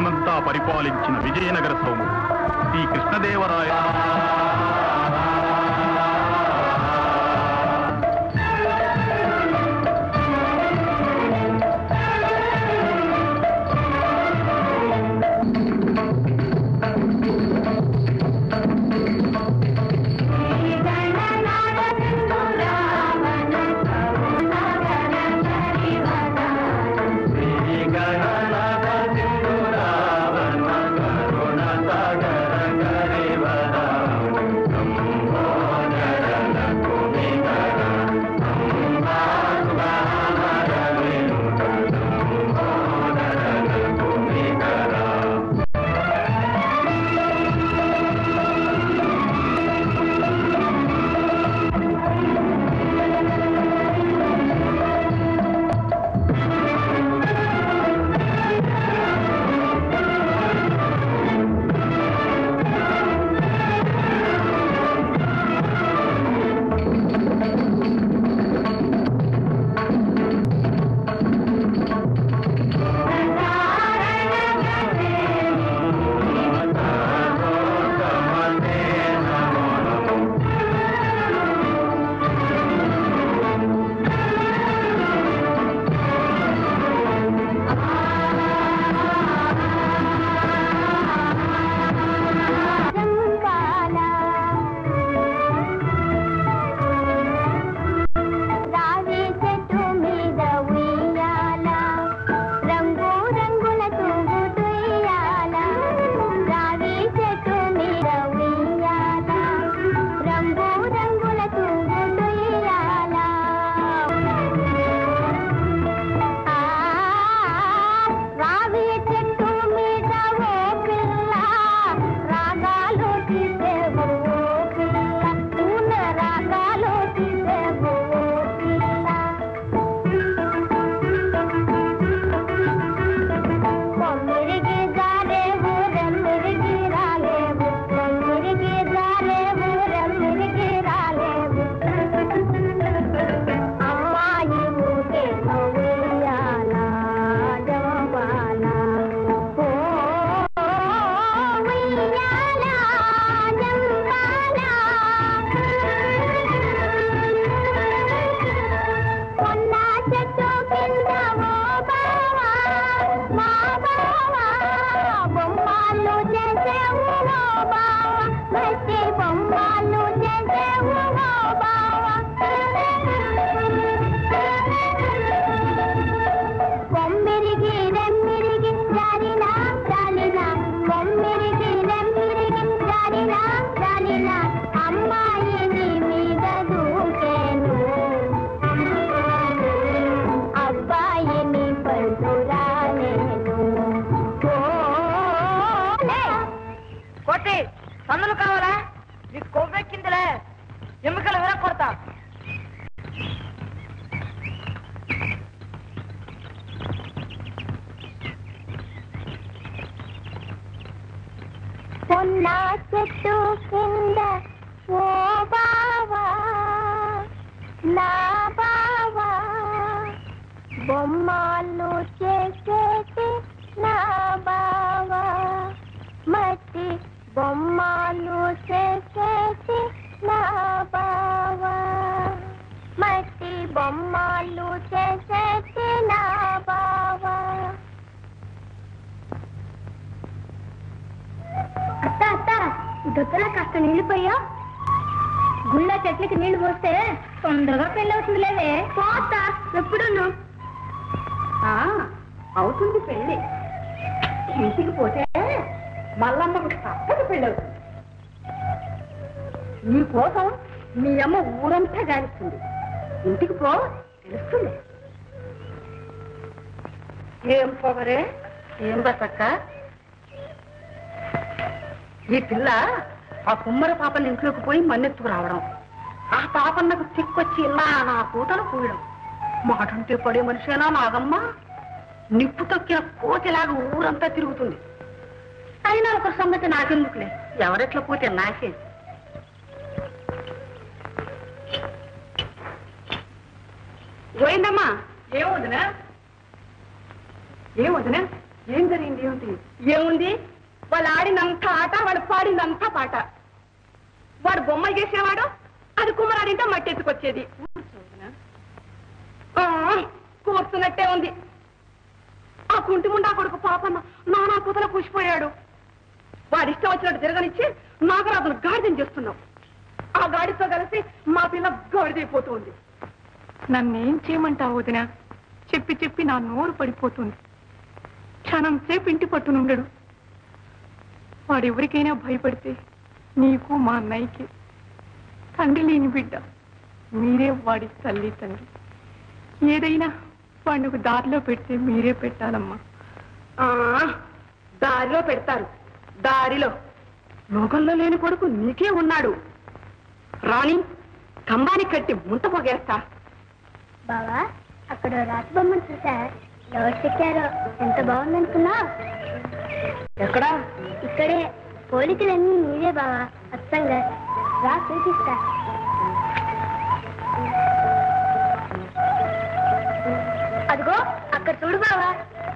దేశమంతా పరిపాలించిన విజయనగర సౌముడు శ్రీ కృష్ణదేవరాయ రావి చెట్టు మీద ఉయ్యాల రంగు రంగుల తూగుతుయ్యాల రావి చెట్టు మీద ఉయ్యాల రంగు రంగుల తూగుతుయ్యాల ఆ రావి చెట్టు మీద ఓ పిల్ల రాగాలు తీసేవు ఓ పిల్ల పూల రాగాలు తీసేవు ఓ పిల్ల కొమ్మిరికి జాలేవు రెమ్మిరికి రాలేవు కొమ్మిరికి జాలేవు రెమ్మిరికి రాలేవు అమ్మాయి ఊటే ఉయ్యాల జవాల ఓ ఉయ్యాల జంపాల కొన్న చెట్టు కింద ఓ బావా మా బావా బొమ్మలు చేసేవు ఓ బావా మట్టి బొమ్మలు చేసేవు ఓ బావా కొమ్మిరికి రెమ్మిరికి జారినా జాలినా కొమ్మిరికి రెమ్మిరికి జారినా జాలినా అమ్మాయిని మీద దూకేను అబ్బాయిని పడురాలేను కొట్టి పన్నులు కావాలా నీకు కొవ్వెక్కిందిలే ఎముకలు విరగొడతా పొన్న చెట్టు కింద ఓ బావా నా బావా బొమ్మలు చేసేటి నా బావా మట్టి బొమ్మలు చేసేటి నా బావా మట్టి బొమ్మలు చేసేటి నా బావా అత్త అత్త దొత్తలో కాస్త నీళ్లు పోయా గుళ్ళ చెట్లకి నీళ్లు పోస్తే తొందరగా పెళ్ళి అవుతుంది లేవే పోతా ఎప్పుడు అవుతుంది పెళ్ళి ఇంటికి పోతే మల్లమ్మకు తప్పదు పెళ్ళి అవుతుంది నీ కోసం మీ అమ్మ ఊరంతా గాలిస్తుంది ఇంటికి పో తెలుస్తుంది ఏం పొగరే ఏం బతక్క ఈ పిల్ల ఆ కుమ్మర పాపని ఇంట్లోకి పోయి మన్నెత్తుకు రావడం ఆ పాపన్నకు చిక్కొచ్చి ఇలా నా కూతలు పూయడం మాటంటే పడే మనిషేనా నాగమ్మ నిప్పు తొక్కిన కోతిలాగా ఊరంతా తిరుగుతుంది అయినా ఒక సంగతి నాకెందుకులే ఎవరెట్లా పోతే నాకే పోయిందమ్మా ఏం వదినా ఏం వదినా ఏం జరిగింది ఏమిటి ఏముంది వాళ్ళు ఆడినంత ఆట వాళ్ళు పాడినంత పాట వాడు బొమ్మలు చేసేవాడు అది కుమ్మరాడింటే మట్టి ఎత్తుకొచ్చేది ఆ, కూర్చున్నట్టే ఉంది ఆ కుంటి ముండా కొడుకు పాపన్న నానా కుతల కూసిపోయాడు వాడి ఇష్టం వచ్చినట్టు తిరగనిచ్చి నాగరాజును గాడిదం చేస్తున్నావు ఆ గాడితో కలిసి మా పిల్ల గాడిదైపోతుంది నన్నేం చేయమంటావు వదిన చెప్పి చెప్పి నా నోరు పడిపోతుంది క్షణం సేపు ఇంటి పట్టునుండడు వాడెవరికైనా భయపడితే నీకు మా అన్నయ్యకి తండ్రి లేని బిడ్డ మీరే వాడి తల్లి తండ్రి ఏదైనా వాడిని ఒక దారిలో పెడితే మీరే పెట్టాలమ్మా ఆ దారిలో పెడతారు దారిలో లోకంలో లేని కొడుకు నీకే ఉన్నాడు రాణి కంబానికి కట్టి ముంత పొగేస్తా బావా అక్కడ రాతి బొమ్మను చూసా ఎవరు చెక్కారో ఎంత బాగుందనుకున్నా ఎక్కడా ఇక్కడే పోలికలన్నీ నీవే బావా అచ్చంగా రా చూపిస్తా అదిగో అక్కడ చూడు బావా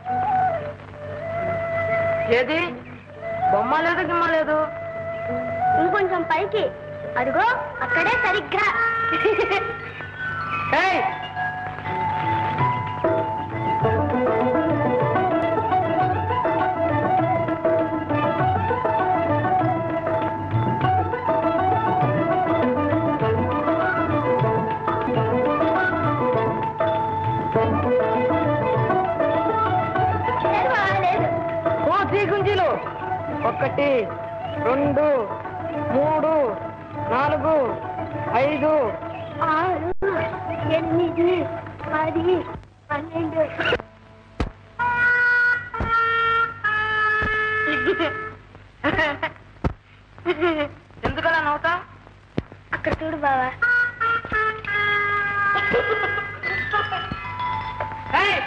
ఏది బొమ్మ లేదు గిమ్మ లేదు ఇంకొంచెం పైకి అదిగో అక్కడే సరిగ్గా ఏయ్! లేదు బావా లేదు ఓ గుంజీలు ఒకటి రెండు మూడు నాలుగు ఐదు ఆరు ఎనిమిది పది పన్నెండు ఎందుకలా నవ్వుతా అక్కడ చూడు బావా ఏయ్!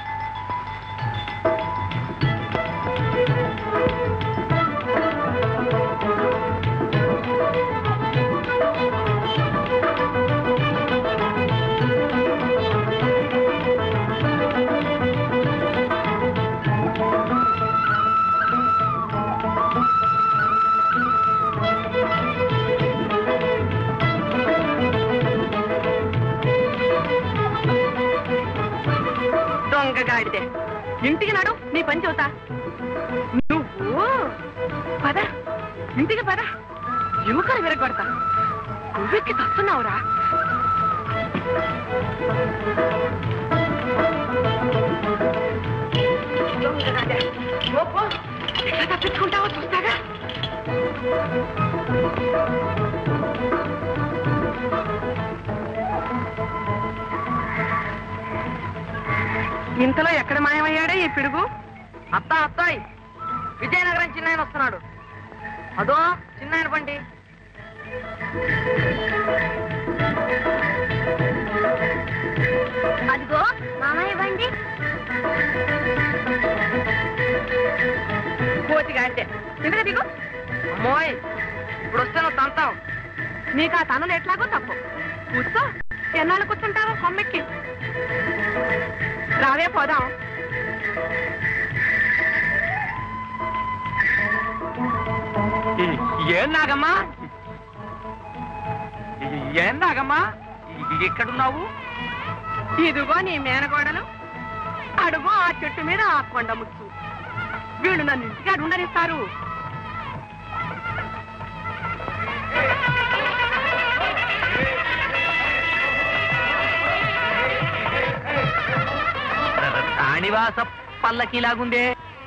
దొంగ గాడిదే ఇంటికి నాడు నీ పని చెబుతా నువ్వు పద ఇంటికి పద యువకలు విరగొడతా నువ్వెక్కి తస్తున్నావురా దొంగ గాడిద. పో, పో. ఎట్లా తప్పించుకుంటావో చూస్తాగా ఇంతలో ఎక్కడ మాయమయ్యాడే ఈ పిడుగు అత్త అత్తాయ్ విజయనగరం చిన్నాయన వస్తున్నాడు అదో చిన్నాయన బండి అదిగో మామయ్య బండి కోతిగా అంటే దిగు దిగు అమ్మోయ్ ఇప్పుడు వస్తే నువ్వు తంతావు నీకు ఆ తనులు ఎట్లాగో తప్పు కూర్చో ఎన్నాళ్ళు కూర్చుంటావు కొమ్మెక్కి రావే పోదాం ఏం నాగమ్మా ఏం నాగమ్మా ఎక్కడున్నావు ఇదిగో నీ మేనగోడలు అడుగో ఆ చెట్టు మీద ఆ కొండ ముచ్చు వీళ్ళు నన్ను ఇంటికి అడు ఉండనిస్తారు రాణివాస పల్లకిలాగుందే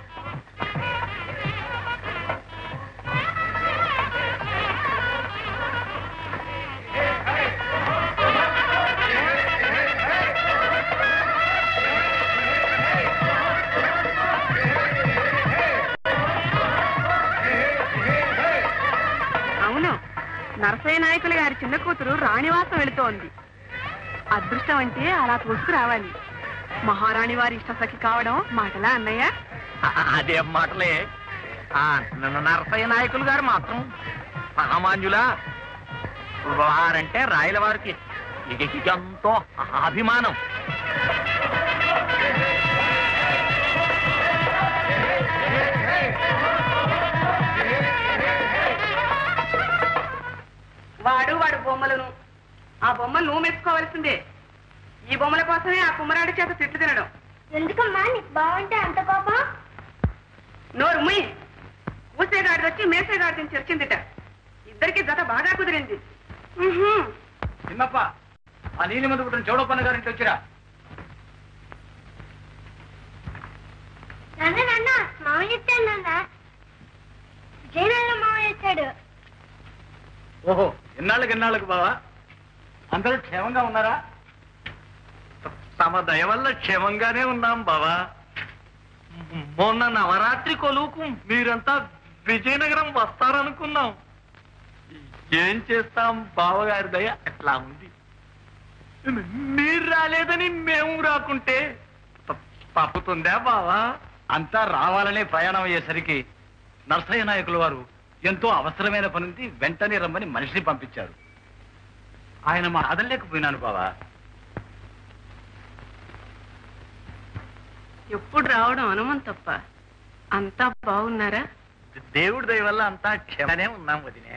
అవును నరసయ్య నాయకులు గారి చిన్న కూతురు రాణివాసం వెళుతోంది అదృష్టం అంటే అలా తోసుకు రావాలి మహారాణి వారి ఇష్టసఖి కావడం మాటలా అన్నయ్య అ- అదే మాటలే ఆ న- నరసయ్య నాయకులు గారు మాత్రం సామాన్యులా వారంటే రాయల వారికి ఇక ఎంతో అభిమానం వాడు వాడు బొమ్మలను ఆ బొమ్మలు నువ్వు మెచ్చుకోవాల్సిందే ఈ బొమ్మల కోసమే ఆ కుమ్మరాడి చేత తిట్లు తినడం ఎందుకమ్మా నీకు బాగుంటే అంత కోపం నోరు ముయ్ ఊసేగాడిది వచ్చి మేసేగాడిని చర్చిందిట ఇద్దరికి జత బాగా కుదిరింది ఉహుం. చిన్నప్ప ఆ నీలి మందు పుట్టిన చౌడప్పన్న గారింటి వచ్చిరా నాన్న నాన్న మామయ్య ఇచ్చాడు నాన్న విజయనగరం మామయ్య ఇచ్చాడు ఓహో ఎన్నాళ్ళకి ఎన్నాళ్ళకి బావా అందరూ క్షేమంగా ఉన్నారా తమ దయ వల్ల క్షేమంగానే ఉన్నాం బావా మొన్న నవరాత్రి కొలువుకు మీరంతా విజయనగరం వస్తారనుకున్నాం ఏం చేస్తాం బావగారి దయ అట్లా ఉంది మీరు రాలేదని మేము రాకుంటే త- తప్పుతుందా బావా అంతా రావాలనే ప్రయాణం అయ్యేసరికి నర్సయ్య నాయకుల వారు ఎంతో అవసరమైన పనింది వెంటనే రమ్మని మనిషిని పంపించారు ఆయన మా అదలేకపోయినాను బావా ఎప్పుడు రావడం అనుమం తప్ప అంతా బాగున్నారా దేవుడి దయ వల్ల అంతా క్షమనే ఉన్నాం వదినే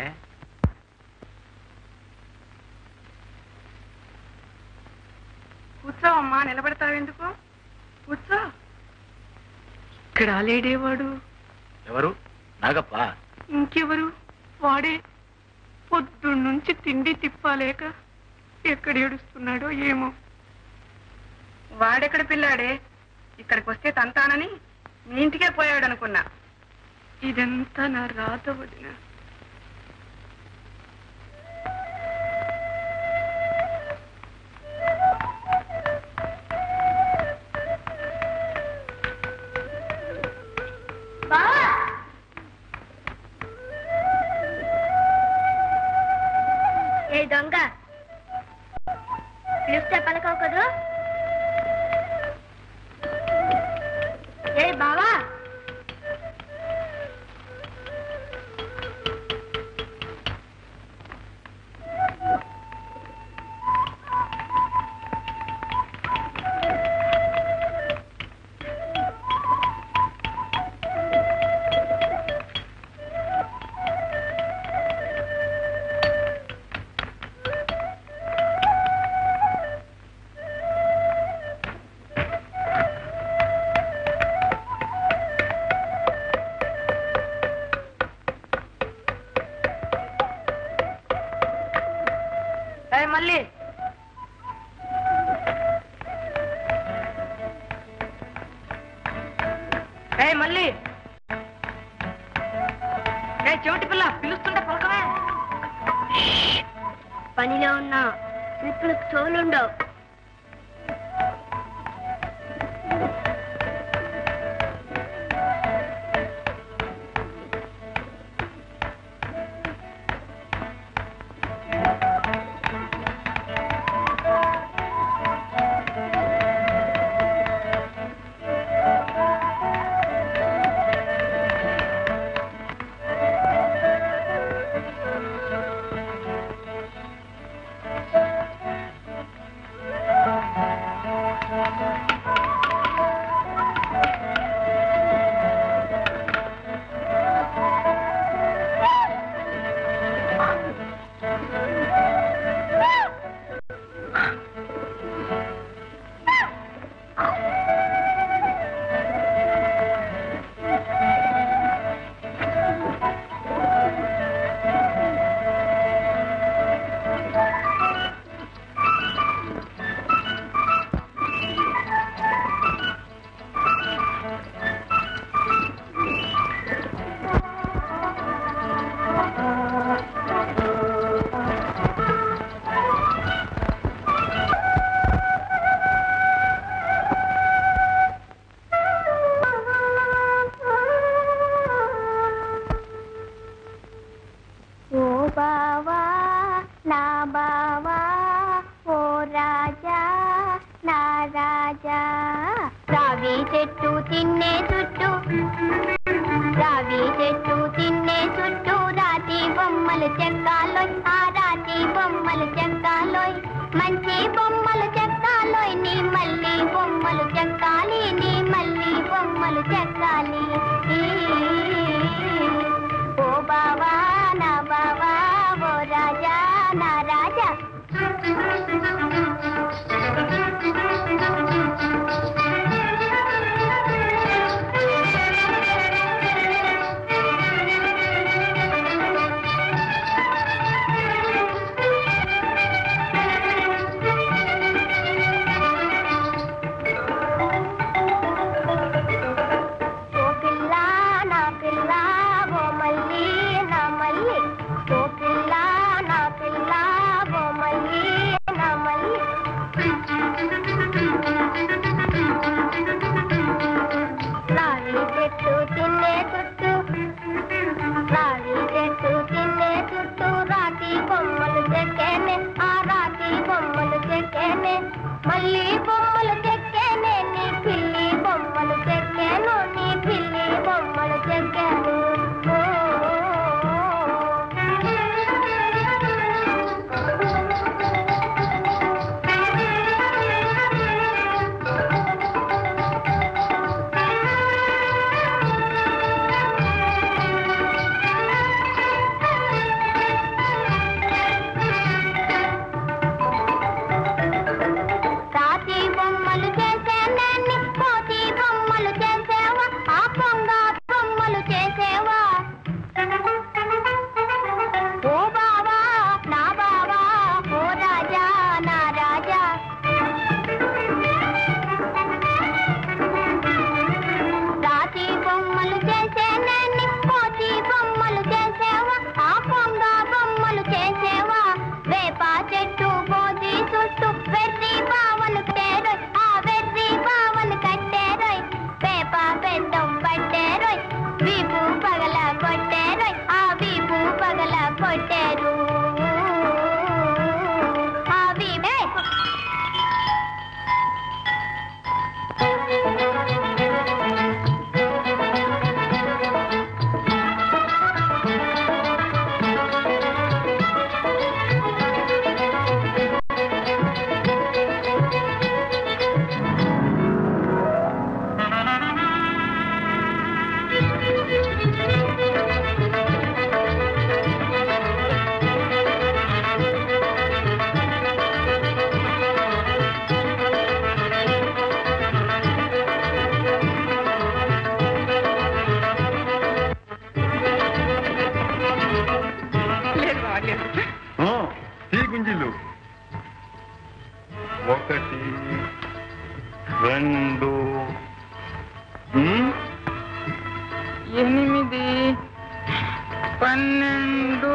కూర్చోవమ్మా నిలబడతావెందుకు కూర్చో ఇక్కడ ఆలేడేవాడు ఎవరు నాగప్ప ఇంకెవరు వాడే పొద్దున్నుంచి తిండి తిప్పాలేక ఎక్కడ ఏడుస్తున్నాడో ఏమో వాడెక్కడ పిల్లాడే ఇక్కడికి వస్తే తంతానని మీ ఇంటికే పోయాడు అనుకున్నా ఇదంతా నా రాత వదిన బావా ఏ దొంగ పిలిస్తే పలకవు కదూ ఏ బావా ఏయ్ మళ్ళీ ఏ మళ్ళీ ఏ చెవిటి పిల్ల పిలుస్తుంటే పలకమే పనిలో ఉన్న శిల్పులకు చెవులుండవు ఓ బావా నా బావా ఓ రాజా నా రాజా రావి చెట్టు తిన్నే చుట్టూ రావి చెట్టు తిన్నే చుట్టూ రాతి బొమ్మలు చెక్కాలోయ్ ఆ రాతి బొమ్మలు చెక్కాలోయ్ మంచి బొమ్మలు చెక్కాలోయ్ నీ మళ్ళీ బొమ్మలు చెక్కాలి నీ మళ్ళీ బొమ్మలు చెక్కాలి ఓ బావా నా బావా ఓ రాజా బొమ్మలు చెక్కానే నీ పిల్లి బొమ్మలు చెక్కాను నీ పిల్లి బొమ్మలు చెక్కాను ఓ, రాతి బొమ్మలు చేసేదాన్ని కోతి బొమ్మలు చేసేవా ఆ పొంగ బొమ్మలు చేసేవా ఓ బావా నా బావా ఓ రాజా నా రాజా రాతి బొమ్మలు చేసేదాన్ని కోతి బొమ్మలు చేసేవా ఆ పొంగ బొమ్మలు చేసేవా వేప చెట్టు బోధి చుట్టూ వెర్రి బావను కట్టేరోయ్ ఆ వెర్రి బావను కట్టేరోయ్ వేప బెద్దం పట్టేరోయ్ వీపు పగల కొట్టేరోయ్ ఆ వీపు పగల కొట్టేరు ఆ వీపే లేదు బావ లేదు ఆ, ఈ గుంజీలు ఒకటి రెండు ఉమ్, ఎనిమిది పన్నెండు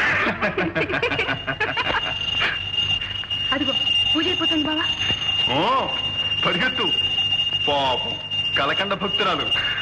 అదిగో పూజ అయిపోతుంది బావా ఓ పరిగెత్తు పాపం కలకండ భక్తురాలు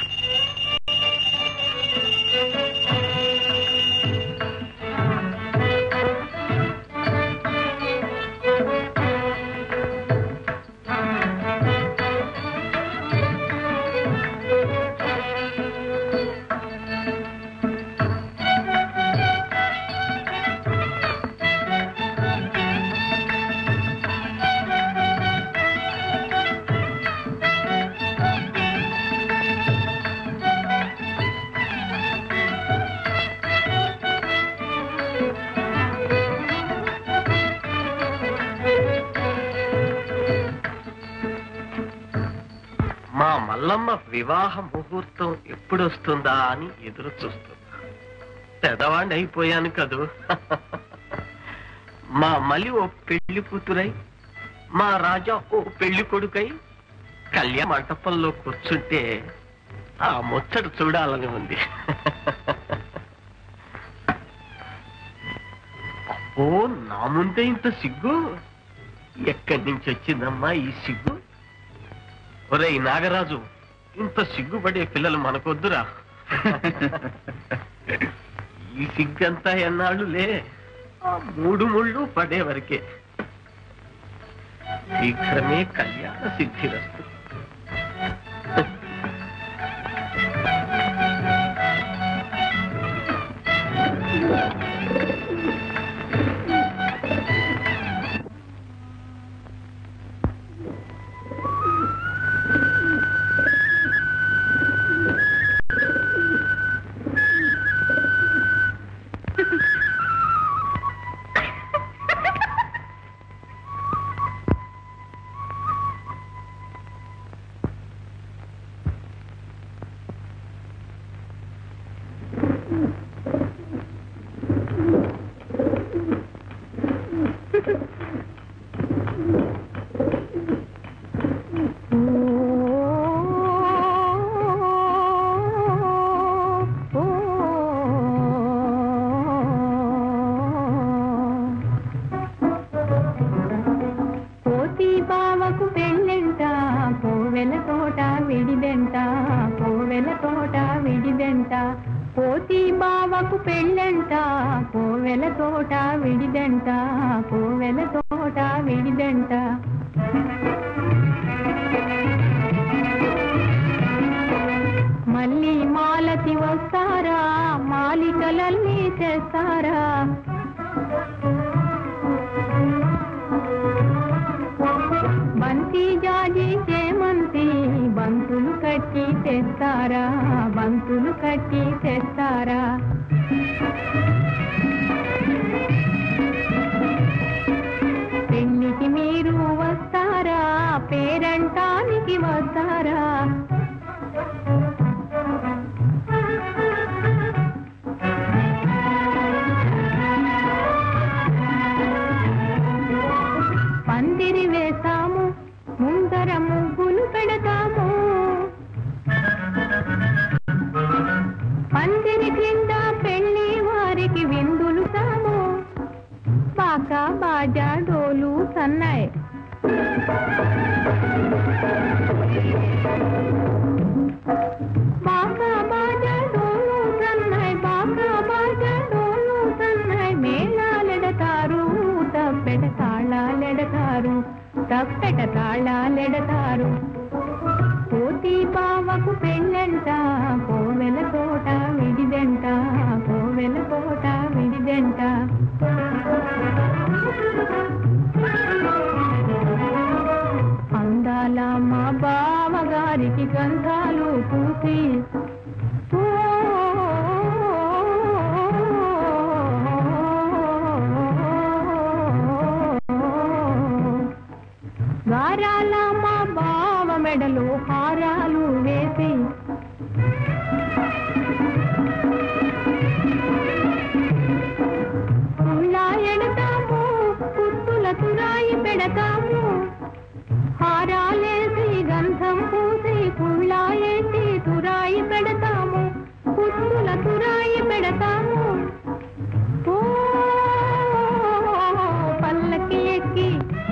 మా మల్లమ్మ వివాహ ముహూర్తం ఎప్పుడొస్తుందా అని ఎదురు చూస్తున్నా పెదవాణ్ణి అయిపోయాను కదూ మా మలి ఓ పెళ్లి కూతురై మా రాజా ఓ పెళ్లి కొడుకై కళ్యాణ మంటపంలో కూర్చుంటే ఆ ముచ్చట చూడాలని ఉంది అబ్బో నా ముందే ఇంత సిగ్గు ఎక్కడి నుంచి వచ్చిందమ్మా ఈ సిగ్గు ఒరేయ్ నాగరాజు ఇంత సిగ్గుపడే పిల్లలు మనకొద్దురా ఈ సిగ్గంతా ఎన్నాళ్ళులే ఆ మూడు ముళ్ళు పడే వరకే శీఘ్రమే కళ్యాణ సిద్ధిరస్తు పోతి బావకు పెళ్ళెంట కోవెల తోట విడిదెంట కోవెల తోట విడిదెంట పోతి బావకు పెళ్ళెంట కోవెల తోట విడిదెంట కోవెల తోట విడిదెంట బంతి జాజి చేమంతి బంతులు కట్టి తెస్తారా బంతులు కట్టి తెస్తారా పెళ్లికి మీరు వస్తారా పేరంటానికి వస్తారా పందిరి వేస్తాము ముందర ముగ్గులు పెడతాము పందిరి క్రింద పెళ్లి వారికి విందులు తాము పాక బాజా డోలు సన్నాయి బాక బాజా డోలు సన్నాయి బాక బాజా డోలు సన్నాయి మేళాలెడతారు తప్పెట తాళాలెడతారు తప్పెట తాళాలెడతారు పోతి బావకు పెళ్ళంట కోవెల తోట విడిదంట కోవెల తోట విడిదంట అందాల మా బావగారికి గంధాలు పూసి గారాల మా బావ మెడలో హారాలు వేసి ఉల్లా ఎడతాము కుత్తుల తురాయి పెడతాము హారాలేసి గంధం పూసి పుల్లా ఏసి తురాయి పెడతాము కుత్తుల తురాయి పెడతాము ఓ పల్లకి ఎక్కి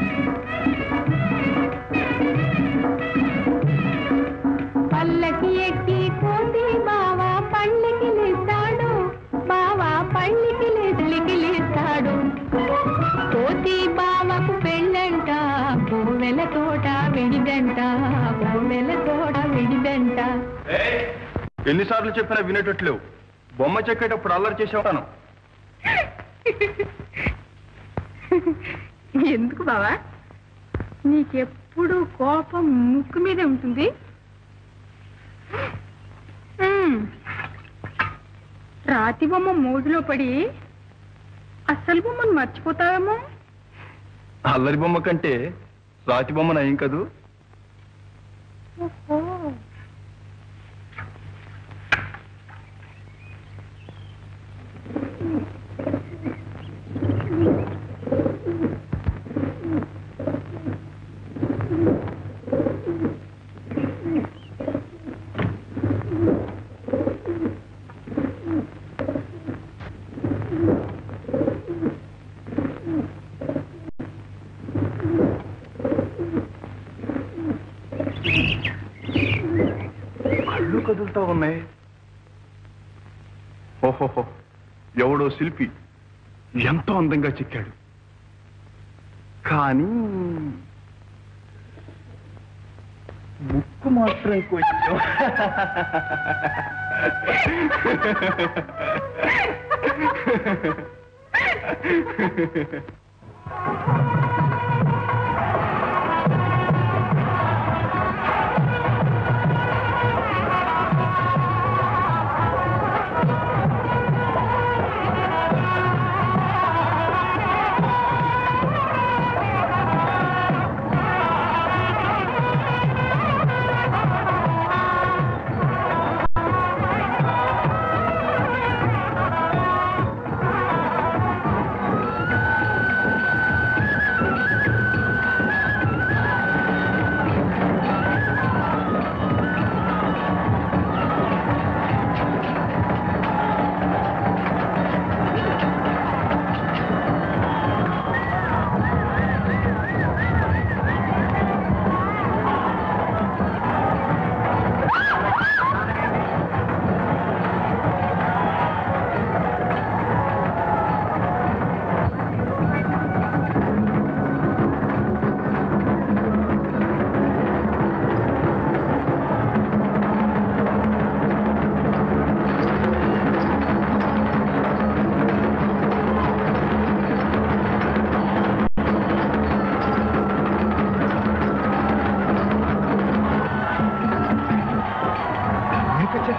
పల్లకి ఎక్కి కోసి బావా పళ్ళకి లేస్తాడు బావా పళ్ళకి లేలికి లేస్తాడు కోతి బావకు పెళ్ళంట కోవెల తోట విడిదంట కోవెల తోట విడిదంట ఎన్నిసార్లు చెప్పినా వినేటట్లేవు బొమ్మ చెక్కేటప్పుడు అల్లరి చేసే ఉంటాను ఎందుకు బావా నీకెప్పుడు కోపం ముక్కు మీదే ఉంటుంది ఉమ్. రాతి బొమ్మ మోజులో పడి అసలు బొమ్మను మర్చిపోతావేమో అల్లరి బొమ్మ కంటే రాతి బొమ్మ నయం కదూ ఓహో కళ్ళు కదులుతా ఉన్నాయి ఓహోహో ఎవడో శిల్పి ఎంతో అందంగా చెక్కాడు కానీ ముక్కు మాత్రం కొంచెం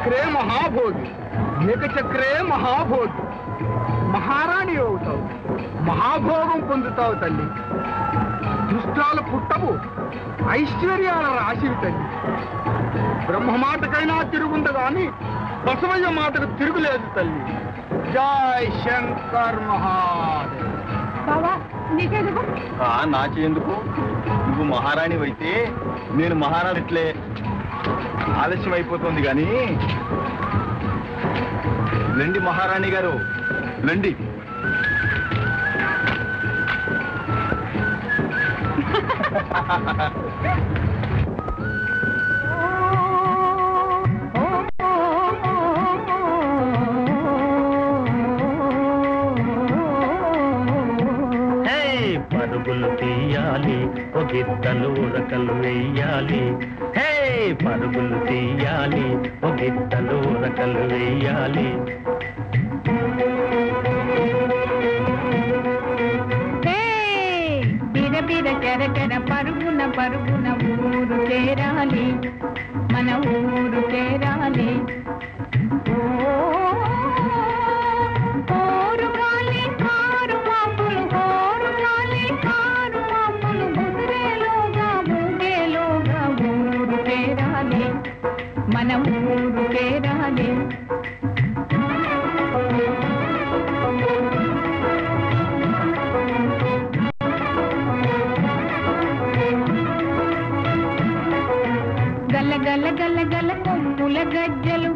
చక్రే మహాభోగి ఏకచక్రే మహాభోగి మహారాణి అవుతావు మహాభోగం పొందుతావు తల్లి దుష్టాలు పుట్టవు ఐశ్వర్యాల రాశివి తల్లి బ్రహ్మ మాటకైనా తిరుగుంది కానీ బసవయ్య మాటకు తిరుగులేదు తల్లి జై శంకర్ మహాదేవ్ బావా నీకెందుకు ఆ, నాకెందుకు నువ్వు మహారాణి అయితే నేను మహారాణి ఇట్లే ఆలస్యం అయిపోతుంది కానీ లెండి మహారాణి గారు లెండి హే పరుగులు తీయాలి ఒగిద్దలు ఉరకలు వెయ్యాలి హే పరుగులు తీయాలి ఒగిద్దలు ఉరకలు వెయ్యాలి బిర బిర చెరచెర పరుగున పరుగున ఊరు చేరాలి మన ఊరు చేరాలి ఓరు గాలి కారు మాపులు ఓరు గాలి కారు మాపులు ముదిరేలోగా ముగేలోగా ఊరు చేరాలి మన ఊరు చేరాలి గల గల గల గల కొమ్ముల గజ్జలు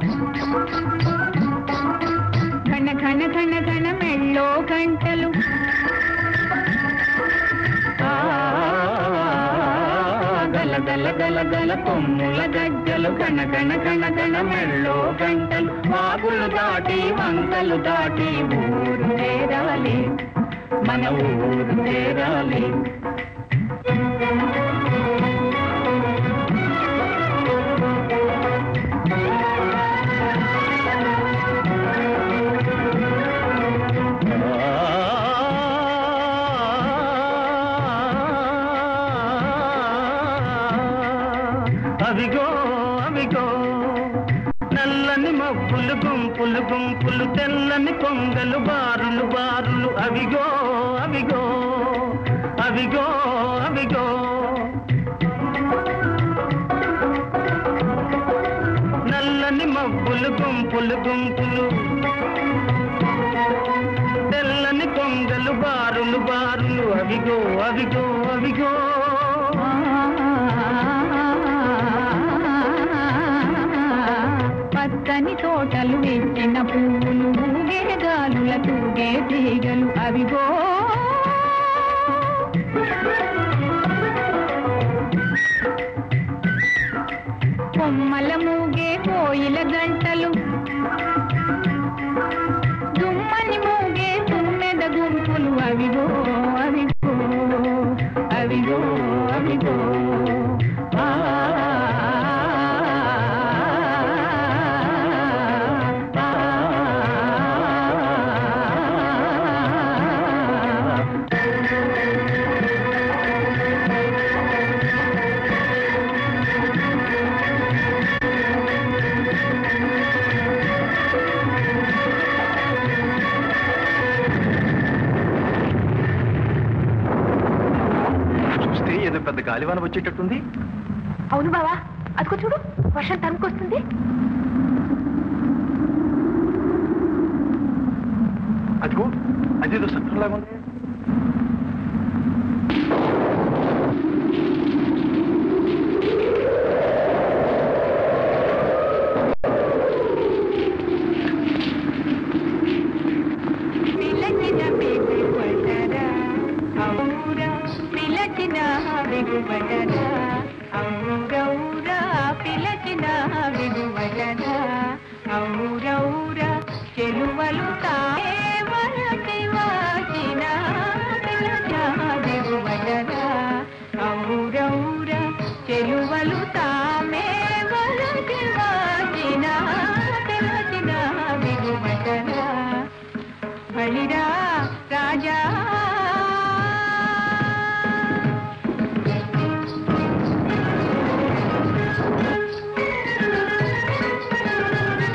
ఘన ఘన ఘన ఘన మెళ్ళో గంటలు ఆ, గల గల గల గల కొమ్ముల గజ్జలు గణ గణ గణ గణ మెళ్ళో గంటలు వాగులు దాటి వంకలు దాటి ఊరు చేరాలి మన ఊరు చేరాలి అవిగో అవిగో నల్లని మబ్బులు గుంపులు గుంపులు తెల్లని కొంగలు బారులు బారులు అవిగో అవిగో అవిగో అవిగో నల్లని మబ్బులు గుంపులు గుంపులు తెల్లని కొంగలు బారులు బారులు అవిగో అవిగో అవిగో పచ్చని తోటలు వెచ్చిన పువ్వులు ఊగే గాలుల తూగే తీగలు అవిగో కొమ్మల మూగే కోయిల గంటలు దుమ్మని మూగే తుమ్మెద గుంపులు అవిగో అవిగో అవిగో అవిగో ఆ చూస్తే ఏదో పెద్ద గాలివాన వచ్చేటట్టుంది అవును బావా అదిగో చూడు వర్షం తనుకొస్తుంది అదిగో అదేదో సత్రంలాగా ఉంది పిలచిన బిగుబడరా ఔరా పిలచిన బిగుబడరా ఔరౌరా పిలచిన బిగుబడరా ఔరౌరా చెలువలు తాే వరటి వాచిన పిలచ బిగుబడరా ఔరౌరా చెలువలు తామే వరటి వాచిన పిలచిన బిగుబడరా బలిరా రాజా ఆ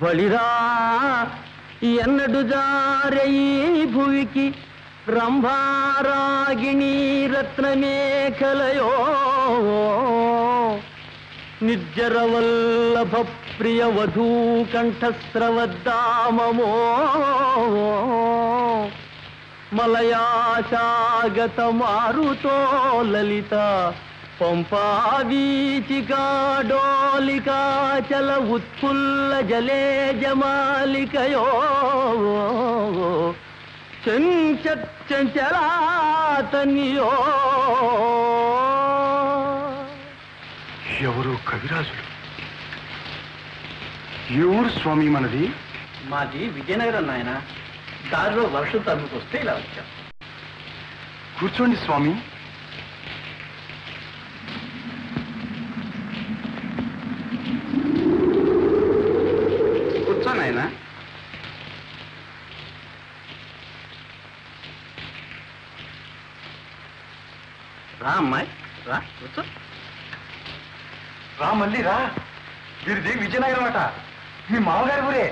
బలిరా ఎన్నడు జారయి భువికి రంభారాగిణి రత్నమేఖలయో నిర్జరవల్లభ ప్రియ వధూ కంఠస్రవద్దామమో మలయాశాగత మారుతో లలిత పంపావీచికా చల ఉత్ఫుల్ల జలే జమాలికయో చంచలాతనియో ఎవరు కవిరాజులు ఈ ఊరు స్వామి మనది మాది విజయనగరం నాయన దారిలో వర్షం తగ్గుకొస్తే ఇలా వచ్చాం కూర్చోండి స్వామి కూర్చోండి ఆయన రా అమ్మాయి రా కూర్చో రా మళ్ళీ రా వీరిది విజయనగరం అట మీ మామగారి ఊరే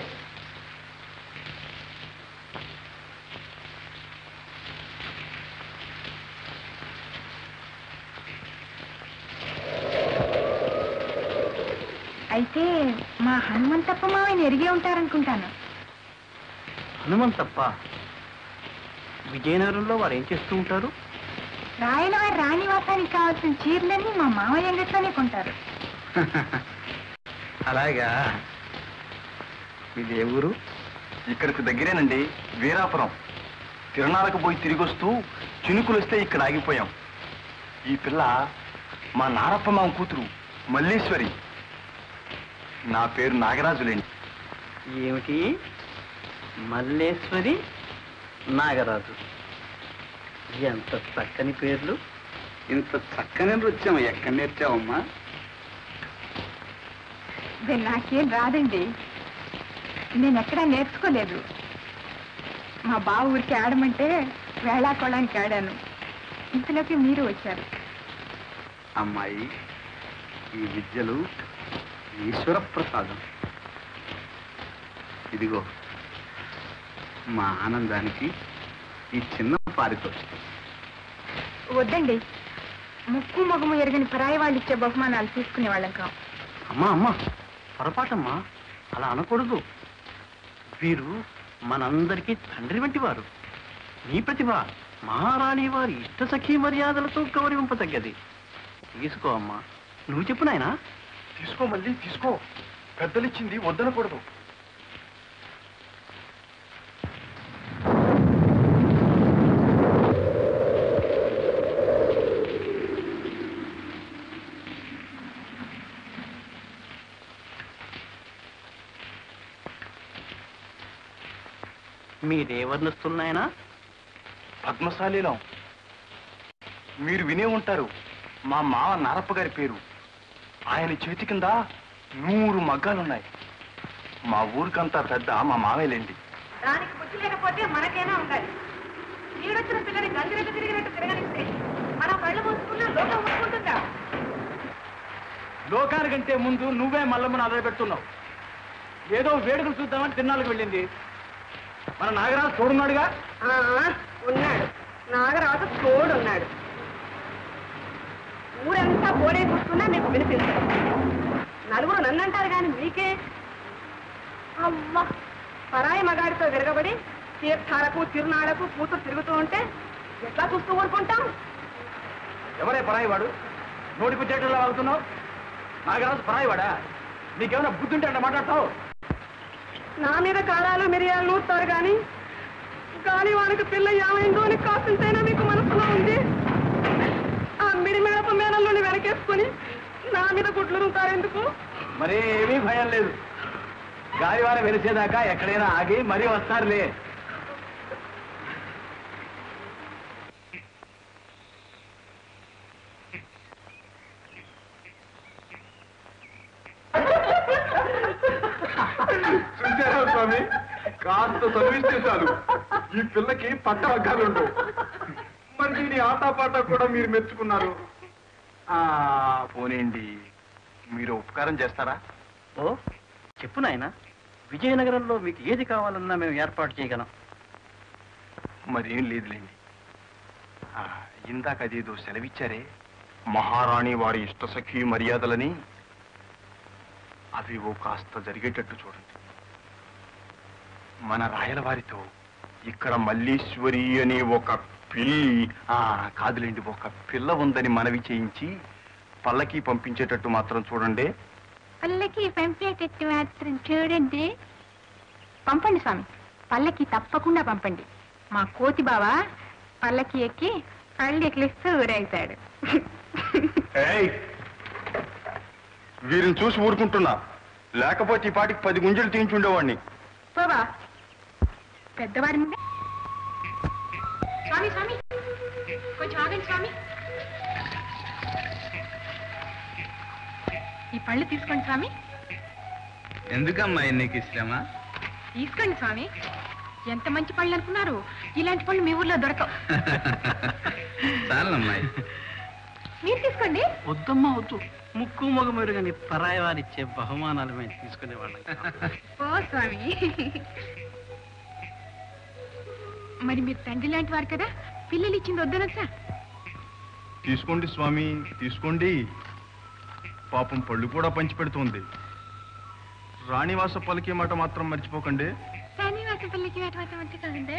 అయితే మా హనుమంతప్ప మావయ్య ఎరిగే ఉంటారనుకుంటాను హనుమంతప్ప విజయనగరంలో వారు ఏం చేస్తూ ఉంటారు రాయల వారి రాణివాసానికి కావాల్సిన చీరలన్నీ మా మావయ్య అంగట్లోనే కొంటారు అలాగా మీది ఏ ఊరు ఇక్కడికి దగ్గరేనండి వీరాపురం తిరునాళ్ళకు పోయి తిరిగి వస్తూ చినుకులు వస్తే ఇక్కడ ఆగిపోయాం ఈ పిల్ల మా నారప్ప మామ కూతురు మల్లీశ్వరి నా పేరు నాగరాజులేండి ఏమిటి మల్లేశ్వరి నాగరాజు ఎంత చక్కని పేర్లు ఇంత చక్కని నృత్యం ఎక్కడ నేర్చావమ్మా నాకేం రాదండి నేను ఎక్కడా నేర్చుకోలేదు మా బావ ఊరికి ఆడమంటే వేళాకోళానికి ఆడాను ఇంతలోకి మీరు వచ్చారు అమ్మాయి ఈ విద్యలు ఈశ్వర ప్రసాదం ఇదిగో మా ఆనందానికి ఈ చిన్న పారితోషికం వద్దండి ముక్కు మొగము ఎరగని పరాయి వాళ్ళు ఇచ్చే బహుమానాలు తీసుకునే వాళ్ళం కాం అమ్మా అమ్మా పొరపాటమ్మా అలా అనకూడదు వీరు మనందరికీ తండ్రి వంటి వారు నీ ప్రతిభ మహారాణి వారి ఇష్ట సఖీ మర్యాదలతో గౌరవింపతగ్గది తీసుకో అమ్మా నువ్వు చెప్పు నాయనా తీసుకో మళ్ళీ తీసుకో పెద్దలిచ్చింది వద్దనకూడదు మీరే వర్ణిస్తున్నాయనా పద్మశాలీలం మీరు వినే ఉంటారు మా మావ నారప్ప గారి పేరు ఆయన చేతి కింద నూరు మగ్గాలున్నాయి మా ఊరికంతా పెద్ద మా మావేలేండి దానికి బుద్ధి లేకపోతే మనకైనా ఉండాలి ఈడొచ్చిన పిల్లని గంగిరెద్దు తిరిగినట్టు తిరగనిస్తే మనం కళ్ళు మూసుకున్నా లోకం మూసుకుంటుందా లోకానికంటే ముందు నువ్వే మల్లమ్మను అదలు పెడుతున్నావు ఏదో వేడుకలు చూద్దామని తిన్నాళ్ళకి వెళ్ళింది మన నాగరాజు చూడున్నాడుగా ఆ, ఉన్నాడు నాగరాజు తోడున్నాడు ఊరంతా పోడే కూర్చున్నా మీకు వినిపిస్తాడు నలుగురు నన్నంటారు కానీ మీకే అమ్మా పరాయి మగాడితో విరగబడి తీర్థాలకు తిరునాళ్లకు కూతురు తిరుగుతూ ఉంటే ఎట్లా చూస్తూ ఊరుకుంటాం ఎవరే పరాయివాడు నోటి కుచ్చేటలా అవుతున్నావు నాగరాజు పరాయివాడా నీకేమైనా బుద్ధి ఉంటే అంటే మాట్లాడతావు నా మీద కారాలు మిరియాలు నూరుతారు కానీ గాలి వానికి పిల్ల ఏమైందో అని కాసింతైనా మీకు మనసులో ఉంది ఆ మిడి మేడప మేనల్లోని వెనకేసుకుని నా మీద గుడ్లు నూతారు ఎందుకు మరి ఏమీ భయం లేదు గాలివాన వెలిసేదాకా ఎక్కడైనా ఆగి మరీ వస్తారులే చూసారా స్వామి కాస్త చదివిస్తే చాలు ఈ పిల్లకి పట్ట వర్గాలు ఉండవు మరి దీని ఆటపాట కూడా మీరు మెచ్చుకున్నారు ఆ పోనీండి మీరు ఉపకారం చేస్తారా ఓ చెప్పు నాయనా విజయనగరంలో మీకు ఏది కావాలన్నా మేము ఏర్పాటు చేయగలం మరేం లేదులేండి ఆ, ఇందాక అదేదో సెలవిచ్చారే మహారాణి వారి ఇష్టసఖి మర్యాదలని అవి ఓ కాస్త జరిగేటట్టు చూడండి మన రాయల వారితో ఇక్కడ మల్లీశ్వరి అనే ఒక పిల్లి ఆ కాదులేండి ఒక పిల్ల ఉందని మనవి చేయించి పల్లకి పంపించేటట్టు మాత్రం చూడండి పల్లకి పంపేటట్టు మాత్రం చూడండి పంపండి స్వామి పల్లకి తప్పకుండా పంపండి మా కోతి బావ పల్లకి ఎక్కి కళ్ళు ఎక్కిలిస్తూ ఊరేగుతాడు ఏయ్ వీరిని చూసి ఊరుకుంటున్నా లేకపోతే ఈ పాటికి పది గుంజలు తీయించుండేవాడిని బాబా పెద్దవారి ముందే స్వామి స్వామి కొంచెం ఆగండి స్వామి ఈ పళ్ళు తీసుకోండి స్వామి ఎందుకమ్మా నీకు ఇష్టమా తీసుకోండి స్వామి ఎంత మంచి పళ్ళు అనుకున్నారు ఇలాంటి పళ్ళు మీ ఊర్లో దొరకవు చాలమ్మాయి మీరు తీసుకోండి వద్దమ్మా వద్దు ముక్కు మొగ మెరుగని పరాయి వారిచ్చే బహుమానాలు మేము తీసుకునే వాళ్ళం ఓ స్వామి మరి మీరు తండ్రి లాంటి వారు కదా పిల్లలు ఇచ్చింది వద్దనొచ్చా తీసుకోండి స్వామి తీసుకోండి పాపం పళ్ళు కూడా పంచిపెడుతోంది రాణివాస పలికే మాట మాత్రం మర్చిపోకండి శ్రీనివాస పిల్లకి వేటవాసం అంటే కదండి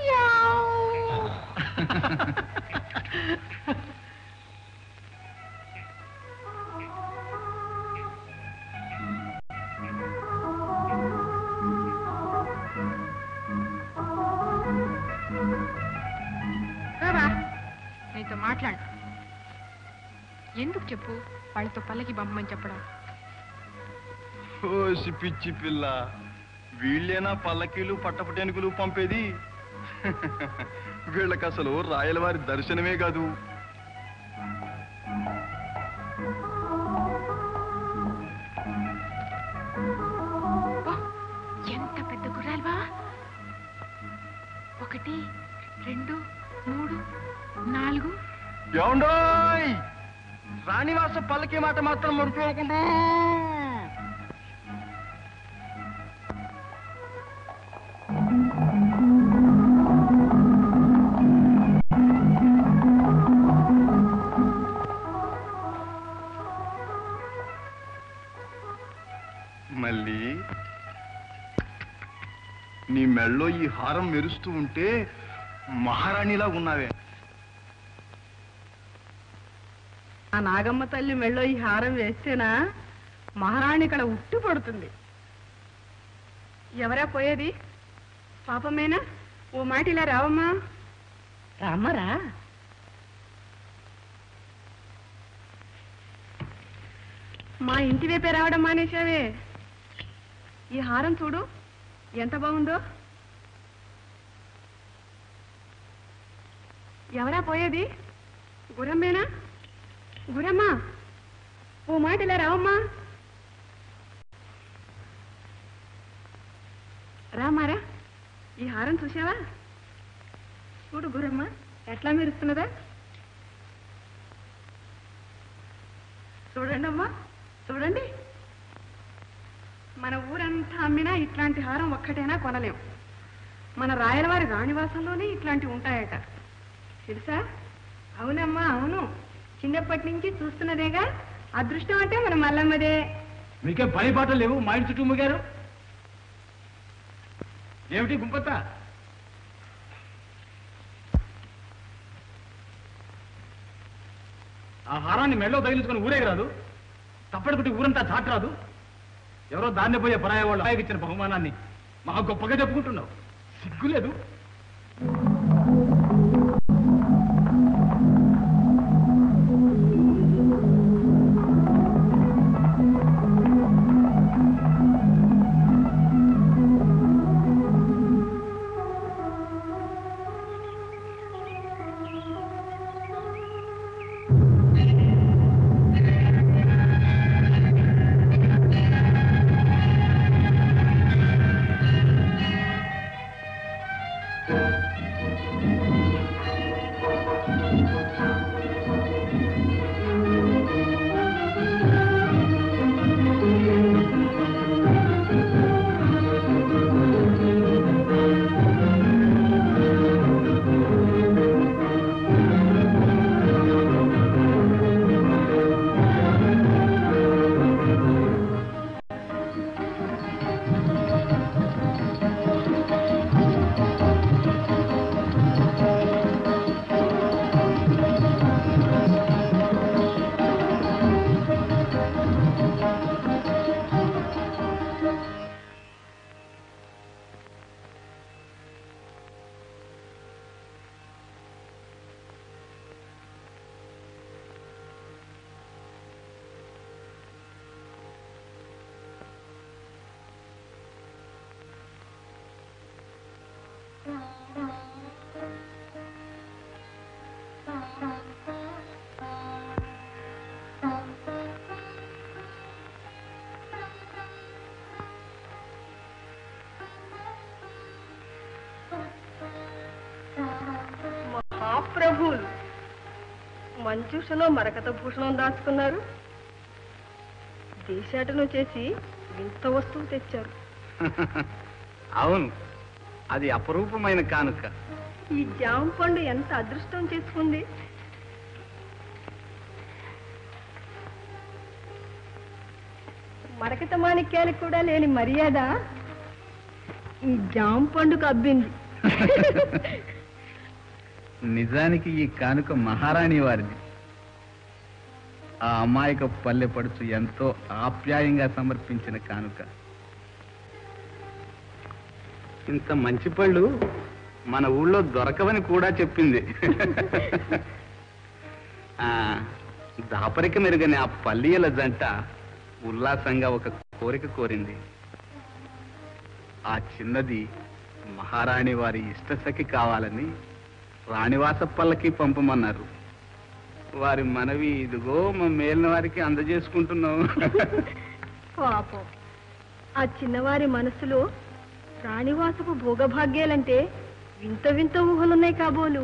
బాబా నీతో మాట్లాడు ఎందుకు చెప్పు వాళ్ళతో పల్లకి పంపమని చెప్పడం ఓసి పిచ్చి పిల్ల వీళ్ళేనా పల్లకీలు పట్టపటేనుకులు పంపేది వీళ్ళకి అసలు రాయలవారి దర్శనమే కాదు ఓ, ఎంత పెద్ద గుర్రాలు బా ఒకటి రెండు మూడు నాలుగు ఏమండోయ్ రాణివాస పల్లకి మాట మాత్రం మర్చిపోకుండా మళ్ళీ నీ మెళ్ళో ఈ హారం మెరుస్తూ ఉంటే మహారాణిలా ఉన్నావే ఆ నాగమ్మ తల్లి మెళ్ళో ఈ హారం వేస్తేనా మహారాణి ఇక్కడ ఉట్టి పడుతుంది ఎవరా పోయేది పాపమేనా ఓ మాట ఇలా రావమ్మా రామ్మరా మా ఇంటి వైపే రావడం మానేశావే ఈ హారం చూడు ఎంత బాగుందో ఎవరా పోయేది గురమ్మేనా గురమ్మా ఓ మాట ఇలా రావమ్మా రామారా ఈ హారం చూసావా చూడు గురమ్మ ఎట్లా మెరుస్తున్నదా చూడండి అమ్మా చూడండి మన ఊరంతా అమ్మినా ఇట్లాంటి హారం ఒక్కటైనా కొనలేం మన రాయలవారి రాణివాసంలోనే ఇట్లాంటివి ఉంటాయట తెలుసా అవునమ్మా అవును చిన్నప్పటి నుంచి చూస్తున్నదేగా అదృష్టం అంటే మన మల్లమ్మదే మీకేం పని పాటలు లేవు మా ఇంటి చుట్టూ ముగారు ఏమిటి గుంపత్త ఆ హారాన్ని మెడలో తగిలించుకొని ఊరేగి రాదు తప్పటికొట్టి ఊరంతా చాటరాదు ఎవరో దాన్ని పోయే పరాయ వాళ్ళు ఆయనకి ఇచ్చిన బహుమానాన్ని మహా గొప్పగా చెప్పుకుంటున్నావు సిగ్గులేదు ప్రభువులు మంజూషలో మరకత భూషణం దాచుకున్నారు దేశాటనం చేసి వింత వస్తువు తెచ్చారు అవును అది అపరూపమైన కానుక ఈ జామ పండు ఎంత అదృష్టం చేసుకుంది మరకత మాణిక్యాలకు కూడా లేని మర్యాద ఈ జామ పండుగ అబ్బింది నిజానికి ఈ కానుక మహారాణి వారిది ఆ అమాయక పల్లె పడుచు ఎంతో ఆప్యాయంగా సమర్పించిన కానుక ఇంత మంచి పళ్ళు మన ఊళ్ళో దొరకవని కూడా చెప్పింది ఆ, దాపరిక మెరుగని ఆ పల్లియల జంట ఉల్లాసంగా ఒక కోరిక కోరింది ఆ చిన్నది మహారాణి వారి ఇష్టసఖి కావాలని రాణివాస పల్లకి పంపమన్నారు వారి మనవి ఇదిగో మా మేలిన వారికి అందజేసుకుంటున్నాం పాపం ఆ చిన్నవారి మనసులో రాణివాసపు భోగభాగ్యాలంటే వింత వింత ఊహలున్నాయి కాబోలు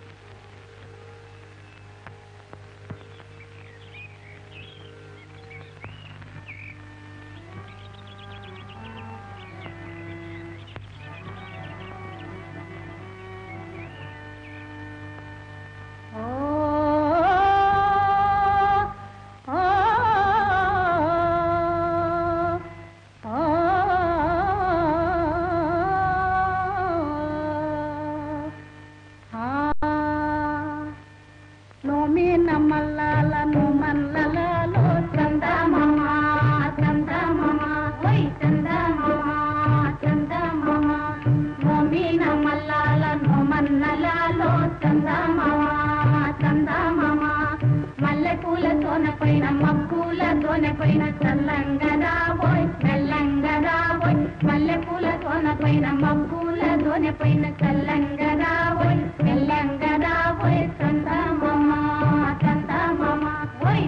నోమి నమ్మల్లాల నోమల్లలాలో చందమామ చందమామ ఓయ్ చందమామ చందమామ నోమి నమ్మల్లాల నోమన్నలాలో చందమామ చందమామ మల్లె పూల తోన పైన మబ్బుల తోన పైన చల్లంగదా ఓయ్ మెల్లంగదా ఓయ్ మల్లె పూల తోన పైన మబ్బుల తోన పైన చల్లంగదా ఓయ్ మెల్లంగదా ఓయ్ చందమామ చందమామ ఓయ్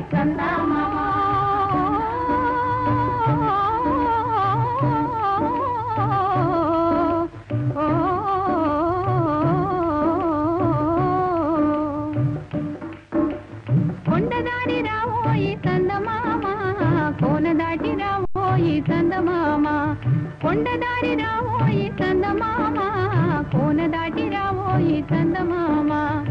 కొండ దాటి రావోయి చందమామ కోన దాటి రావోయి చందమామ కొండ దాటి రావోయి చందమామ కోన దాటి రావోయి చందమామ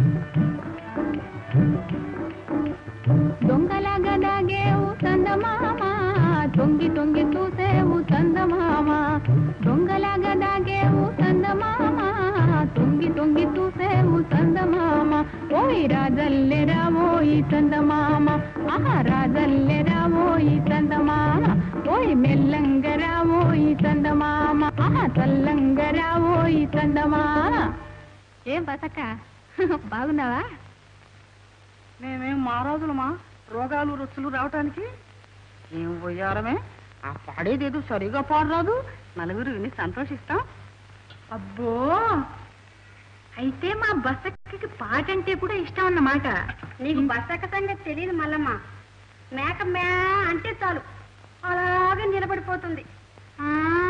దొంగలాగా దాగేవు చందమామ తొంగి తొంగి చూసేవు చందమామ దొంగలాగా దాగేవు చందమామ తొంగి తొంగి చూసేవు చందమామ ఓయ్ రాజల్లె రావోయి చందమామ ఆహా రాజల్లె రావోయి చందమామ ఓయ్ మెల్లంగ రావోయి చందమామ ఆహా చల్లంగ రావోయి చందమామ ఏం బసక్క బాగున్నావా మేమేం మారాజులమా రోగాలు రుచులు రావటానికి ఏం పోయారమే ఆ పాడేదేదో సరిగా పాడరాదు నలుగురు విని సంతోషిస్తాం అబ్బో అయితే మా బసక్కకి పాట అంటే కూడా ఇష్టం అన్నమాట నీకు బసక సంగతి తెలియదు మల్లమ్మ మేక మే అంటే చాలు అలాగే నిలబడిపోతుంది ఆ,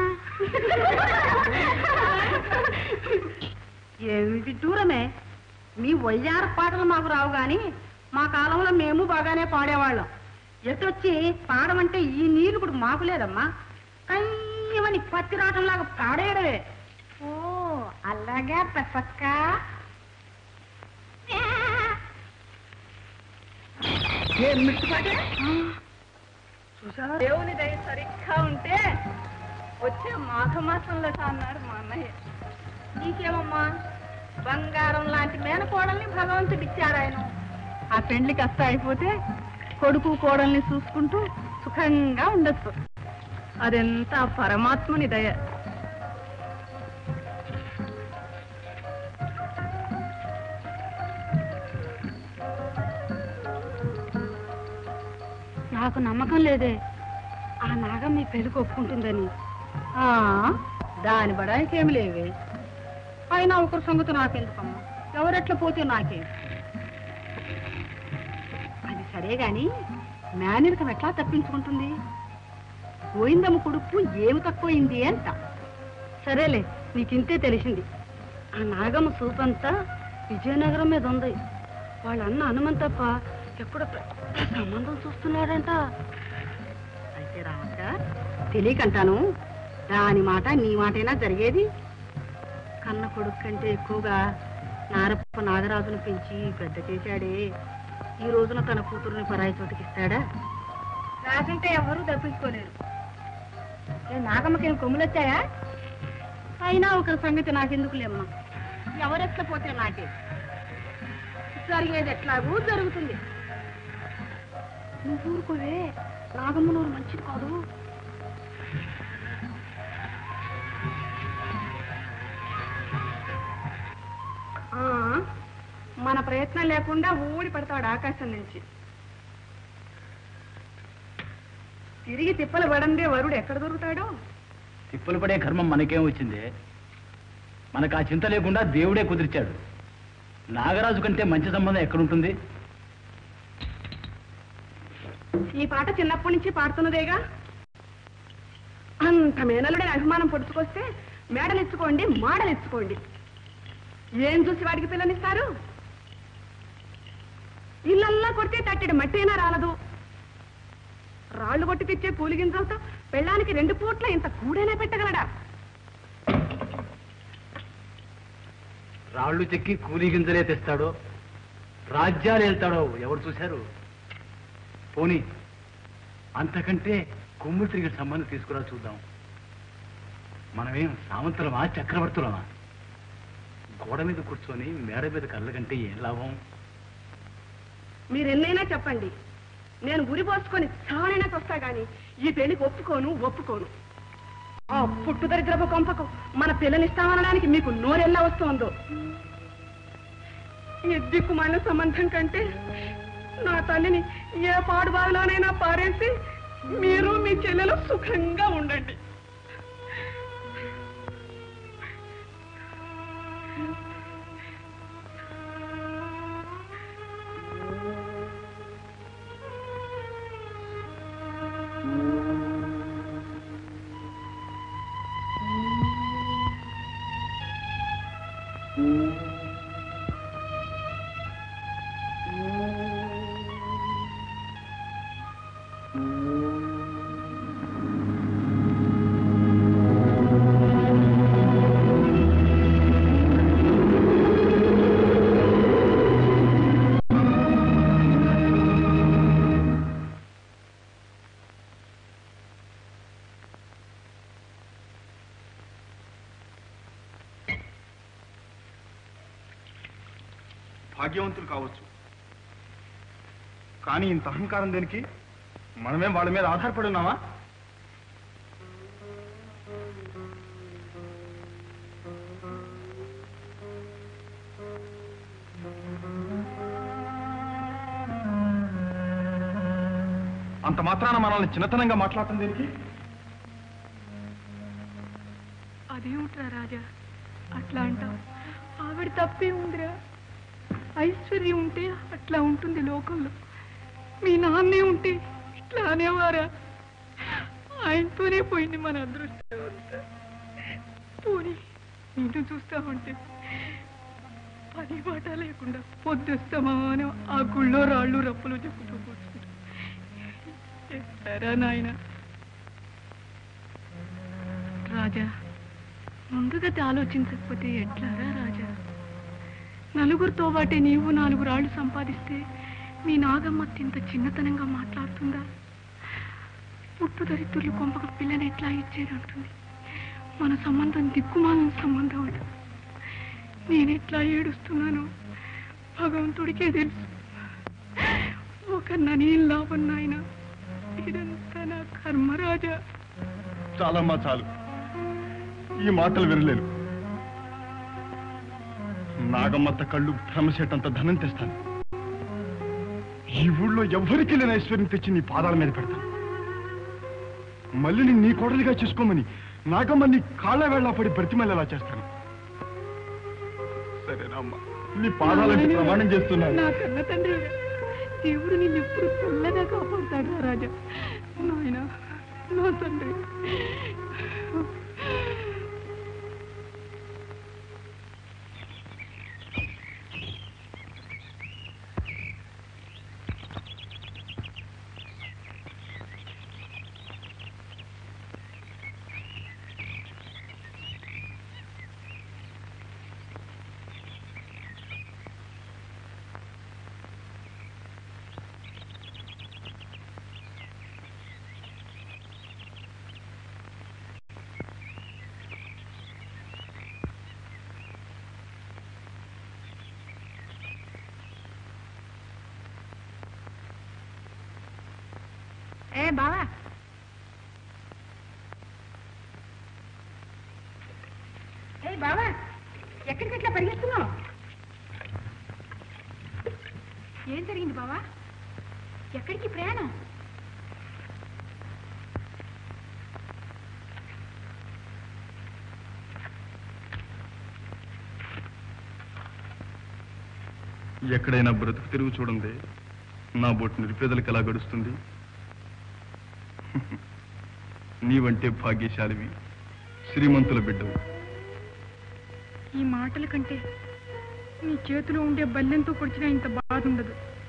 ఏమిటి దూరమే మీ వయ్యార పాటలు మాకు రావు గాని మా కాలంలో మేము బాగానే పాడేవాళ్ళం ఎటొచ్చి పాడమంటే ఈ నీళ్లు కూడా మాకు లేదమ్మా కయ్యమని పత్తి రావటంలాగా పాడేయడమే ఓ అలాగా బసక్క చూసావా దేవుని దయ సరిగ్గా ఉంటే వచ్చే మాఘమాసంలో అన్నాడు మా అన్నయ్య నీకేమమ్మా బంగారం లాంటి మేనకోడల్ని భగవంతుడు ఇచ్చాడు ఆయన ఆ పెండ్లి కష్ట అయిపోతే కొడుకు కోడల్ని చూసుకుంటూ సుఖంగా ఉండొచ్చు అదంతా పరమాత్ముని దయ నాకు నమ్మకం లేదే ఆ నాగం మీ పెళ్లికి ఒప్పుకుంటుందని ఆ, దాని బడానికి ఏమి లేవే అయినా ఒకరి సంగతి నాకెందుకమ్మా ఎవరెట్లా పోతే నాకే అది సరే గాని మేనరికం ఎట్లా తప్పించుకుంటుంది గోయిందమ్మ కొడుకు ఏమి తక్కువైంది అంట సరేలే నీకింతే తెలిసింది ఆ నాగమ్మ సూపంతా విజయనగరం మీద ఉంది వాళ్ళ అన్న హనుమంతప్ప ఎక్కడో పెద్ద సంబంధం చూస్తున్నాడంట అయితే రావక్క తెలియకంటాను దాని మాట నీ మాటైనా జరిగేది కన్న కొడుకు కంటే ఎక్కువగా నారప్ప నాగరాజును పెంచి పెద్ద చేశాడే ఈ రోజున తన కూతురుని పరాయి చోటికిస్తాడా రాజంటే ఎవరూ తప్పించుకోలేరు ఏ నాగమ్మకి కొమ్ములు వచ్చాయా అయినా ఒక సంగతి నాకెందుకులేమ్మా ఎవరెట్లా పోతే నాకే జరిగేది ఎట్లాగూ జరుగుతుంది నువ్వు ఊరుకోవే నాగమ్మ నూరు మంచిది కాదు ఆ, మన ప్రయత్నం లేకుండా ఊడి పడతాడు ఆకాశం నుంచి తిరిగి తిప్పలు పడందే వరుడు ఎక్కడ దొరుకుతాడో తిప్పలు పడే కర్మం మనకేం వచ్చింది మనకు ఆ చింత లేకుండా దేవుడే కుదిర్చాడు నాగరాజు కంటే మంచి సంబంధం ఎక్కడుంటుంది ఈ పాట చిన్నప్పటి నుంచి పాడుతున్నదేగా అంత మేనలుడని అభిమానం పొడుచుకొస్తే మేడలిచ్చుకోండి మాడలిచ్చుకోండి ఏం చూసి వాడికి పిల్లనిస్తారు ఇల్లల్లా కొడితే తట్టెడు మట్టి అయినా రాలదు రాళ్ళు కొట్టి తెచ్చే కూలి గింజలతో పెళ్ళానికి రెండు పూట్ల ఇంత కూడైనా పెట్టగలడా రాళ్ళు చెక్కి కూలీ గింజలే తెస్తాడో రాజ్యాలు వెళ్తాడో ఎవరు చూశారు పోనీ అంతకంటే కొమ్ములు తిరిగి సంబంధం తీసుకురా చూద్దాం మనమేం సామంతులమా చక్రవర్తులమా గోడ మీద కూర్చొని మేడ మీద కళ్ళ కంటే ఏం లాభం మీరు ఎన్నైనా చెప్పండి నేను ఉరి పోసుకొని చావనైనా వస్తా గాని ఈ పెళ్లికి ఒప్పుకోను ఒప్పుకోను ఆ పుట్టు దరిద్రపు కొంపకు మన పిల్లనిస్తామనడానికి మీకు నోరెల్లా వస్తోందో ఈ దిక్కుమాలిన సంబంధం కంటే నా తల్లిని ఏ పాడు బావిలోనైనా పారేసి మీరు మీ చెల్లెలు సుఖంగా ఉండండి భాగ్యవంతులు కావచ్చు కానీ ఇంత అహంకారం దేనికి మనమేం వాళ్ళ మీద ఆధారపడి ఉన్నామా అంత మాత్రాన మనల్ని చిన్నతనంగా మాట్లాడటం దేనికి అదేమిట్రా రాజా అట్లా అంటావు ఆవిడ తప్పే ఉందిరా ఐశ్వర్యం ఉంటే అట్లా ఉంటుంది లోకంలో మీ నాన్నే ఉంటే ఇట్లా అనేవారా ఆయనతోనే పోయింది మన అదృష్టం అంతా. పోనీ నిన్ను చూస్తా ఉంటే పని బాట లేకుండా పొద్దుస్తామాను ఆ గుళ్ళో రాళ్ళు రప్పులు చెప్పుతూ కూర్చుంటా ఎట్టారా నాయన రాజా ముందుగా ఆలోచించకపోతే ఎట్లారా రాజా నలుగురితో వాటే నీవు నాలుగు రాళ్ళు సంపాదిస్తే మీ నాగమ్మ ఇంత చిన్నతనంగా మాట్లాడుతుందా పుట్టు దరిద్రులు కొంపక పిల్లని ఎట్లా ఇచ్చేదంటుంది మన సంబంధం దిక్కుమాలిన సంబంధం అట నేనెట్లా ఏడుస్తున్నాను భగవంతుడికే తెలుసు ఒక ననేం లాభం నాయన ఇదంతా నా కర్మ రాజా చాలమ్మా చాలు ఈ మాటలు వినలేను నాగమ్మత్త కళ్ళు భ్రమసేటంత ధనం తెస్తాను ఈ ఊళ్ళో ఎవ్వరికీ లేని ఐశ్వర్యం తెచ్చి నీ పాదాల మీద పెడతాను మళ్ళీ నేను నీ కోడలిగా చేసుకోమని నాగమ్మ నీ కాళ్ళ వేళ్ళ పడి బ్రతిమల్లేలా చేస్తాను సరేనా అమ్మా నీ పాదాలంటే ప్రమాణం చేస్తున్నాను నా కన్న తండ్రి దేవుడు నిన్ను ఎప్పుడు చల్లగా కాపాడుతాడు రా రాజా నాయన నా తండ్రి ఏ బావా ఏ బావా ఎక్కడికి ఇట్లా పరిగెత్తున్నావు ఏం జరిగింది బావా ఎక్కడికి ప్రయాణం ఎక్కడైనా బ్రతుకు తిరుగు చూడండి నా బొట్టు నిరుపేదలకు ఎలా గడుస్తుంది నీవంటే భాగ్యశాలివి శ్రీమంతుల బిడ్డవు ఈ మాటల కంటే నీ చేతిలో ఉండే బల్లెంతో పొడిచినా ఇంత బాధ ఉండదు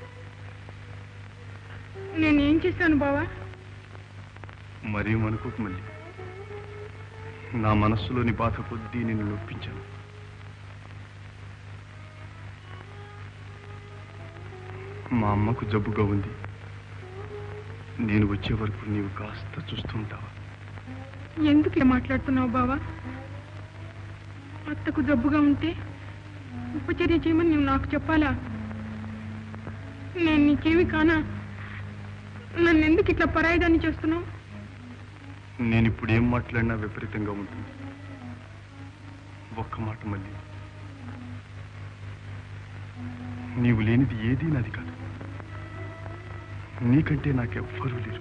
నేనేం చేశాను బావా మరీ అనుకోకు మళ్ళీ నా మనస్సులోని బాధ కొద్దీ నిన్ను నొప్పించాను మా అమ్మకు జబ్బుగా ఉంది నేను వచ్చే వరకు నీవు కాస్త చూస్తుంటావా ఎందుకు ఇలా మాట్లాడుతున్నావు బావా అత్తకు జబ్బుగా ఉంటే ఉపచర్య చేయమని నువ్వు నాకు చెప్పాలా నేను నీకేమి కానా నన్ను ఎందుకు ఇట్లా పరాయిదాన్ని చేస్తున్నావు నేను ఇప్పుడు ఏం మాట్లాడినా విపరీతంగా ఉంటుంది ఒక్క మాట మళ్ళీ నీవు లేనిది ఏదీ నాది కాదు నీకంటే నాకెవ్వరూ లేరు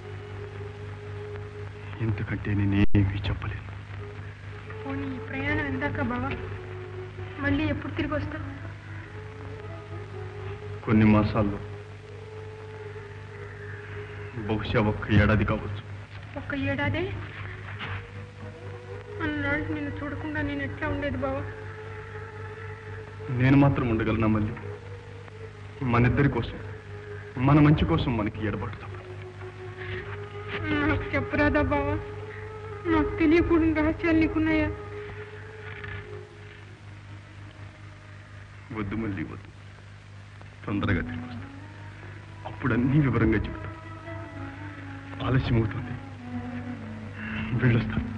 ఇంతకంటే నేనేమీ చెప్పలేను పోనీ ఈ ప్రయాణం ఎందాక బావా మళ్ళీ ఎప్పుడు తిరిగి వస్తావు కొన్ని మాసాల్లో బహుశా ఒక్క ఏడాది కావచ్చు ఒక్క ఏడాదే అన్నాడు నిన్ను చూడకుండా నేను ఎట్లా ఉండేది బావా నేను మాత్రం ఉండగలనా మళ్ళీ మనిద్దరి కోసం మన మంచి కోసం మనకి ఎడబాటు తప్పదు నాకు చెప్పరాదా బావా నాకు తెలియకూడని రహస్యాలు నీకున్నాయా వద్దు మళ్ళీ వద్దు తొందరగా తిరిగి వస్తాను అప్పుడు అన్నీ వివరంగా చెబుతాను ఆలస్యం అవుతుంది వెళ్ళొస్తాను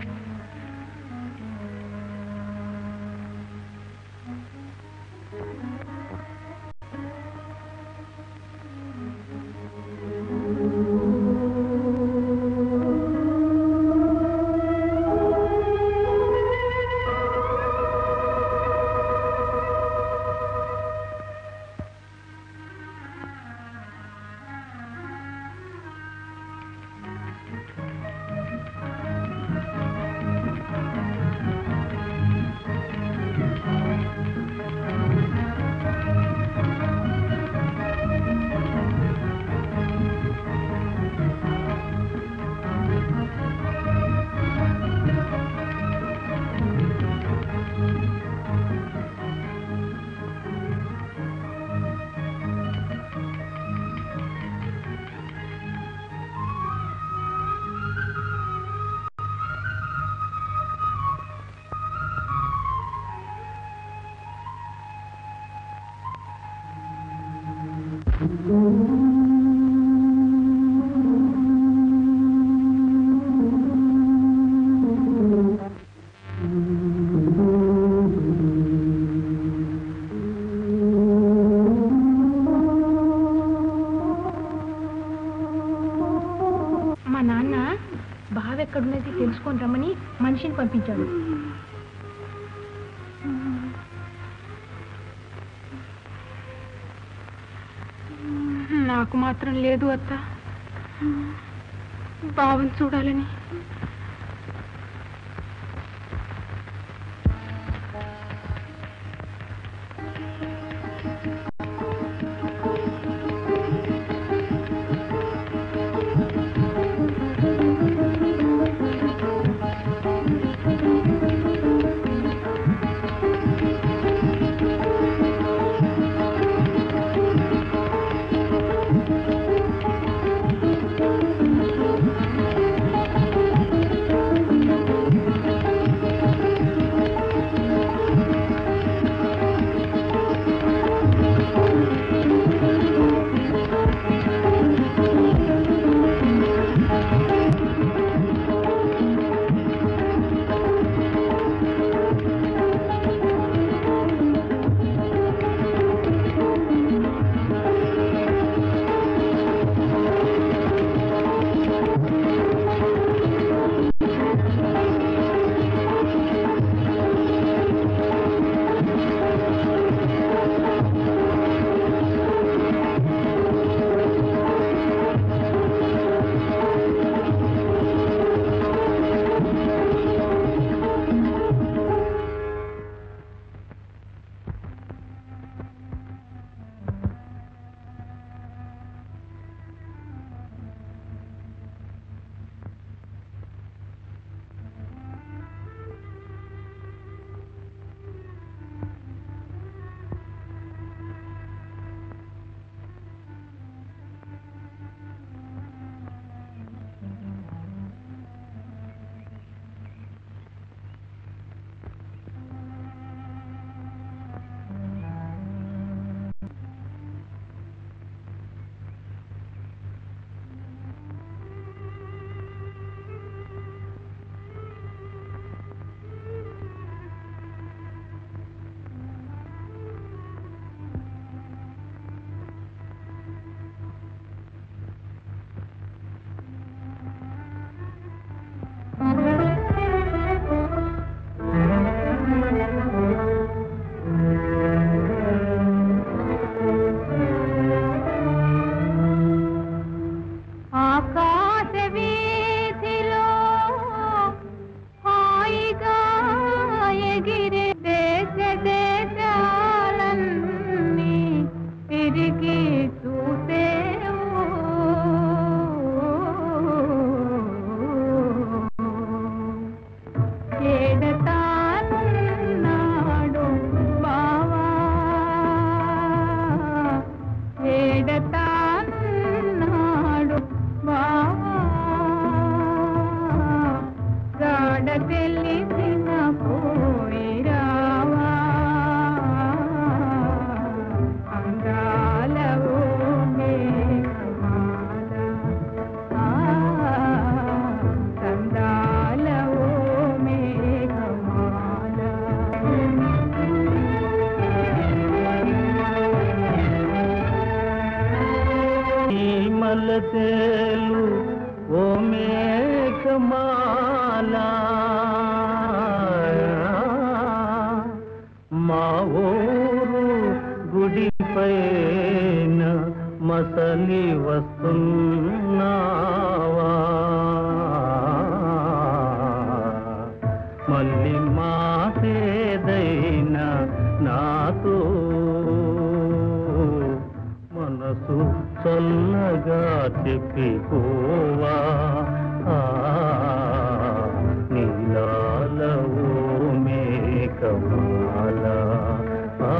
మా నాన్న బావ ఎక్కడున్నది తెలుసుకొని రమ్మని మనిషిని పంపించాడు నాకు మాత్రం లేదు అత్త బావని చూడాలని ఆ ఆకాశ వీధిలో హాయిగా ఎగిరే దేశ దేశాలన్నీ తిరిగి చూసేవు ఏడతానున్నాడు బావా ఏడతానున్నాడు బావా గాఢ తెలిసిన పోయిరావా అంగాలవో మేఘమాల ఆ, సందాలవో ఈ మలతేలు ఓ మేఘమాల మా ఊరు గుడిపైన మసలి వస్తున్నావా మళ్ళీ మాసేదైనా నాతో మనసు చల్లగా చెప్పిపోవా ఆ, నీలాల ఓ మేఘమాల ఆ,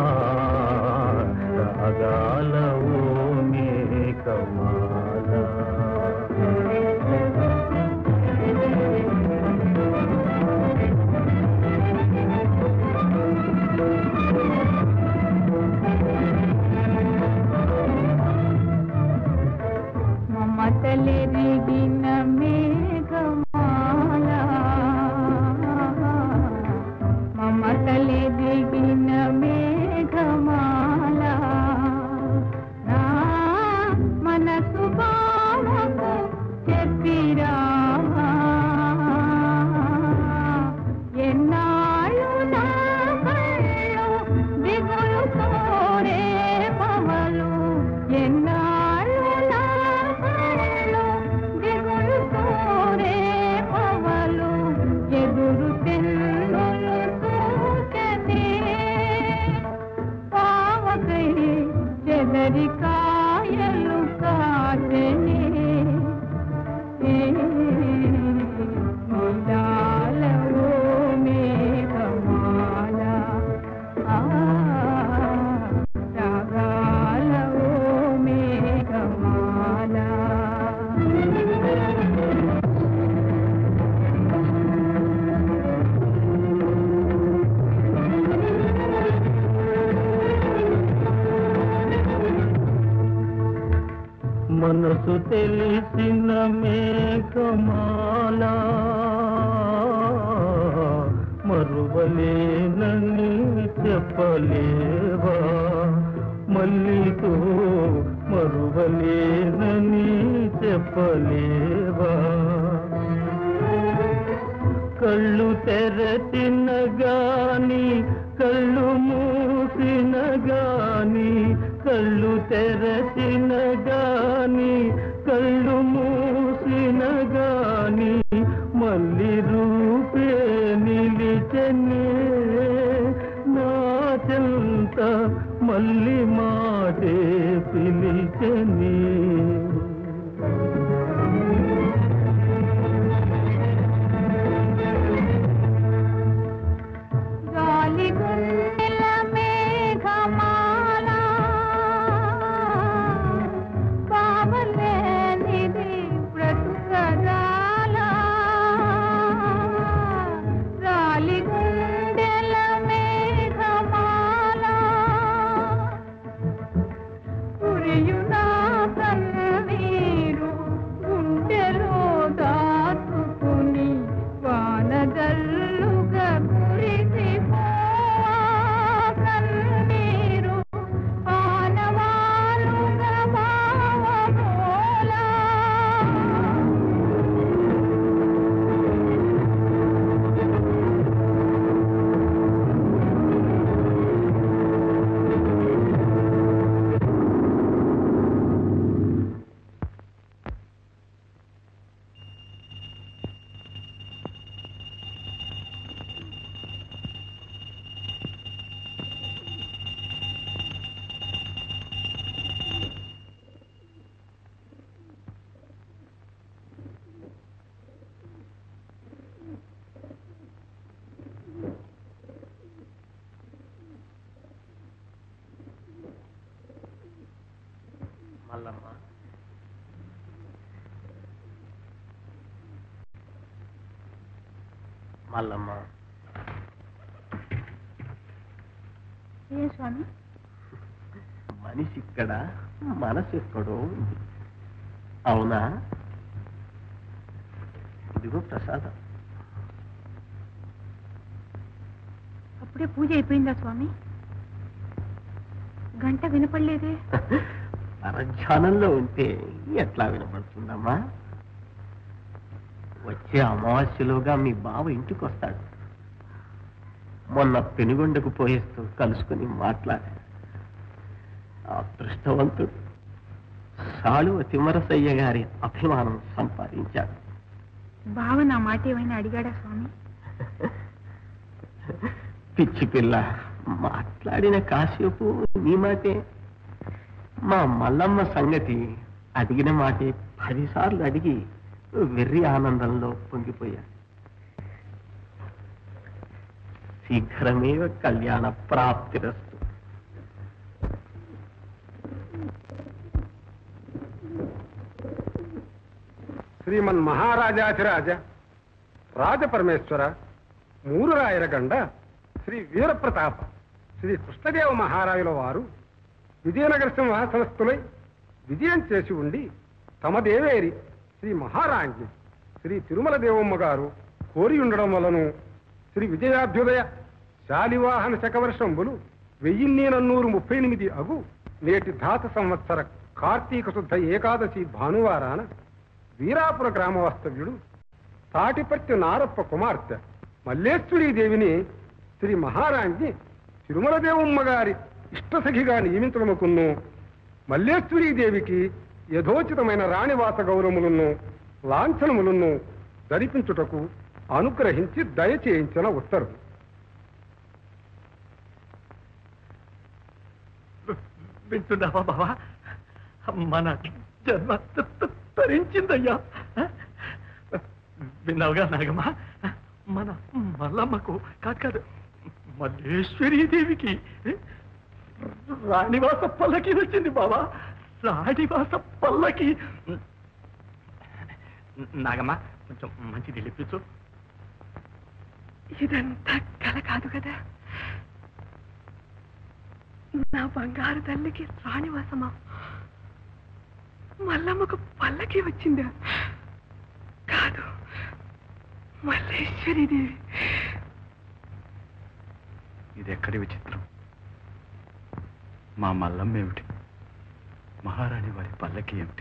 రాగాల ఓ మేఘమాల మమతలెరిగిన మేఘమాల మమతలెరిగిన మేఘమాల నా మనసు బావకు చెప్పిరావా ఎన్నాళ్ళు నా కళ్ళు దిగులు కోరే పవలు ఎన్నాళ్ళు నా కళ్ళు దిగులు కోరే పవలు ఎదురు తెల్లులు చూచనే పావకై చెదరి కాయలు కాచనే నీలాలవో మేఘమాల ఆ, రాగాలవో మేఘమాల మనసు తెలిసిన మేఘమాల మరువలేనని చెప్పలేవా మల్లితో మరువలేనని చెప్పలేవా కళ్ళు తెరచిన గాని కళ్ళు మూసిన గాని కళ్ళు తెరచిన గాని కళ్ళు మూసిన గాని మళ్ళీ రూపే నిలిచనే నా చెంత మళ్ళీ మాటే పిలిచని గాలి గుండెల మేఘమాల పావలేనిది బ్రతుకరాల గాలి గుండెల మేఘమాల కురియునా మల్లమ్మ మల్లమ్మ ఏం స్వామి మనిషి ఇక్కడ మనసు ఎక్కడో ఉంది అవునా ఇదిగో ప్రసాదం అప్పుడే పూజ అయిపోయిందా స్వామి గంట వినపడలేదే పరధ్యానంలో ఉంటే ఎట్లా వినపడుతుందమ్మా వచ్చే అమావాస్యలోగా మీ బావ ఇంటికి వస్తాడు మొన్న పెనుగొండకు పోయేస్తూ కలుసుకుని మాట్లాడా అదృష్టవంతుడు సాళువ తిమ్మరసయ్య గారి అభిమానం సంపాదించాడు బావ నా మాట ఏమైనా అడిగాడా స్వామి పిచ్చి పిల్ల మాట్లాడిన కాసేపు నీ మాటే మా మల్లమ్మ సంగతి అడిగిన మాటే పదిసార్లు అడిగి వెర్రి ఆనందంలో పొంగిపోయా శీఘ్రమేవ కళ్యాణ ప్రాప్తిరస్తు శ్రీమన్ మహారాజాధిరాజ రాజపరమేశ్వర మూరు రాయరగండ శ్రీ వీరప్రతాప శ్రీ కృష్ణదేవ మహారాజుల వారు విజయనగర సింహాసనస్థులై విజయం చేసి ఉండి తమ దేవేరి శ్రీ మహారాజ్ఞి శ్రీ తిరుమల దేవమ్మ గారు కోరి ఉండడం వలను శ్రీ విజయాభ్యుదయ శాలివాహన శకవర్షంబులు వెయ్యిన్ని నన్నూరు ముప్పై ఎనిమిది అగు నేటి ధాత సంవత్సర కార్తీక శుద్ధ ఏకాదశి భానువారాన వీరాపుర గ్రామవాస్తవ్యుడు తాటిపర్తి నారప్ప కుమార్తె మల్లేశ్వరీదేవిని శ్రీ మహారాజ్ఞి తిరుమల దేవమ్మ గారి ఇష్టసఖిగా నియమించడముకును మల్లేశ్వరీదేవికి యథోచితమైన రాణివాస గౌరవములను లాంఛనములను ధరిపించుటకు అనుగ్రహించి దయచేయించిన ఉత్తర్వు వింటున్నావా బావా మన జన్మ త- త- తరించిందయ్యా విన్నావుగా నాగమ్మా మన మల్లమ్మకు కాదు కాదు మల్లేశ్వరీదేవికి రాణివాస పల్లకి వచ్చింది బావా రాణివాస పల్లకి నాగమ్మ కొంచెం మంచిది లేపించు ఇదంతా కల కాదు కదా నా బంగారు తల్లికి రాణివాసమా మల్లమ్మకు పల్లకి వచ్చిందా కాదు మల్లేశ్వరీదేవి ఇది ఎక్కడి విచిత్రం మా మల్లమ్మ ఏమిటి మహారాణి వారి పల్లకి ఏమిటి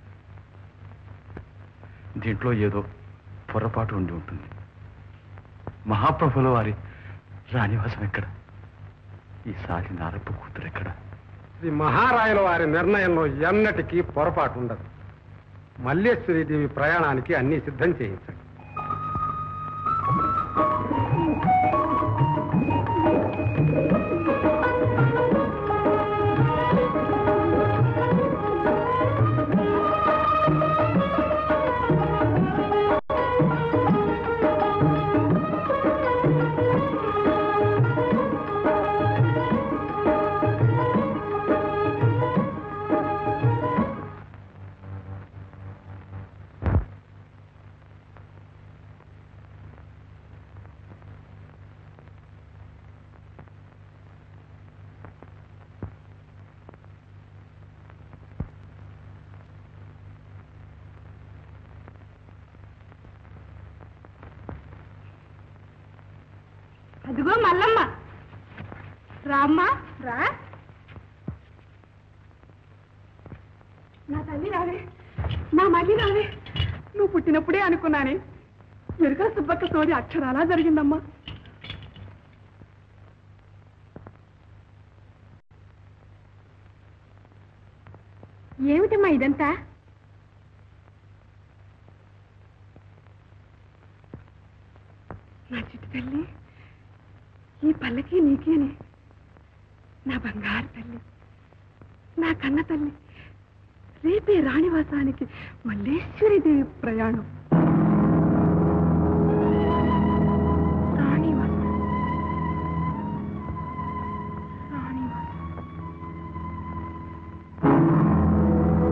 దీంట్లో ఏదో పొరపాటు ఉండి ఉంటుంది మహాప్రభుల వారి రాణివాసం ఎక్కడ ఈసారి నారప్ప కూతురు ఎక్కడ శ్రీ మహారాయుల వారి నిర్ణయంలో ఎన్నటికీ పొరపాటు ఉండదు మల్లేశ్వరీదేవి ప్రయాణానికి అన్ని సిద్ధం చేయించండి అదిగో మల్లమ్మ రామ్మా రా నా తల్లి రావే నా మళ్ళీ రావే నువ్వు పుట్టినప్పుడే అనుకున్నానే ఎరుక సుబ్బక్క సోది అక్షరాలా జరిగిందమ్మా ఏమిటమ్మా ఇదంతా నా చిట్టి తల్లి ఈ పల్లకి నీకేనే నా బంగారు తల్లి నా కన్న తల్లి రేపే రాణివాసానికి మల్లేశ్వరీదేవి ప్రయాణం రాణివాసం రాణివాసం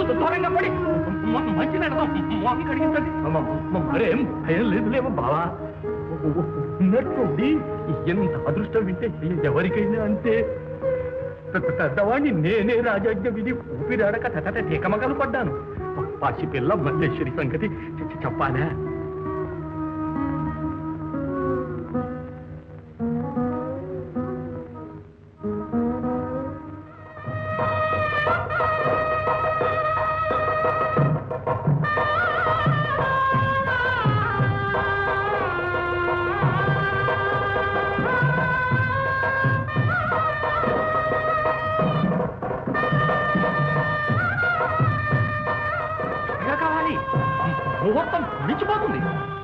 దూరంగా పడి మ- మంచి నడదాం మోహం కడిగించండి మ- మ- మరేం భయం లేదు లేవు బావా ఉన్నట్టుండి ఎంత అదృష్టం వింటే ఎవరికైనా అంతే పె- పెద్దవాణ్ణి నేనే రాజాజ్ఞ విధి ఊపిరాడక తట టీకమగలు పడ్డాను పసి పిల్ల మల్లేశ్వరి సంగతి చె- చె- చెప్పాలా త్వరగా కావాలి ముహూర్తం విడిచిపోతుంది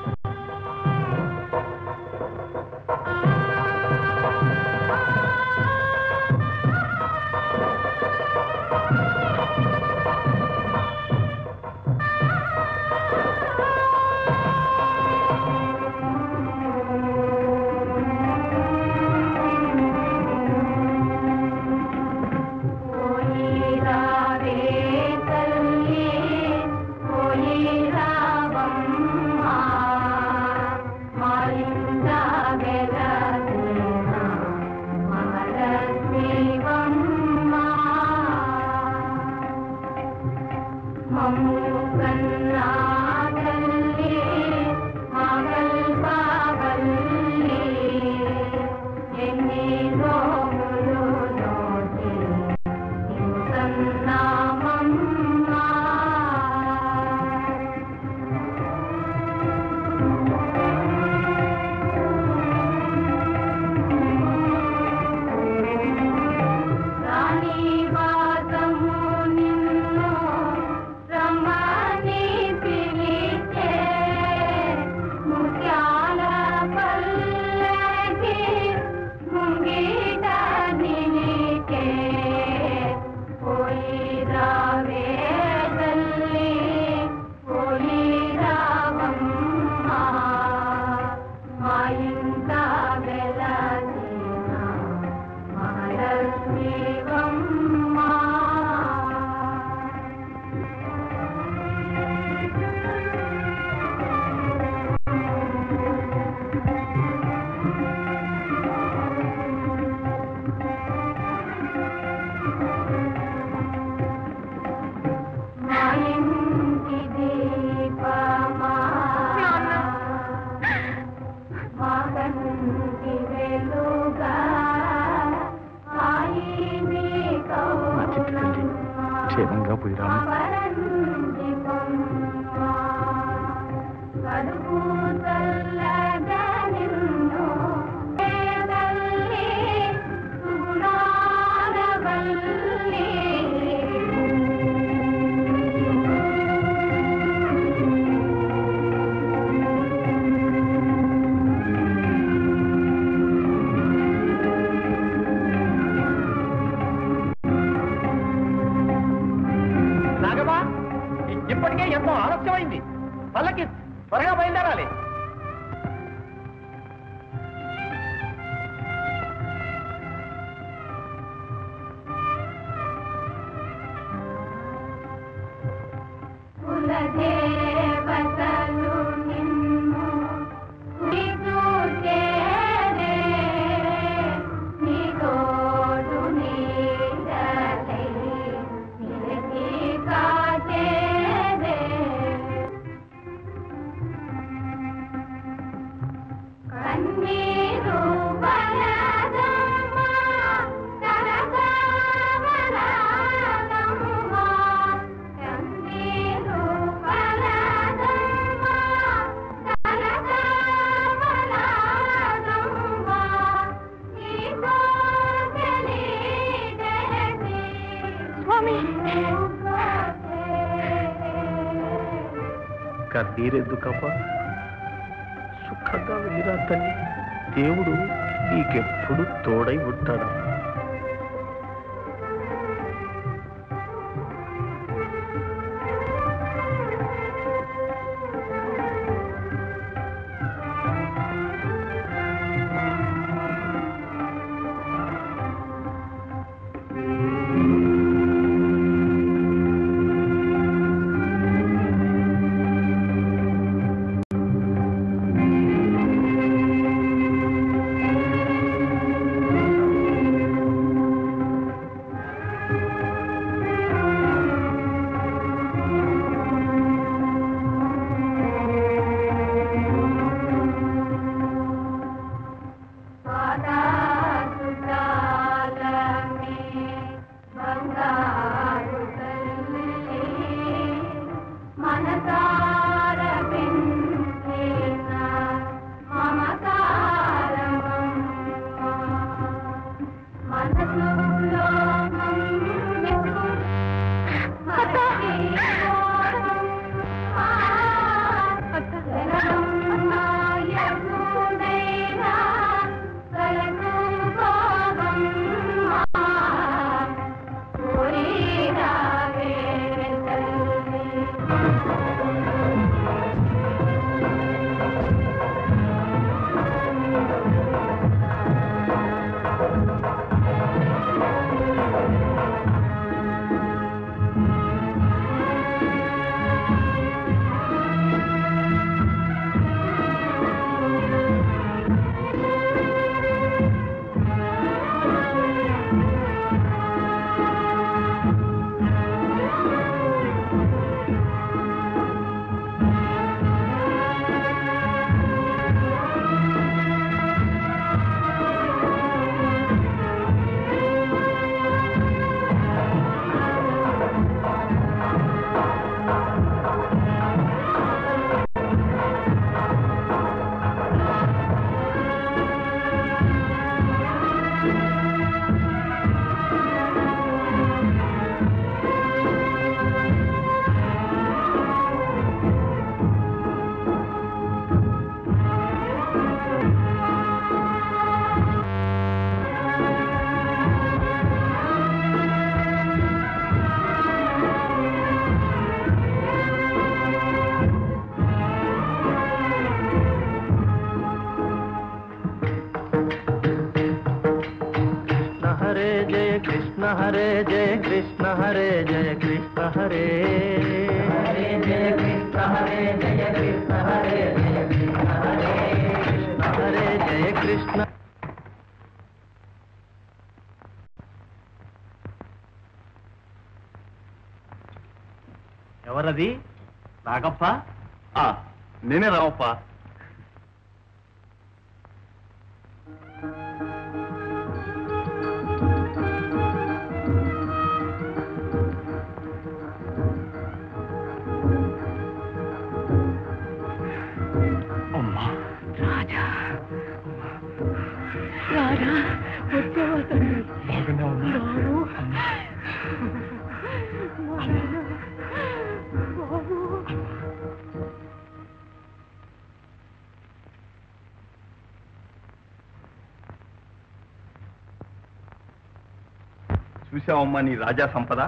నా చిట్టి తల్లి క్షేమంగా పోయిరాము నాగమా ఇ- ఇప్పటికే ఎంతో ఆలస్యమైంది పల్లకి త్వరగా బయలుదేరాలి కన్నీరెందుకమ్మా సుఖంగా వెళ్ళిరా తల్లి దేవుడు నీకెప్పుడు తోడై ఉంటాడు ఆ జయ కృష్ణ హరే జయ కృష్ణ హరే జయ కృష్ణ హరే హరే జయ కృష్ణ హరే జయ కృష్ణ హరే జయ కృష్ణ హరే కృష్ణ హరే జయ కృష్ణ ఎవరది నాగప్ప ఆ, నేనే రామప్ప అమ్మా రాజా రాజా వచ్చేవా తండ్రి బాగున్నా ఉన్నా రాను నాయనా, బాబు. చూసావమ్మా నీ రాజా సంపద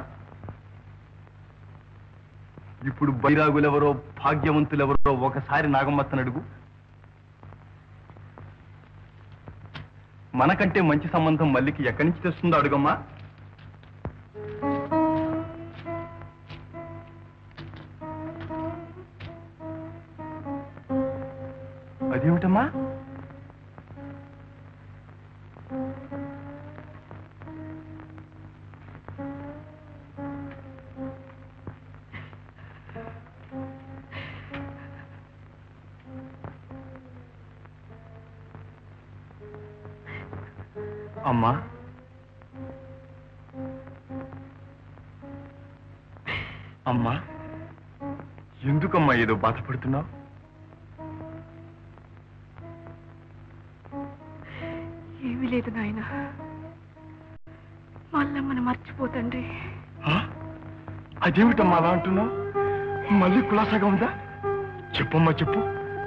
ఇప్పుడు బైరాగులెవరో భాగ్యవంతులెవరో ఒకసారి నాగమ్మత్తను అడుగు మనకంటే మంచి సంబంధం మల్లికి ఎక్కడి నుంచి తెస్తుందో అడుగమ్మా అదేమిటమ్మా అమ్మా అమ్మా ఎందుకమ్మా ఏదో బాధపడుతున్నావు ఏమీ లేదు నాయన మళ్ళమ్మని మర్చిపోతండి ఆ? అదేమిటమ్మా అలా అంటున్నావు మళ్ళీ కులాసాగా ఉందా చెప్పమ్మా చెప్పు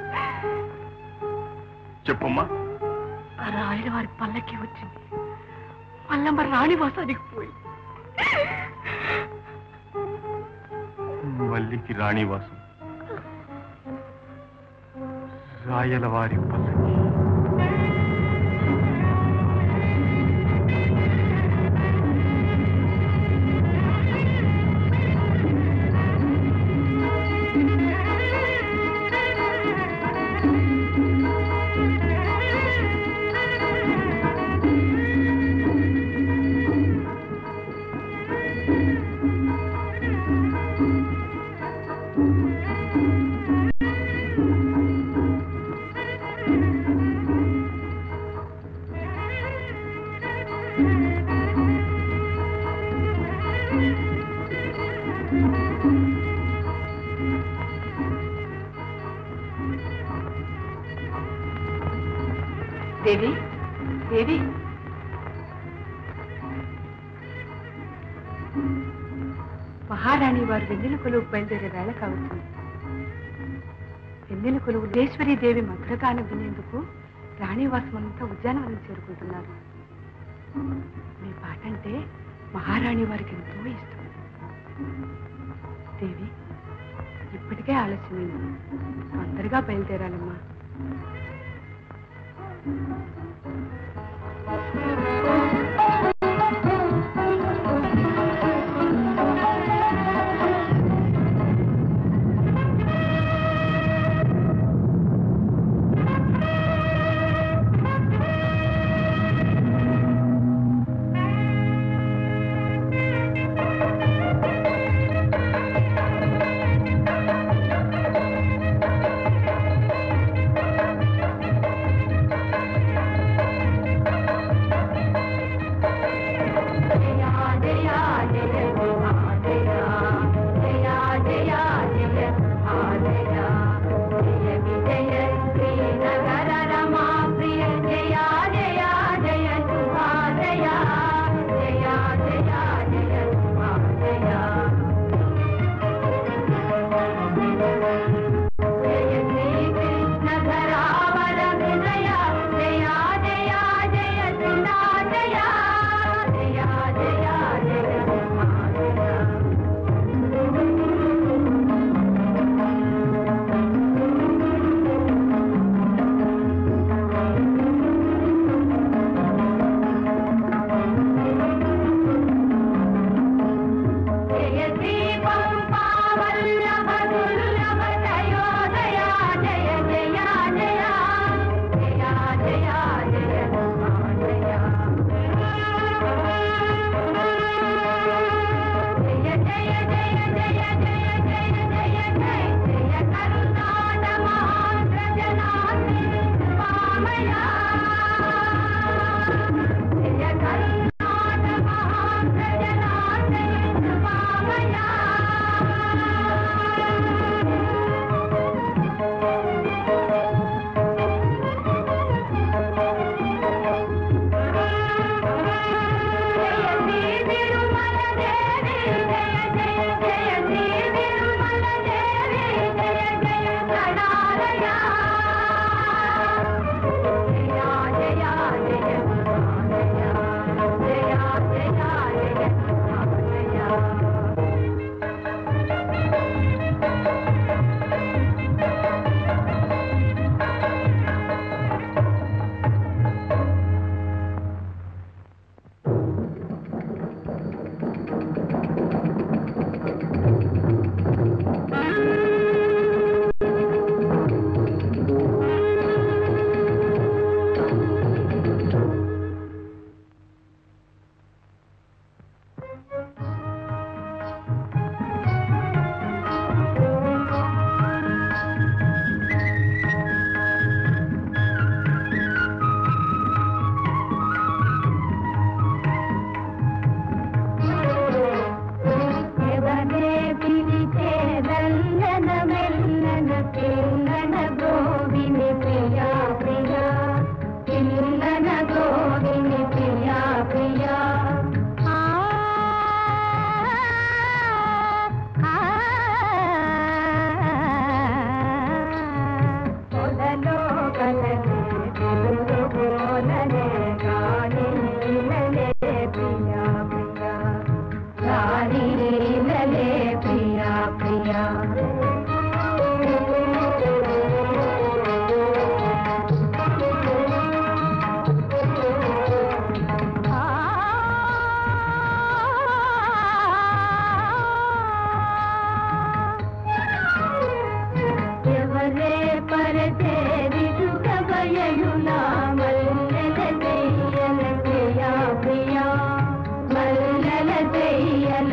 చెప్పమ్మా ఆ రాయల వారి పల్లకి వచ్చింది మల్లమ్మ రాణివాసానికి పోయి మల్లికి రాణివాసం రాయల వారి పల్లకి దేవి దేవి మహారాణి వారు వెన్నెల కొలువు బయలుదేరే వేళ కావచ్చు వెన్నెల కొలువు లేశ్వరీ దేవి మధురగానం వినేందుకు రాణివాసమంతా ఉద్యానవనం చేరుకుంటున్నారు మీ పాట అంటే మహారాణి వారికి ఎంతో ఇష్టం దేవి ఇప్పటికే ఆలస్యమైంది తొందరగా బయలుదేరాలమ్మా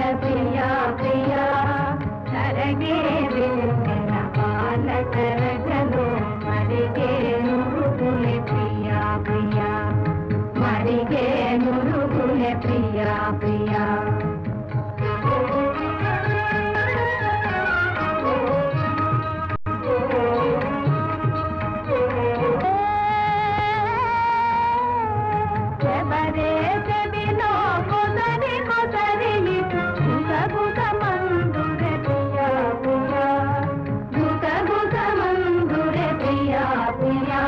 ప్రియా ప్రియా తరగే వెన్నెల పాల కరగలో మరిగే నురుగులే ప్రియా ప్రియా మరిగే నురుగులే ప్రియా ప్రియా శబరే శబిలో కొసరి కొసరిలి గుస గుస మందురే ప్రియా ప్రియా గుస గుస మందురే ప్రియా ప్రియా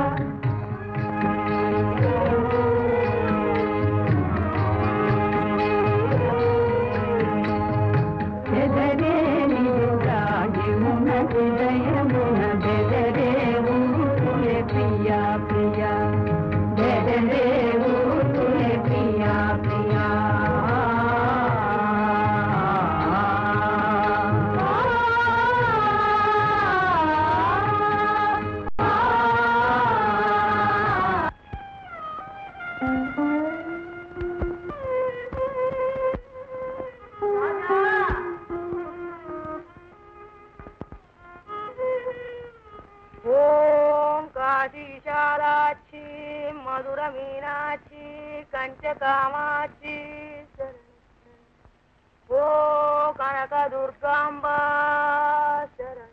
బెదరే నిదురాగిమున హృదయమున బెదరే ఊరులే ప్రియా ప్రియా బెదరే ఊరులే ప్రియా ప్రియా ఓం కాశీశాలాచి మధుర మీనాచి కంచ కామాచి ఓ కనక దుర్గాంబ శరణు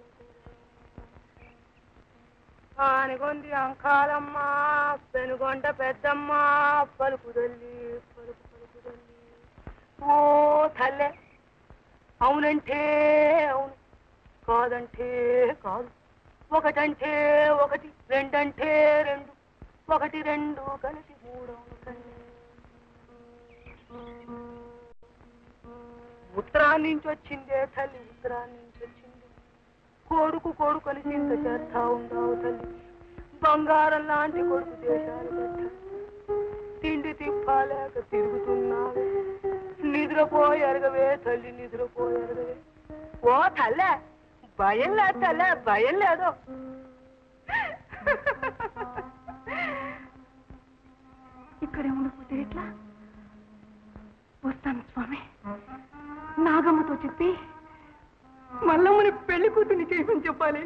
ఆనిగొంది అంకాలమ్మ పెనుగొండ పెద్దమ్మ పలుకుదల్లి పలుకు పలుకుదల్లి ఓ తల్లె అవునంటే అవును కాదంటే కాదు ఒకటంటే ఒకటి రెండంటే రెండు ఒకటి రెండు కలిసి మూడు ఉత్తరాన్ని నుంచి వచ్చిందే తల్లి ఉత్తరాన్ని నుంచి వచ్చింది కొడుకు కొడుకు కలిసి ఇంత చేస్తా ఉందావు తల్లి బంగారం లాంటి కొడుకు దేశాలు పెట్ట తిండి తిప్పాలేక తిరుగుతున్నావు నిద్రపోయి ఎరగవే తల్లి నిద్రపోయి ఎరగవే ఓ తల్లే భయం లేదు తల్లే భయం లేదు ఇక్కడే ఉండిపోతే ఎట్లా వస్తాను స్వామి నాగమ్మతో చెప్పి మల్లమ్మని పెళ్లి కూతుని చేయమని చెప్పాలి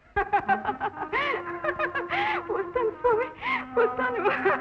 వస్తాను స్వామి వస్తాను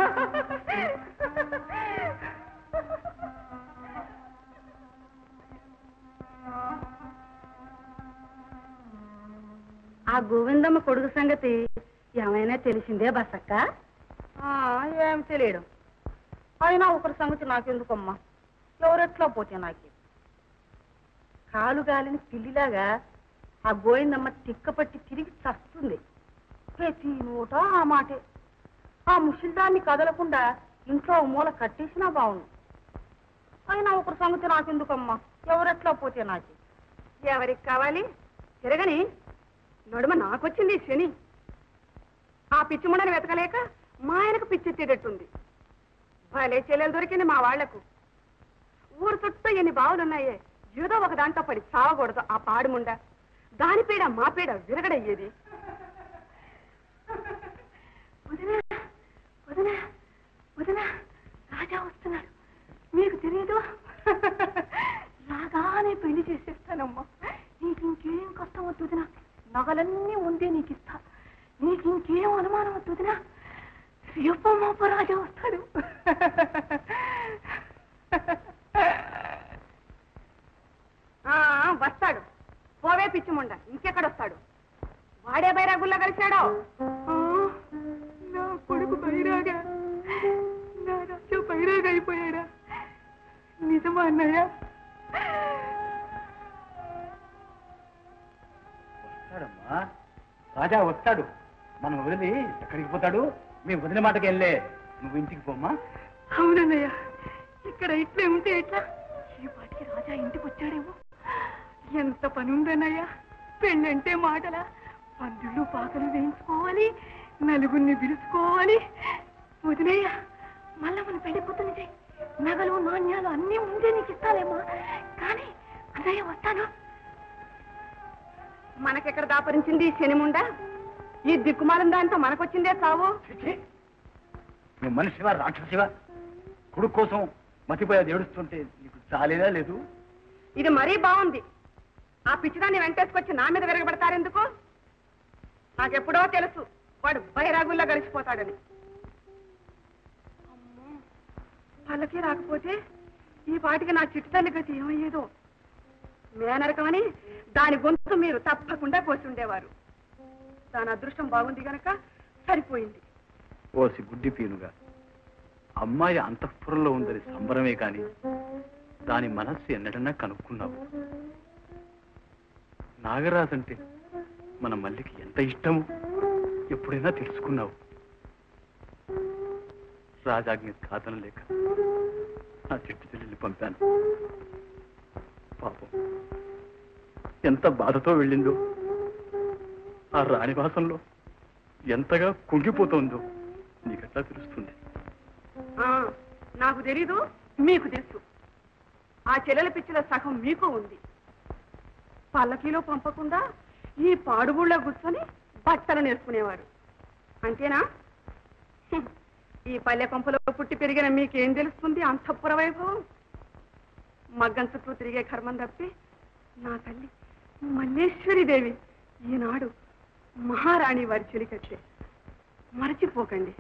ఆ గోవిందమ్మ కొడుకు సంగతి ఏమైనా తెలిసిందే బసక్క ఏం తెలియడు అయినా ఒకరి సంగతి నాకెందుకమ్మా ఎవరెట్లా పోతే నాకే కాలు గాలిని పిల్లిలాగా ఆ గోవిందమ్మ తిక్కపట్టి తిరిగి చస్తుంది ప్రతి నోట ఆ మాటే ఆ ముషిల్దాన్ని కదలకుండా ఇంట్లో ఓ మూల కట్టేసినా బాగుండు అయినా ఒకరి సంగతి నాకెందుకమ్మా ఎవరెట్లా పోతే నాకే ఎవరికి కావాలి తిరగని నడుమ నాకొచ్చింది ఈ శని ఆ పిచ్చిముండని వెతకలేక మా ఆయనకు పిచ్చెత్తేటట్టుంది భలే చెల్లెలు దొరికింది మా వాళ్లకు ఊరు చుట్టూ ఎన్ని బావులున్నాయే ఏదో ఒక దాంట్లో పడి చావకూడదు ఆ పాడుముండ దాని పీడ మా పీడ విరగడయ్యేది వదినా వదినా వదినా రాజా వస్తున్నాడు మీకు తెలియదు రాగానే పెళ్లి చేసేస్తానమ్మా నీకు ఇంకేం కష్టం వద్దు వదినా నగలన్నీ ఉంటే నీకు ఇస్తా నీకు ఇంకేం అనుమానం వద్దు వదినా రేపు మాప రాజా వస్తాడు ఆ వస్తాడు పోవే పిచ్చిముండ ఇంకెక్కడొస్తాడు వాడే బైరాగుల్లో కలిశాడో ఆ, నా కొడుకు బైరాగా నా రాజా బైరాగా అయిపోయాడా నిజమా అన్నయ్య వస్తాడమ్మా రాజా వస్తాడు మనం వదిలి ఎక్కడికి పోతాడు మేము వదిన మాటకి వెళ్ళే నువ్వు ఇంటికి పోమ్మా అవునన్నయ్య ఇక్కడ ఇట్లే ఉంటే ఎట్లా ఈ పాటికి రాజా ఇంటికి వచ్చాడేమో ఎంత పని ఉందన్నయ్య పెళ్ళంటే మాటలా పందుళ్ళు పాకలు వేయించుకోవాలి నలుగురిని పిలుచుకోవాలి వదిలేయ్య మళ్ళా మన పెళ్లి కూతుని చేయి నగలు నాణ్యాలు అన్నీ ముందే నీకు ఇస్తాలేమా కానీ అన్నయ్య వస్తాను మనకెక్కడ దాపరించింది ఈ శనిముండ ఈ దిక్కుమాలం దాంతో మనకొచ్చిందే చావు నువ్వు మనిషివా రాక్షసివా కొడుకు కోసం మతిపోయేది ఏడుస్తుంటే నీకు చాలేదా లేదు ఇది మరీ బాగుంది ఆ పిచ్చిదాన్ని వెంటేసుకొచ్చి నా మీద విరగబడతారెందుకు నాకెప్పుడో తెలుసు వాడు బైరాగుల్లో కలిసిపోతాడని అమ్మో, వాళ్ళకి రాకపోతే ఈ పాటికి నా చిట్టు తల్లి గతి ఏమయ్యేదో మేనరకమని దాని గొంతు మీరు తప్పకుండా కోసి ఉండేవారు దాని అదృష్టం బాగుంది గనక సరిపోయింది ఓసి గుడ్డి పీనుగా అమ్మాయి అంతఃపురంలో ఉందని సంబరమే కాని దాని మనస్సు ఎన్నడన్నా కనుక్కున్నావు నాగరాజు అంటే మన మల్లికి ఎంత ఇష్టము ఎప్పుడైనా తెలుసుకున్నావు రాజాజ్ఞ కాదన లేక నా చెట్టు చెల్లెల్ని పంపాను పాపం ఎంత బాధతో వెళ్ళిందో ఆ రాణివాసంలో ఎంతగా కుంగిపోతోందో నీకెట్లా తెలుస్తుంది ఆ, నాకు తెలీదు మీకు తెలుసు ఆ చెల్లెల పిచ్చిల సగం మీకు ఉంది పల్లకీలో పంపకుండా ఈ పాడుబుళ్ళ కూర్చొని బట్టలు నేర్చుకునేవారు అంతేనా హ్మ్. ఈ పల్లె కొంపలో పుట్టి పెరిగిన మీకేం తెలుస్తుంది అంతఃపుర వైభవం మగ్గం చుట్టూ తిరిగే కర్మం తప్పి నా తల్లి మల్లేశ్వరి దేవి ఈనాడు మహారాణి వారి చెలికట్టే మరచిపోకండి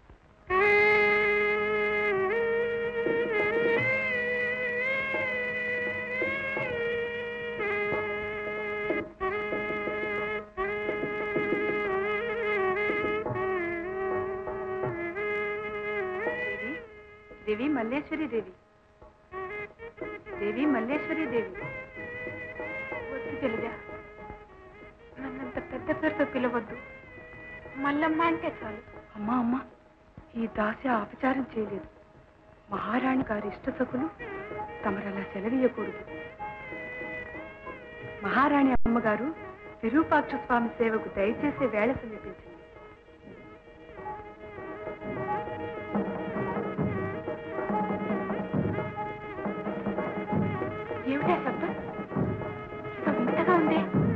దేవి దేవి మల్లేశ్వరి దేవి దేవి మల్లేశ్వరి దేవి వద్దు తెలుగా నన్నంత పెద్ద పేరుతో పిలవద్దు మల్లమ్మ అంటే చాలు అమ్మా అమ్మా ఈ దాసి అపచారం చేయలేదు మహారాణి గారి ఇష్ట సకులు తమరలా సెలవీయకూడదు మహారాణి అమ్మగారు విరూపాక్ష స్వామి సేవకు దయచేసే వేళ సమీపించింది ఏమిటా శబ్దం ఏదో వింతగా ఉంది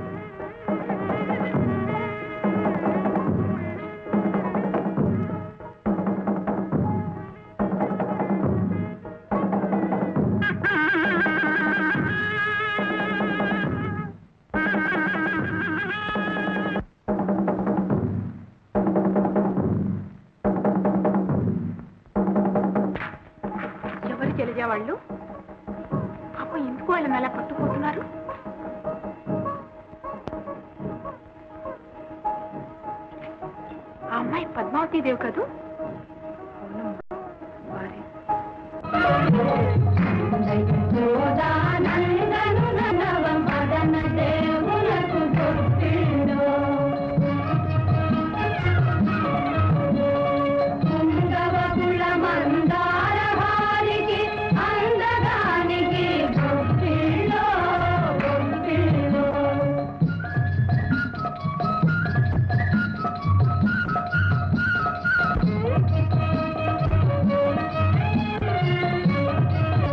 ఎవరు తెలిజా వాళ్ళు పాపం ఎందుకు వాళ్ళని అలా పట్టుకుంటున్నారు ఆ అమ్మాయి పద్మావతి దేవి కదూ వారి ఆ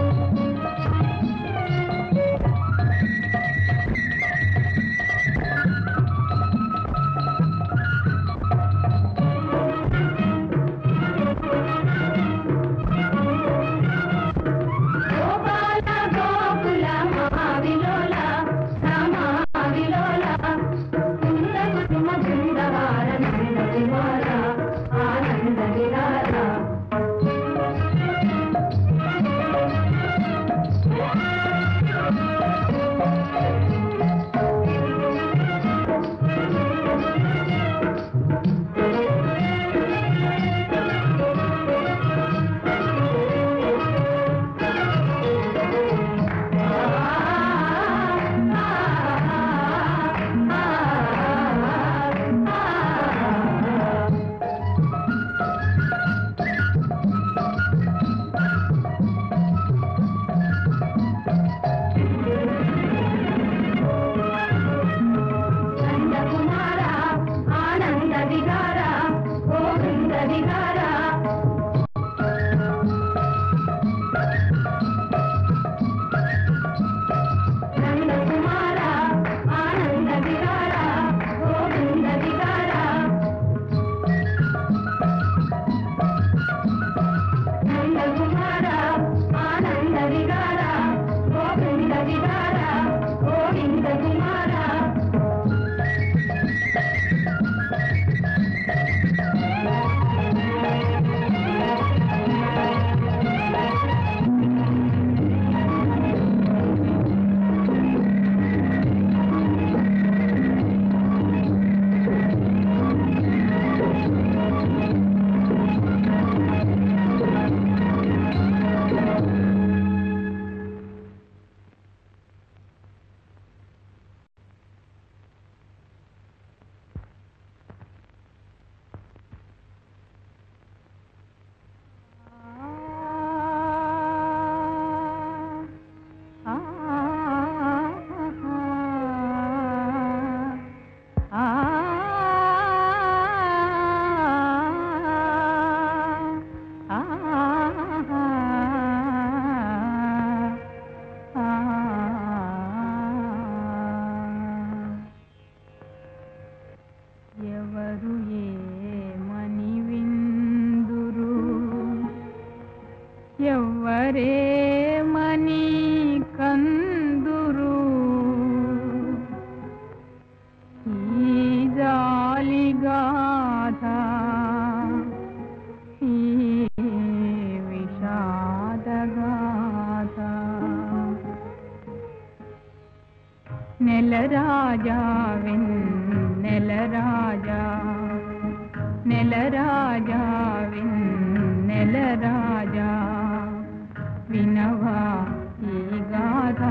నెల రాజా నెల రాజా నెల రాజా నెల రాజా వినవా ఈ గాథ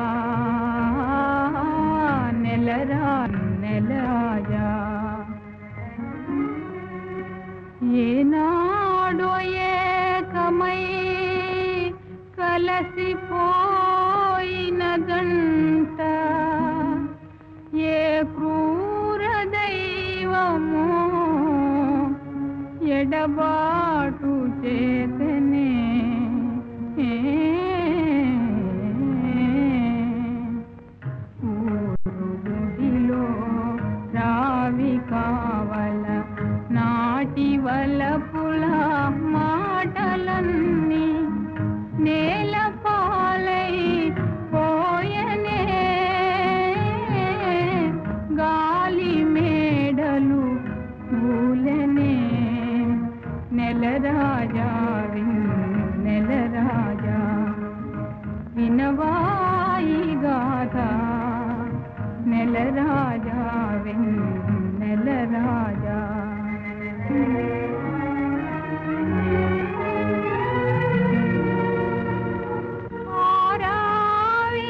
నెల రా నెల రాజా ఏనాడో ఏకమై కలసిపోయినదంట ఏ క్రూర దైవమో ఎడబాటు చేతనే ఊరుగుడిలో రావి కావల నాటి వలపుల మాటలన్నీ నేల పాలై పోయనే గాలి మేడలు పూలనే నెల రాజా నెల రాజా వినవాయి గాథ నెల రాజా నెల రాజా ఆరావి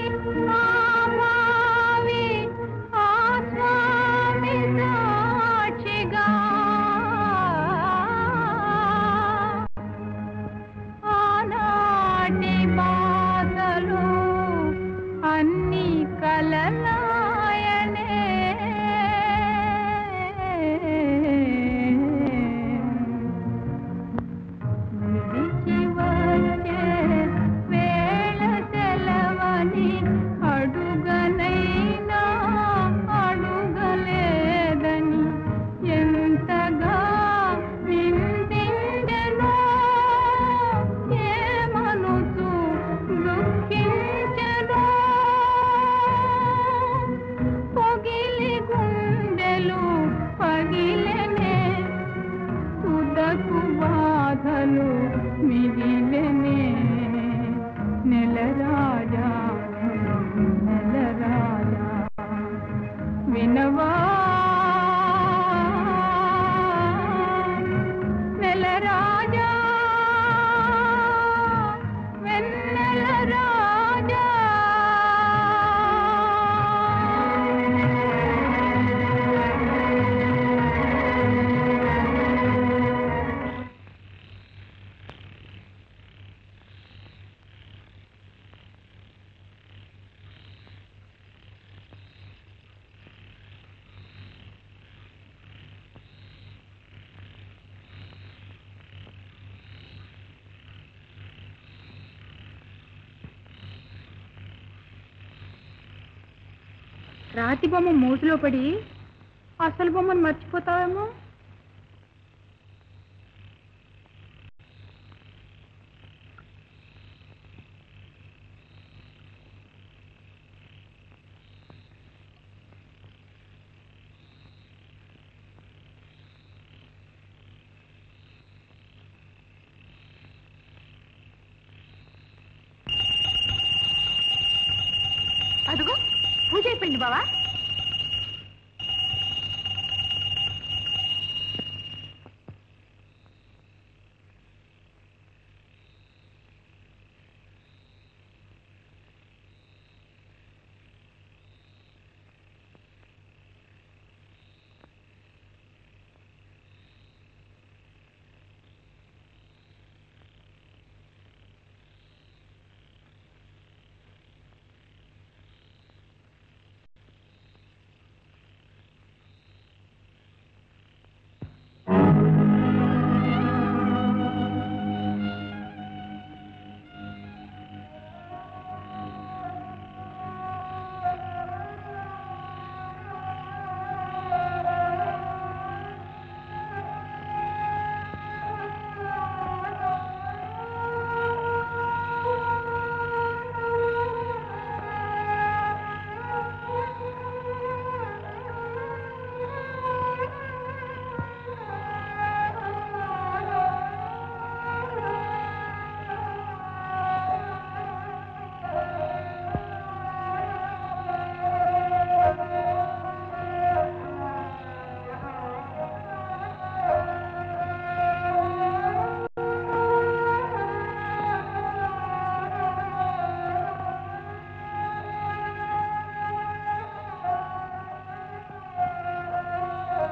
ఆమావి ఆ స్వామి సాక్షిగా ఆనాటి బాధలు అన్ని కలనాయనే విడిచి వచ్చే వేళ సెలవని అడుగనైనా అడుగలేదని ఎంతగా నిందించెనో ఏమనుతూ దుఃఖించెనో పొగిలి గుండెలు పగిలెనే తుదకు బాధలు మిగిలెనే నెల రాజా నెల రాజా వినవా నెల రాజా వెన్నెల రాజా రాతి బొమ్మ మూతిలో పడి అసలు బొమ్మను మర్చిపోతావేమో అదిగో పూజ అయిపోయింది బావా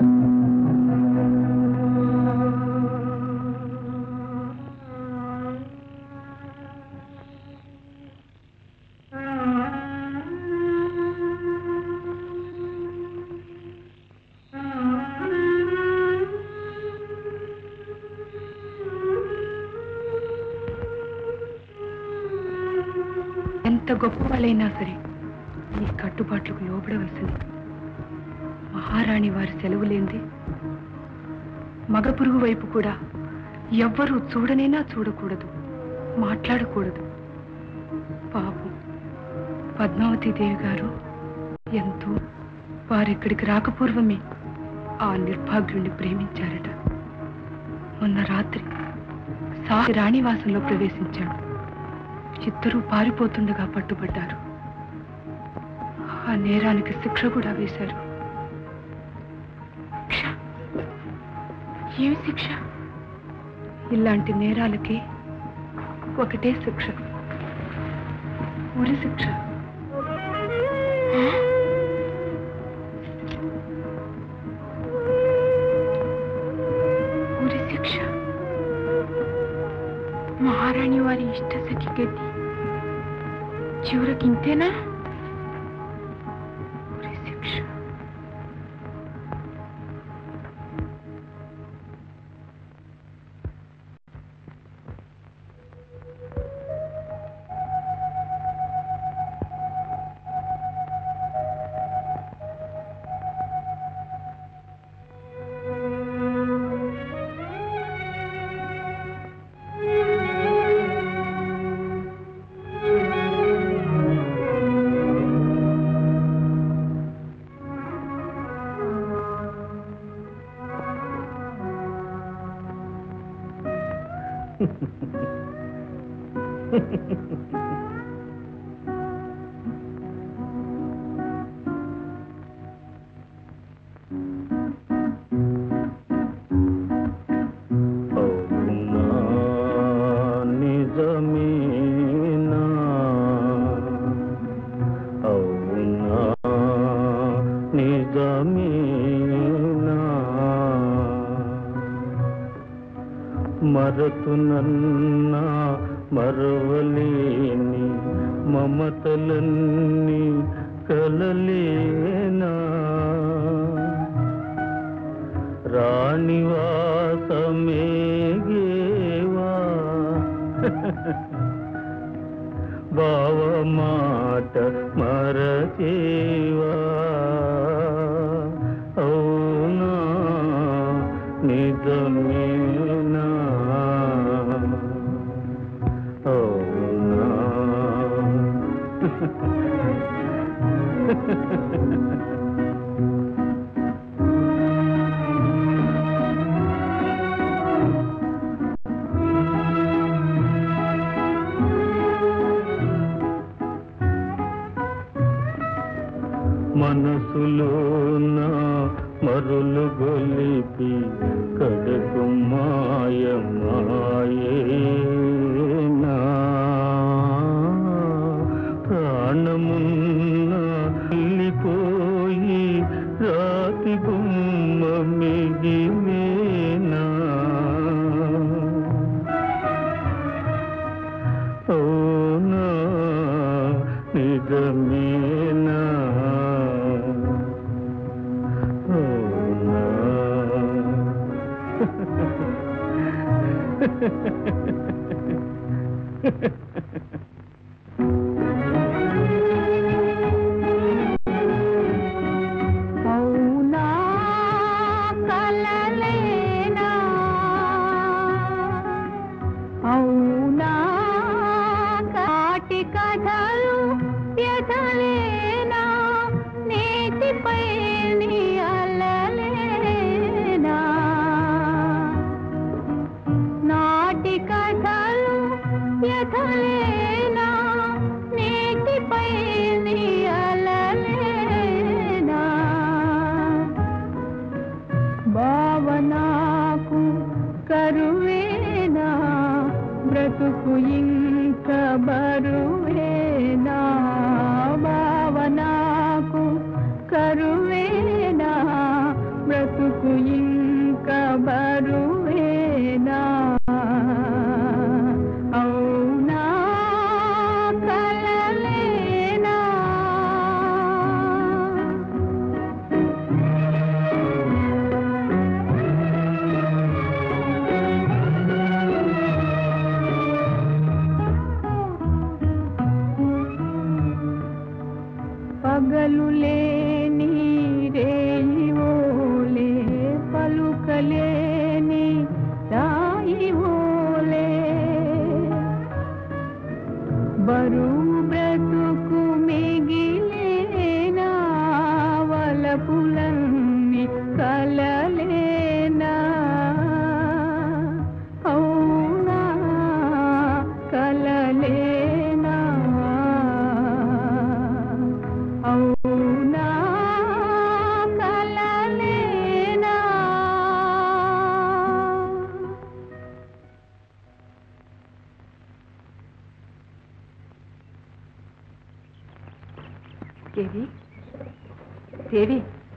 ఎంత గొప్ప వాళ్ళైనా సరే ఈ కట్టుబాట్లకు లోబడవలసింది మహారాణి వారి సెలవు లేంది మగ పురుగు వైపు కూడా ఎవ్వరూ చూడనైనా చూడకూడదు మాట్లాడకూడదు పాపం పద్మావతి దేవి గారు ఎంతో వారిక్కడికి రాకపూర్వమే ఆ నిర్భాగ్యుణ్ణి ప్రేమించారట మొన్న రాత్రి సాహి రాణివాసంలో ప్రవేశించాడు ఇద్దరూ పారిపోతుండగా పట్టుబడ్డారు ఆ నేరానికి శిక్ష కూడా వేశారు శిక్ష ఏమి శిక్ష ఇలాంటి నేరాలకి ఒకటే శిక్ష ఉరి శిక్ష ఉరి శిక్ష మహారాణి వారి ఇష్ట సఖి గతి చివరికి ఇంతేనా ఉరి శిక్ష అవునా నిజమేనా అవునా నిజమేనా మరతునన్నా మరవలేని మమతలన్నీ కలలేనా రాణివాసమేగేవా బావ మాట మరచేవా అవునా నిజమేనా అవునా మనసులోన మరులు గొలిపి కడకు మాయమాయేనా ప్రాణమున్న వెళ్ళిపోయి రాతి గుమ్మ మిగిలేనా అవునా నిజమేనా అవునా అవునా కలలేనా అవునా కాటి కథలు ఎదలేనా నీతిపై నీ అలలేనా నాటి కథ పగలు లేని రేయివోలే పలుకలేని రాయివోలే బరువు బ్రతుకు మిగిలేనా వలపులన్నీ కలలేనా అవునా కలలేనా అవునా కలలేనా దేవి దేవి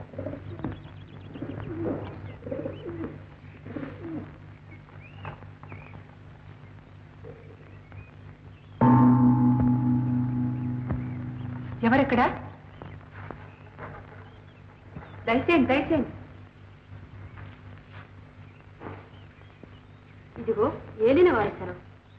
ఎవరెక్కడ దయచేయండి దయచేయండి ఇదిగో ఏలిన వారసరం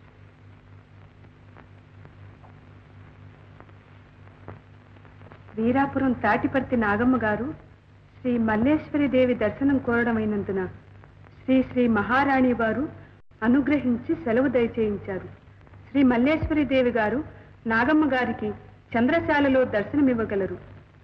వీరాపురం తాటిపర్తి నాగమ్మ గారు శ్రీ మల్లేశ్వరి దేవి దర్శనం కోరడమైనందున శ్రీ శ్రీ మహారాణి వారు అనుగ్రహించి సెలవు దయచేయించారు శ్రీ మల్లేశ్వరి దేవి గారు నాగమ్మ గారికి చంద్రశాలలో దర్శనమివ్వగలరు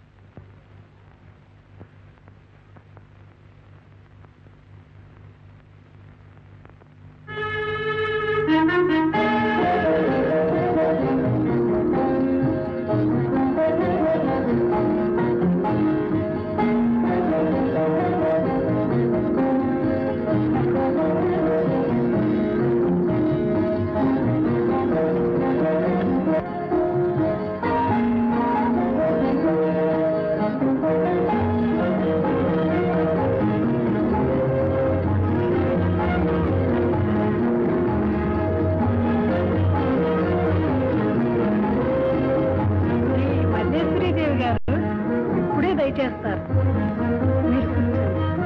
శ్రీ మల్లేశ్వరి దేవి గారు ఇప్పుడే దయచేస్తారు మీరు కూర్చోండి.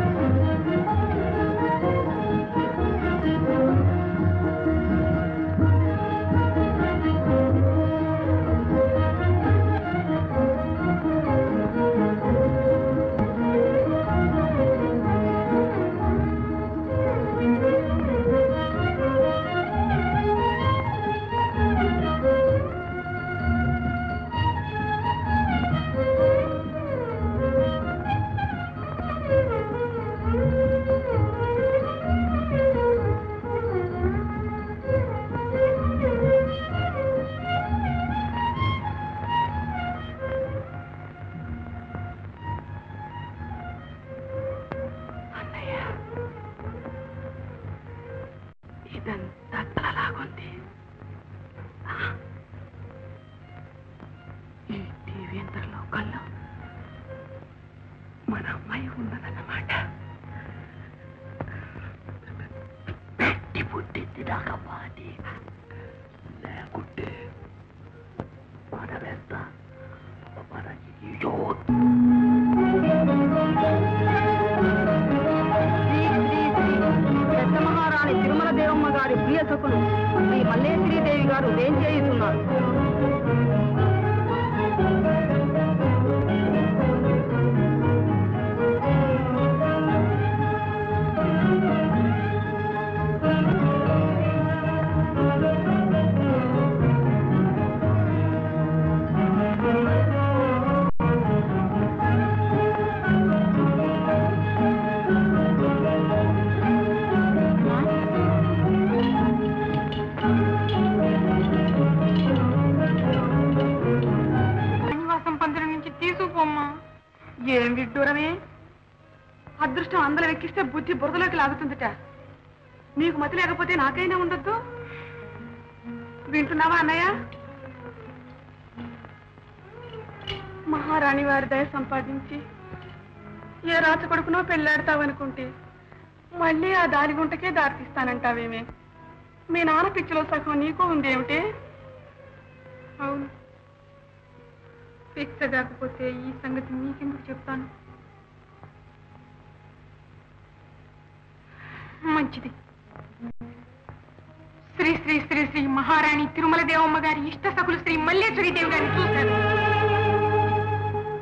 అన్నయ్య ఇదంతా కలలాగుంది ఈ టీవీ లోకల్లో మన అమ్మాయి ఉన్నదన్నమాట పెట్టి పుట్టింది నాకమ్మా అది లేకుంటే మనమెంత మన అయ్యో శ్రీ శ్రీ శ్రీ పెద్ద మహారాణి తిరుమల దేవమ్మ గారి ప్రియ సకులు శ్రీ మల్లేశ్వరి దేవి గారు ఏం చేయుతున్నారు నివాసం పందిరి నుంచి తీసుకుపోమ్మా ఏం విడ్డూరమే అదృష్టం అందరం ఎక్కిస్తే బుద్ధి బురదలోకి లాగుతుందిట నీకు మతి లేకపోతే నాకైనా ఉండొద్దు వింటున్నావా అన్నయ్య మహారాణి వారి దయ సంపాదించి ఏ రాచ కొడుకునో పెళ్ళాడతావనుకుంటే మళ్ళీ ఆ దారి గుంటకే దారితీస్తానంటావేమే మీ నాన్న పిచ్చిలో సగం నీకు ఉందేమిటే అవును పిచ్చ కాకపోతే ఈ సంగతి నీకెందుకు చెప్తాను మంచిది శ్రీ శ్రీ శ్రీ శ్రీ మహారాణి తిరుమల దేవమ్మ గారి ఇష్ట సకులు శ్రీ మల్లేశ్వరి దేవి గారిని చూశాను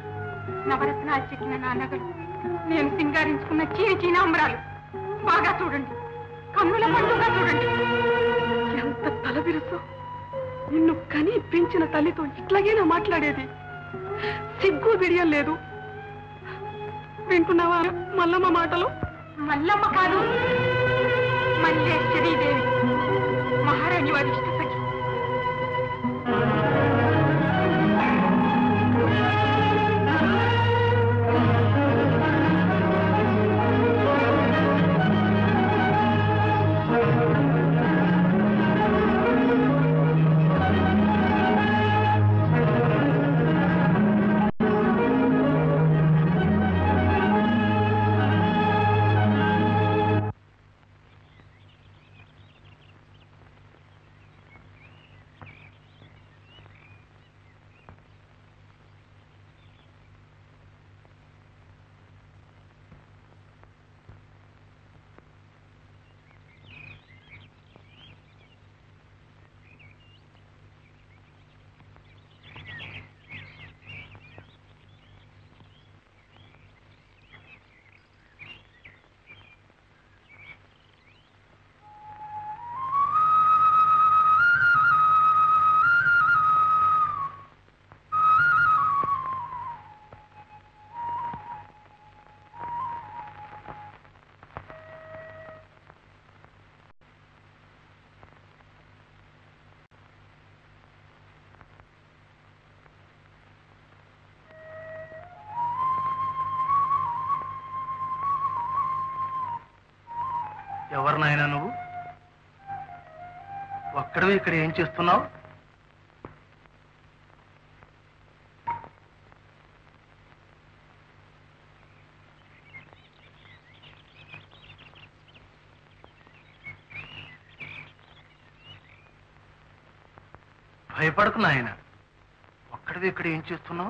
నవరత్నాలు చెక్కిన నా నగలు నేను సింగారించుకున్న చీని చీనాంబరాలు బాగా చూడండి కన్నుల పండుగ చూడండి ఎంత తల బిరుసు నిన్ను కని పెంచిన తల్లితో ఇట్లాగేనా మాట్లాడేది సిగ్గు బిడియం లేదు వింటున్నావా మల్లమ్మ మాటలు మల్లమ్మ కాదు మల్లేశ్వరీదేవి మహారాణి వారి ఇష్ట సఖి ఎవరు నాయనా నువ్వు ఒక్కడవి ఇక్కడ ఏం చేస్తున్నావు భయపడకు నాయన ఒక్కడివి ఇక్కడ ఏం చేస్తున్నావు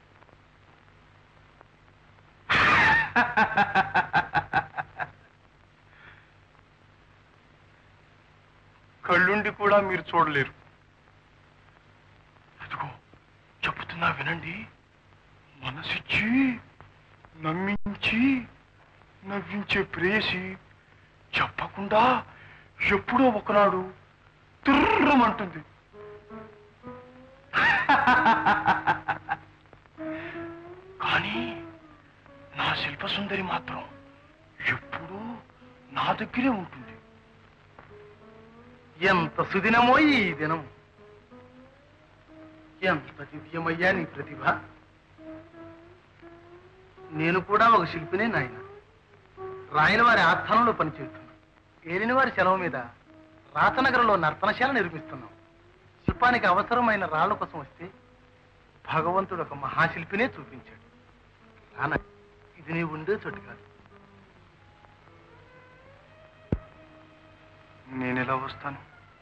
కళ్ళుండి కూడా మీరు చూడలేరు అదిగో చెప్తున్నా వినండి మనసిచ్చి నమ్మించి నవ్వించే ప్రేసి చెప్పకుండా ఎప్పుడో ఒకనాడు తుర్రమంటుంది కానీ నా శిల్పసుందరి మాత్రం ఎప్పుడూ నా దగ్గరే ఉంటుంది ఎంత సుదినమో ఈ దినం ఎంత దివ్యమయ్యా నీ ప్రతిభ నేను కూడా ఒక శిల్పినే నాయన రాయల వారి ఆస్థానంలో పనిచేస్తున్నాను ఏలిన వారి సెలవు మీద రాతనగరంలో నర్తనశాల నిర్మిస్తున్నాం శిల్పానికి అవసరమైన రాళ్ల కోసం వస్తే భగవంతుడు ఒక మహాశిల్పినే చూపించాడు రాన ఇది నీ ఉండే చోటు కాదు నేను ఎలా వస్తాను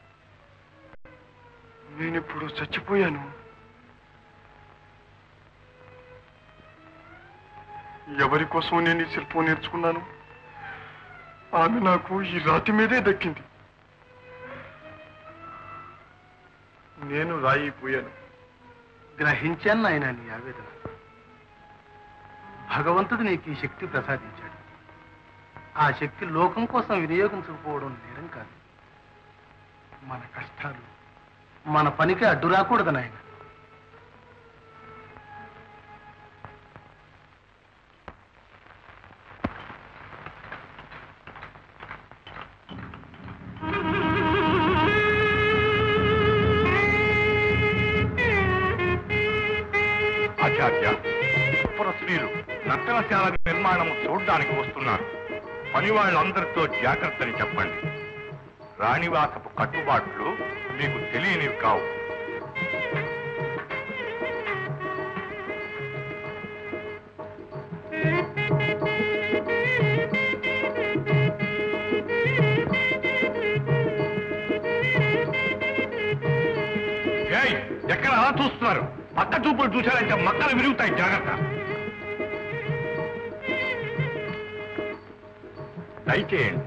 నేను ఇప్పుడు చచ్చిపోయాను ఎవరి కోసం నేను ఈ శిల్పం నేర్చుకున్నాను ఆమె నాకు ఈ రాతి మీదే దక్కింది నేను రాయిపోయాను గ్రహించాను నాయన నీ ఆవేదన భగవంతుడు నీకు ఈ శక్తి ప్రసాదించాడు ఆ శక్తి లోకం కోసం వినియోగించకపోవడం నేరం కాదు మన కష్టాలు మన పనికి అడ్డు రాకూడదు నాయన ఆచార్య పుర స్త్రీలు నర్తనశాల నిర్మాణం చూడ్డానికి వస్తున్నారు పని వాళ్ళందరితో జాగ్రత్తని చెప్పండి రాణివాసపు కట్టుబాట్లు మీకు తెలియనివి కావు ఏయ్ ఎక్కడ అలా చూస్తున్నారు పక్క చూపులు చూశారంటే మక్కలు విరుగుతాయి జాగ్రత్త దయచేయండి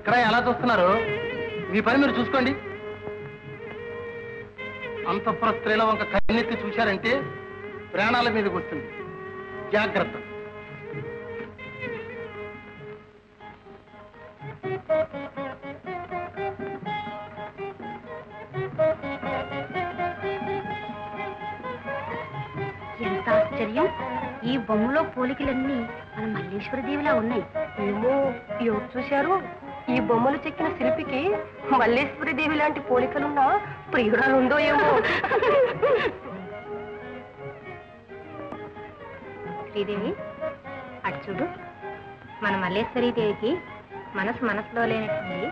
ఎక్కడ ఎలా చూస్తున్నారు మీ పని మీరు చూసుకోండి అంతఃపుర స్త్రీల వంక కన్నెత్తి చూశారంటే ప్రాణాల మీదకి వస్తుంది జాగ్రత్త ఎంత ఆశ్చర్యం ఈ బొమ్మలో పోలికలన్నీ మన మల్లేశ్వర దేవిలా ఉన్నాయి ఏమో ఎవరు చూశారు ఈ బొమ్మలు చెక్కిన శిల్పికి మల్లేశ్వరి దేవి లాంటి పోలికలున్న ప్రియురాలు ఉందో ఏమో శ్రీదేవి అటు చూడు మన మల్లేశ్వరి దేవికి మనసు మనసులో లేనట్టుంది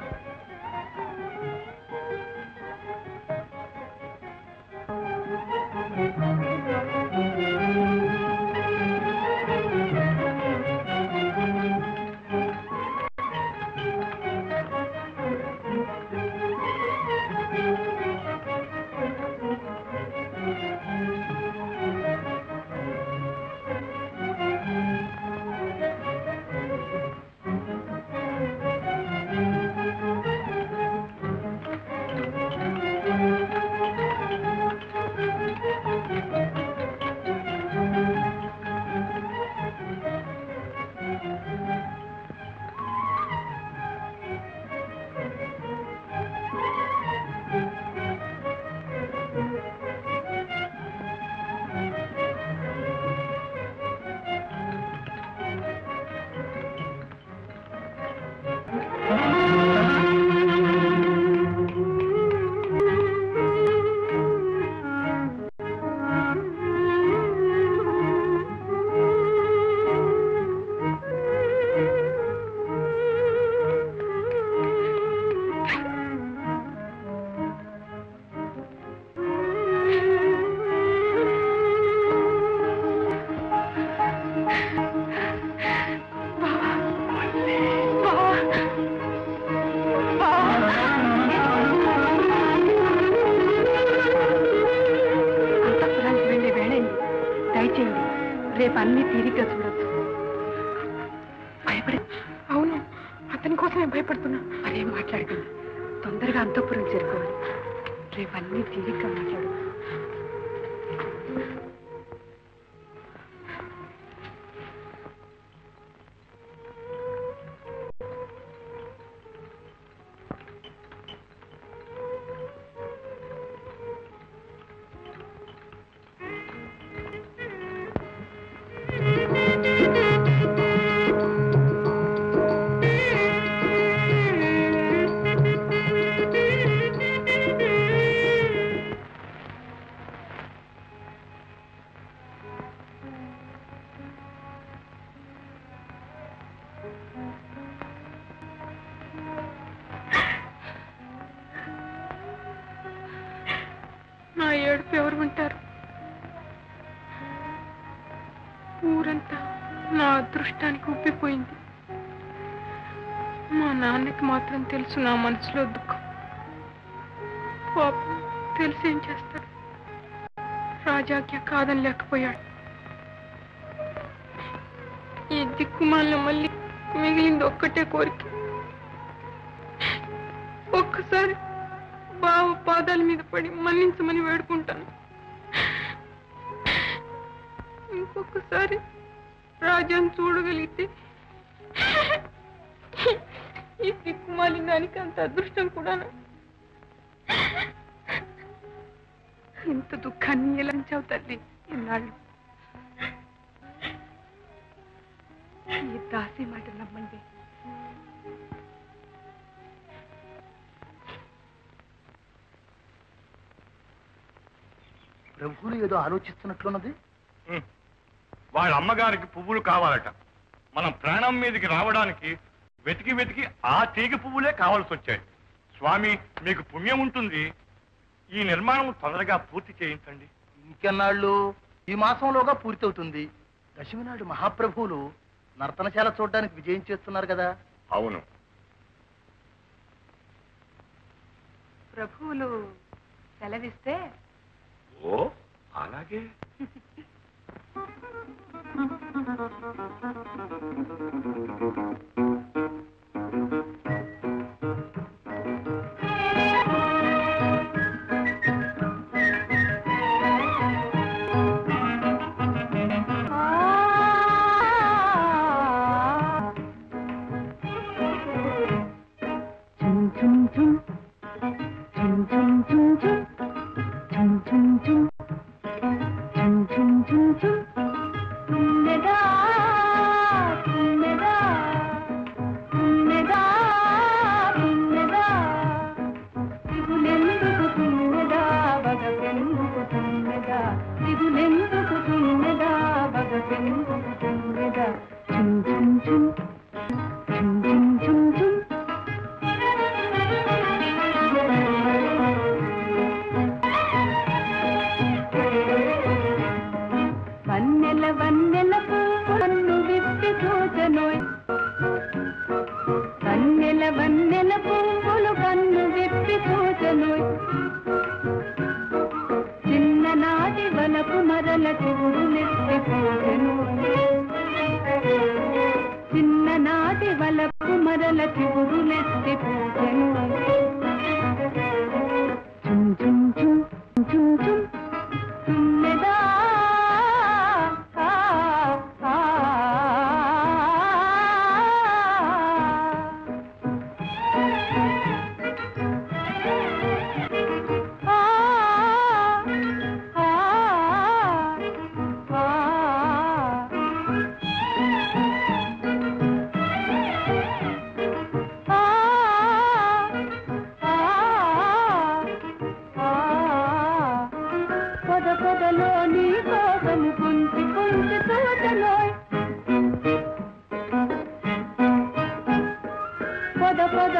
అంతఃపురానికి వెళ్ళే వేళైంది దయచేయండి రేపు అన్ని తీరిగ్గా చూడొచ్చు భయపడి అవును అతని కోసమే భయపడుతున్నా మరేం మాట్లాడకండి తొందరగా అంతఃపురం చేరుకోవాలి రేపు అన్ని తీరిగ్గా మాట్లాడు నా ఏడుపు ఎవరు వింటారు ఊరంతా నా అదృష్టానికి ఉప్పిపోయింది మా నాన్నకి మాత్రం తెలుసు నా మనసులో దుఃఖం పాపం తెలిసి ఏం చేస్తాడు రాజాజ్ఞ కాదని లేకపోయాడు ఈ దిక్కుమాల మళ్ళీ మిగిలింది ఒక్కటే కోరిక ఒక్కసారి బావ పాదాల మీద పడి మన్నించమని వేడుకుంటాను ఇంకొకసారి రాజాను చూడగలిగితే ఈ దిక్కుమాలిన దానికి అంత అదృష్టం కూడా ఇంత దుఃఖాన్ని ఎలా అంచావు తల్లి ఇన్నాళ్ళు ఈ దాసి మాట నమ్మండి ప్రభువులు ఏదో ఆలోచిస్తున్నట్లున్నది వాళ్ళ అమ్మగారికి పువ్వులు కావాలట మనం ప్రాణం మీదకి రావడానికి వెతికి వెతికి ఆ తీగ పువ్వులే కావాల్సి వచ్చాయి స్వామి మీకు పుణ్యం ఉంటుంది ఈ నిర్మాణం తొందరగా పూర్తి చేయించండి ఇంకెన్నాళ్ళు ఈ మాసంలోగా పూర్తవుతుంది దశమి నాడు మహాప్రభువులు నర్తనశాల చూడడానికి విజయం చేస్తున్నారు కదా అవును ప్రభువులు సెలవిస్తే ఓ అలాగే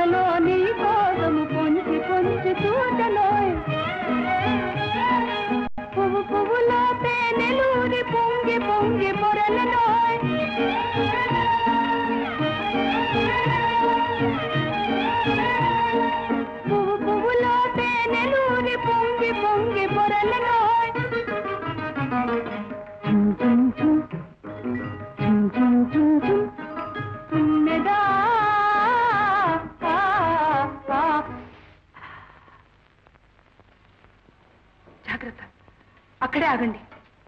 కలలో నీ కోసము పొంచి పొంచి చూచలోయ్ పువ్వు పువ్వులో తేనెలూరి పొంగి పొంగి పొరలలోయ్ పువ్వు పువ్వులో తేనెలూరి పొంగి పొంగి పొరలలోయ్ చుమ్ చుమ్ చుమ్ చుమ్ చుమ్ చుమ్ చుమ్ తుమ్మెదా ఆ, ఆ. జాగ్రత్త అక్కడే ఆగండి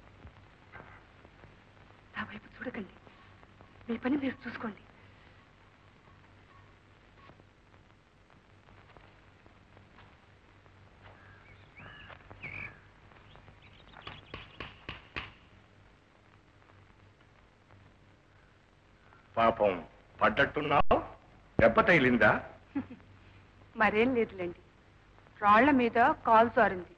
నా వైపు చూడకండి మీ పని మీరు చూసుకోండి పాపం పడ్డట్టున్నావు దెబ్బ తగిలిందా మరేం లేదులేండి రాళ్ల మీద కాలు జారింది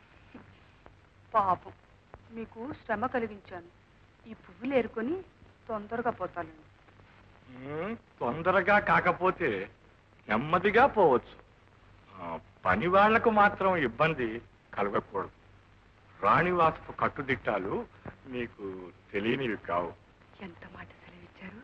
పాపం మీకు శ్రమ కలిగించాను ఈ పువ్వులు ఏరుకొని తొందరగా పోతానండి ఉమ్, తొందరగా కాకపోతే నెమ్మదిగా పోవచ్చు ఆ, పని వాళ్లకు మాత్రం ఇబ్బంది కలగకూడదు రాణివాసపు కట్టుదిట్టాలు మీకు తెలియనివి కావు ఎంత మాట సెలవిచ్చారు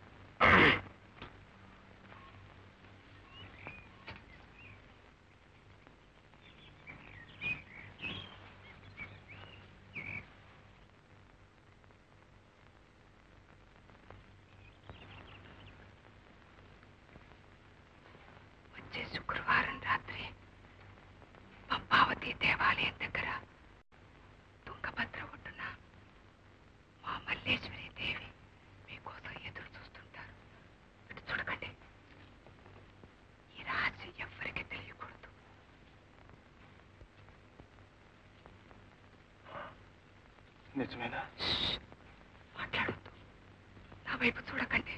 వచ్చే శుక్రవారం రాత్రి పంపావతి దేవాలయం దగ్గర తుంగభద్ర ఒడ్డున మా మల్లేశ్వరి దేవి మీకోసం ఎదురు చూస్తుంటారు ఇటు చూడకండి ఈ రహస్యం ఎవ్వరికి తెలియకూడదు నిజమేనా మాట్లాడొద్దు నా వైపు చూడకండి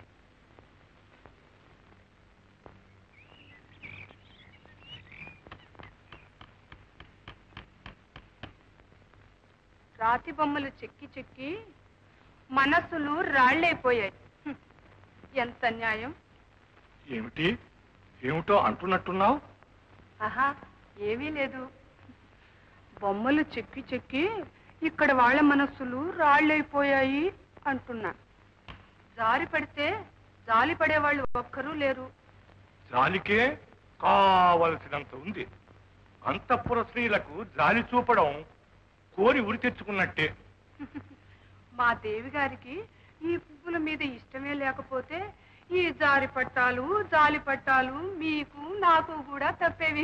రాతి బొమ్మలు చెక్కి చెక్కి మనస్సులు రాళ్ళైపోయాయి హ్మ్. ఎంత న్యాయం ఏమిటి ఏమిటో అంటున్నట్టున్నావు ఆహా ఏమీ లేదు బొమ్మలు చెక్కి చెక్కి ఇక్కడ వాళ్ళ మనస్సులు రాళ్ళైపోయాయి అంటున్నా జారి పడితే జాలి పడేవాళ్ళు ఒక్కరూ లేరు జాలికే కావలసినంత ఉంది అంతఃపుర స్త్రీలకు జాలి చూపడం కోరి ఉరి తెచ్చుకున్నట్టే మా దేవి గారికి ఈ పువ్వుల మీద ఇష్టమే లేకపోతే ఈ జారి పట్టాలు జాలి పట్టాలు మీకు నాకు కూడా తప్పేవి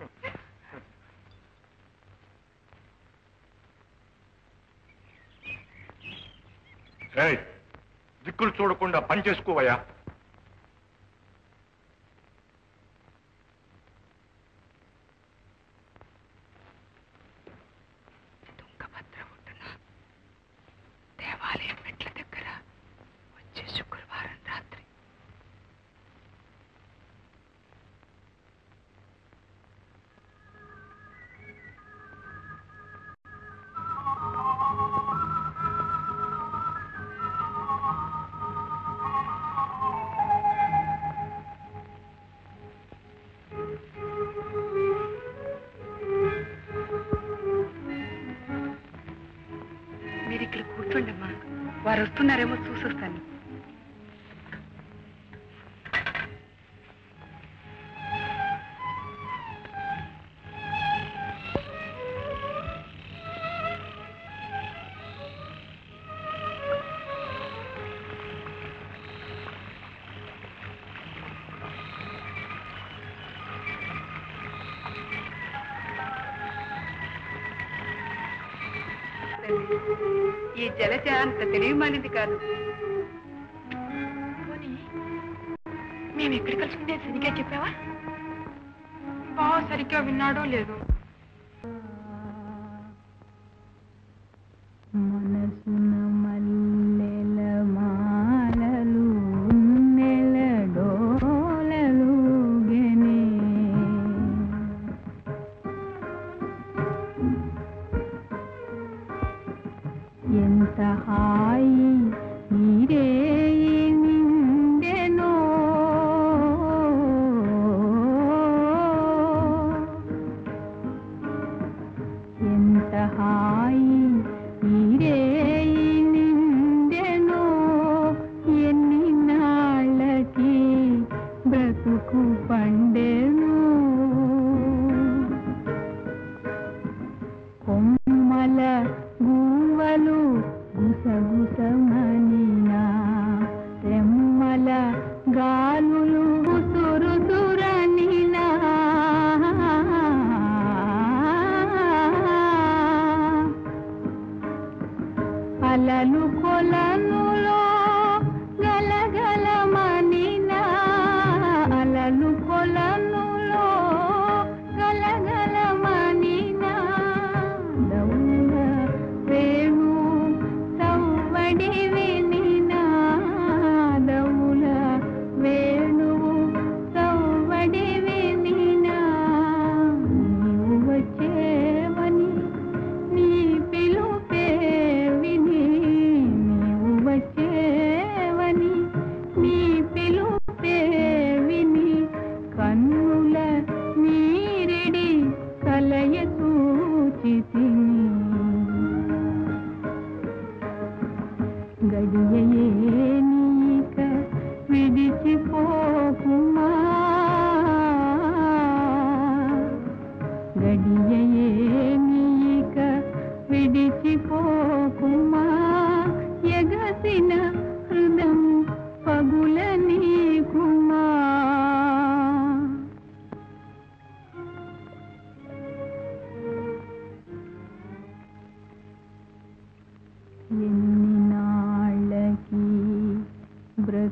ఏయ్, దిక్కులు చూడకుండా పని చేసుకోవయ్యా తుంగభద్ర ఒడ్డున దేవాలయం మెట్ల దగ్గర వచ్చే శుక్రవారం రాత్రి మీరు ఇక్కడ కూర్చోండమ్మా వారు వస్తున్నారేమో చూసొస్తాను ఈ జలజ అంత తెలియమానిది కాదు మేము ఎక్కడ కలుసుకుంటే సరిగ్గా చెప్పావా బావ సరిగ్గా విన్నాడో లేదో మనసున మల్లెల మాలలు నెల డోలలు గెనే ఎంత హాయి నీరే నిండెనో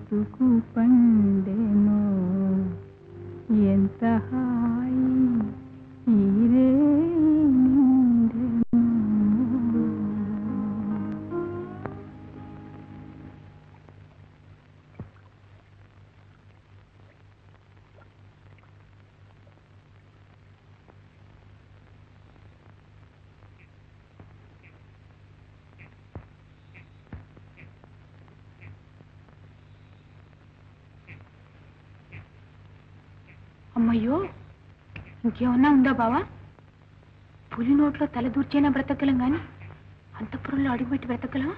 బ్రతుకు పండెను ఎంత హాయి ఈరే నిండెను అమ్మయ్యో ఇంకేమన్నా ఉందా బావా పులి నోట్లో తల దూర్చైనా బ్రతకలం గాని అంతఃపురంలో అడుగుపెట్టి బ్రతకలం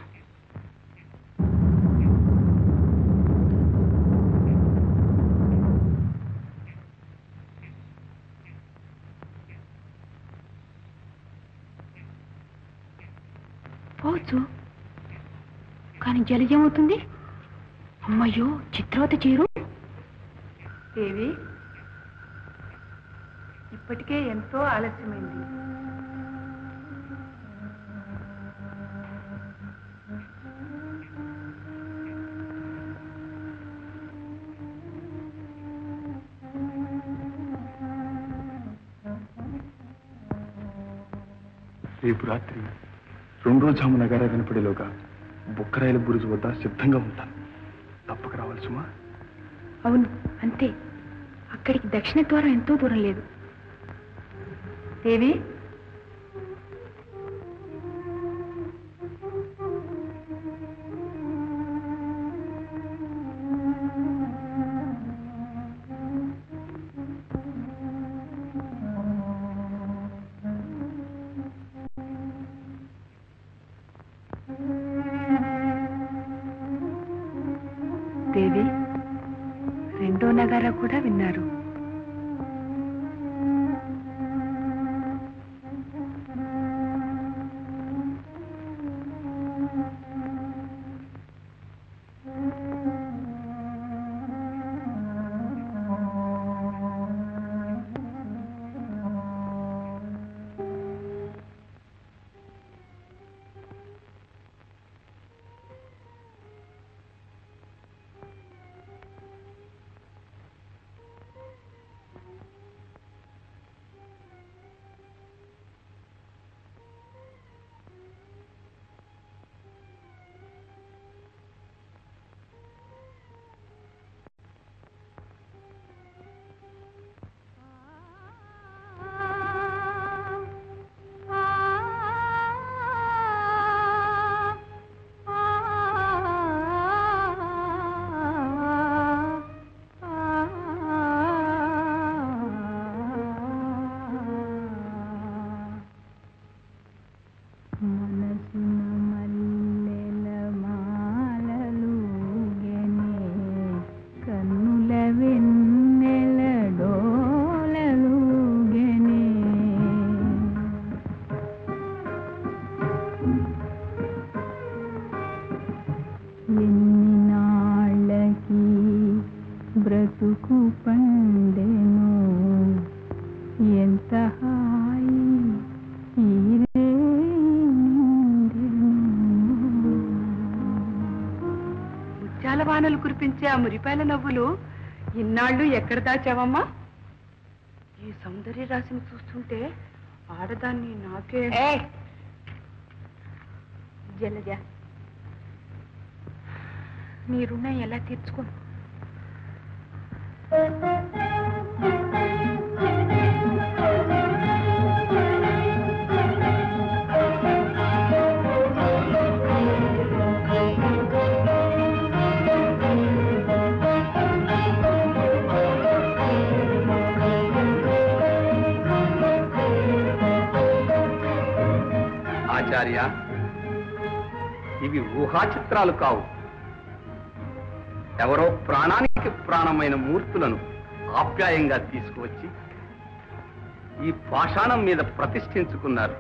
పోవచ్చు కానీ జలజేమవుతుంది అమ్మయ్యో చిత్రవత చేరు దేవి ఇప్పటికే ఎంతో ఆలస్యమైంది రేపు రాత్రి రెండో జాము నగారా వినపడేలోగా బుక్కరాయల బురుజు వద్ద సిద్ధంగా ఉంటాను తప్పక రావాలి సుమా అవును అంతే అక్కడికి దక్షిణ ద్వారం ఎంతో దూరం లేదు దేవి దేవి రెండో నగారా కూడా విన్నారు మనసున మల్లెల మాలలుగెనే కన్నుల వెన్నెల డోలలుగెనే ఎన్ని నాళ్ళకి బ్రతుకు పండెను ఎంత హాయి ఈరే నిండెను. ముత్యాల వానలు కురిపించే ఆ మురిపాయల నవ్వులు ఇన్నాళ్ళు ఎక్కడ దాచావమ్మా ఈ సౌందర్య రాశిని చూస్తుంటే ఆడదాన్ని నాకే జలజ నీ రుణం ఎలా తీర్చుకోను ఆచార్య ఇవి ఊహా చిత్రాలు కావు ఎవరో ప్రాణానికి ప్రాణమైన మూర్తులను ఆప్యాయంగా తీసుకువచ్చి ఈ పాషాణం మీద ప్రతిష్ఠించుకున్నారు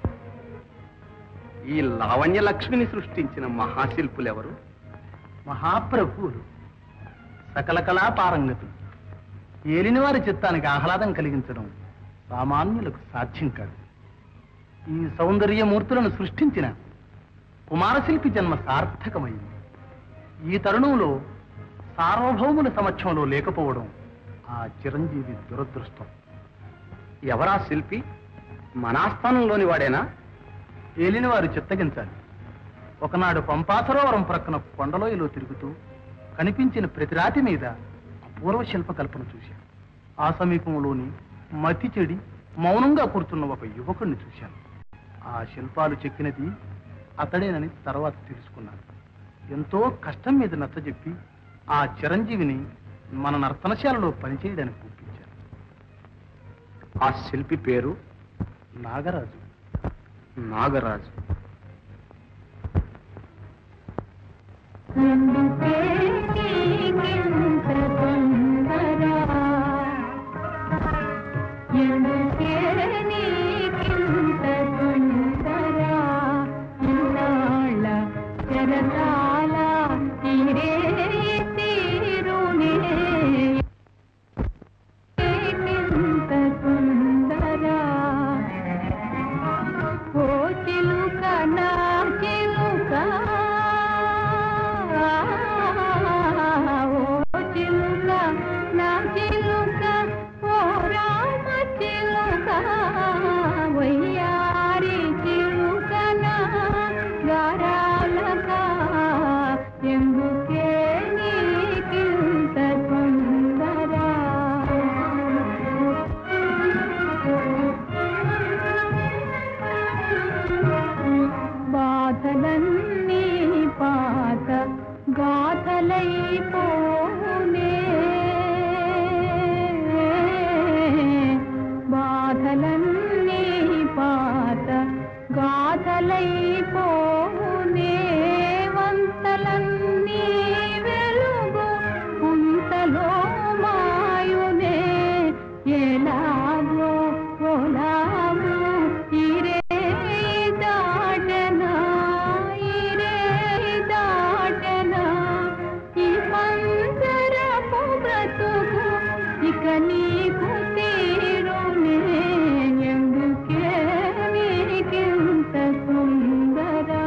ఈ లావణ్య లక్ష్మిని సృష్టించిన మహాశిల్పులెవరు మహాప్రభువులు సకల కళా పారంగతులు ఏలిన వారి చిత్తానికి ఆహ్లాదం కలిగించడం సామాన్యులకు సాధ్యం కాదు ఈ సౌందర్య మూర్తులను సృష్టించిన కుమారశిల్పి జన్మ సార్థకమైంది ఈ తరుణంలో సార్వభౌముల సమక్షంలో లేకపోవడం ఆ చిరంజీవి దురదృష్టం ఎవరా శిల్పి మనాస్థానంలోని వాడేనా ఏలిన వారు చిత్తగించాలి ఒకనాడు పంపాసరోవరం ప్రక్కన కొండలోయలో తిరుగుతూ కనిపించిన ప్రతి రాతి మీద అపూర్వ శిల్పకల్పన చూశాను ఆ సమీపంలోని మతి చెడి మౌనంగా కూర్చున్న ఒక యువకుడిని చూశాను ఆ శిల్పాలు చెక్కినది అతడేనని తర్వాత తెలుసుకున్నాను ఎంతో కష్టం మీద నచ్చజెప్పి ఆ చిరంజీవిని మన నర్తనశాలలో పనిచేయడానికి ఒప్పించాను ఆ శిల్పి పేరు నాగరాజు నాగరాజు ఎందుకే నీకింత తొందర ఎందుకే నీకింత తొందర ఇన్నాళ్ళ చెరసాల తీరే తీరునే నీకింత తొందర ఓ చిలుక నా చిలుక ఓ చిలుక నా చిలుక ఓ రామ చిలుక వయ్యారి చిలుక నా గారాలక ఎందుకే నీకింత తొందర బాధలన్నీ పాత గాథలైపోనే బాధలన్నీ పాత గాథలైపోనే వంతలన్నీ వెలుగు ఉంతలో మాయునే ఎలాగో ఓలాగు ఇరే దాటనా ఇరే దాటనా ఈ పంజరపు బ్రతుకు ఇక నీకు తీరునే ఎందుకే నీకింత సుందరా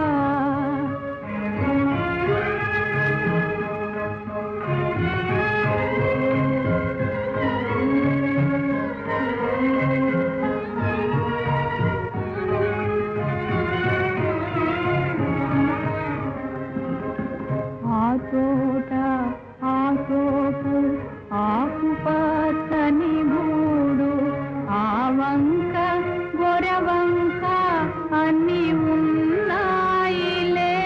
ఆ తోట ఆ తోపు ఆకు పచ్చని మూడు ఆ వంక గొరవంక అన్ని ఉన్నాయిలే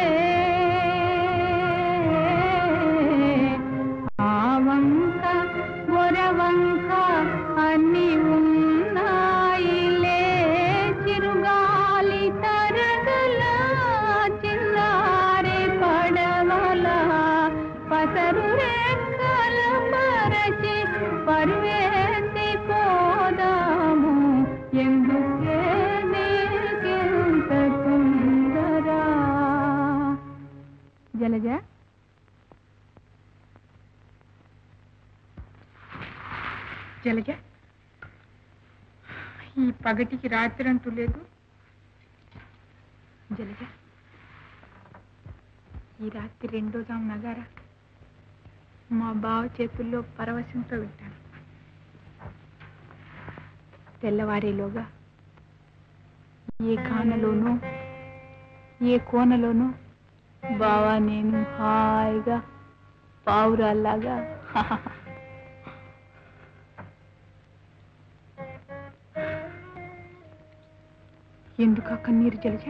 ఆ వంక గొరవంక అన్ని ఉన్నాయిలే చిరుగాలి తరగల చిన్నారి పడవల పసరు రెక్కల పరచి పరువేసి పోదాము ఎందుకే నీకెంత సుందరా జలజ జలజ ఈ పగటికి రాత్రి అంటూ లేదు జలజ ఈ రాత్రి రెండో జాము నగారా మా బావ చేతుల్లో పరవశంతో వింటాను తెల్లవారేలోగా ఏ కానలోనూ ఏ కోనలోనూ బావా నేను హాయిగా పావురాల్లాగా ఎందుకు ఆ కన్నీరు జలజ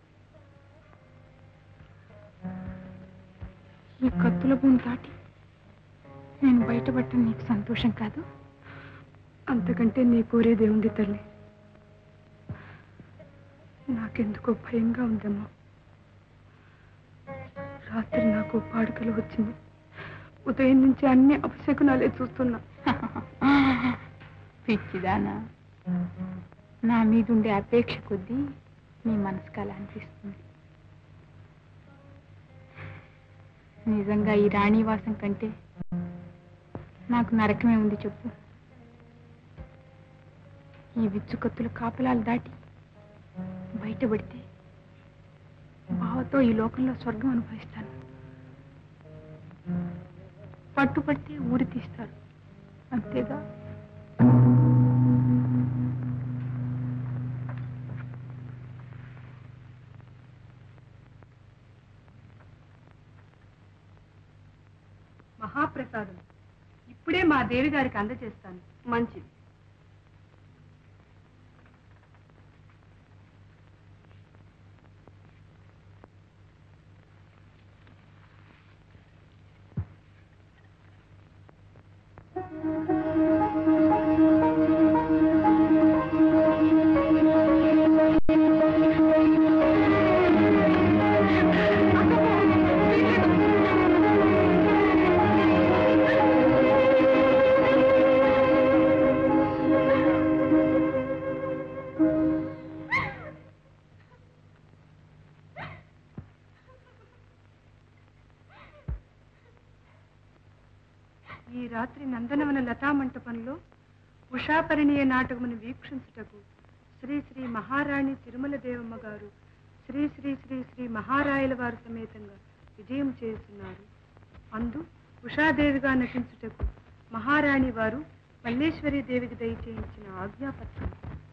ఈ కత్తుల భూమి దాటి నేను బయటపడటం నీకు సంతోషం కాదు అంతకంటే నీ కోరేదే ఉంది తల్లి నాకెందుకో భయంగా ఉందమ్మా రాత్రి నాకు పాడుకలు వచ్చింది ఉదయం నుంచి అన్ని అపశకునాలే చూస్తున్నా పిచ్చిదానా నా మీదుండే అపేక్ష కొద్దీ నీ మనసుకు అలా అనిపిస్తుంది నిజంగా ఈ రాణివాసం కంటే నాకు నరకమే ఉంది చెప్పు ఈ విచ్చుకత్తుల కాపలాలు దాటి బయటపడితే బావతో ఈ లోకంలో స్వర్గం అనుభవిస్తాను పట్టుపట్టి ఊరి తీస్తారు అంతేగా మహాప్రసాదం ఇప్పుడే మా దేవి గారికి అందజేస్తాను మంచిది ఈ రాత్రి నందనవన లతామంటపంలో ఉషాపరిణీయ నాటకమును వీక్షించుటకు శ్రీ శ్రీ మహారాణి తిరుమల దేవమ్మ గారు శ్రీ శ్రీ శ్రీ శ్రీ మహారాయల వారు సమేతంగా విజయం చేస్తున్నారు అందు ఉషాదేవిగా నటించుటకు మహారాణి వారు మల్లేశ్వరి దేవికి దయచేయించిన ఆజ్ఞాపత్రం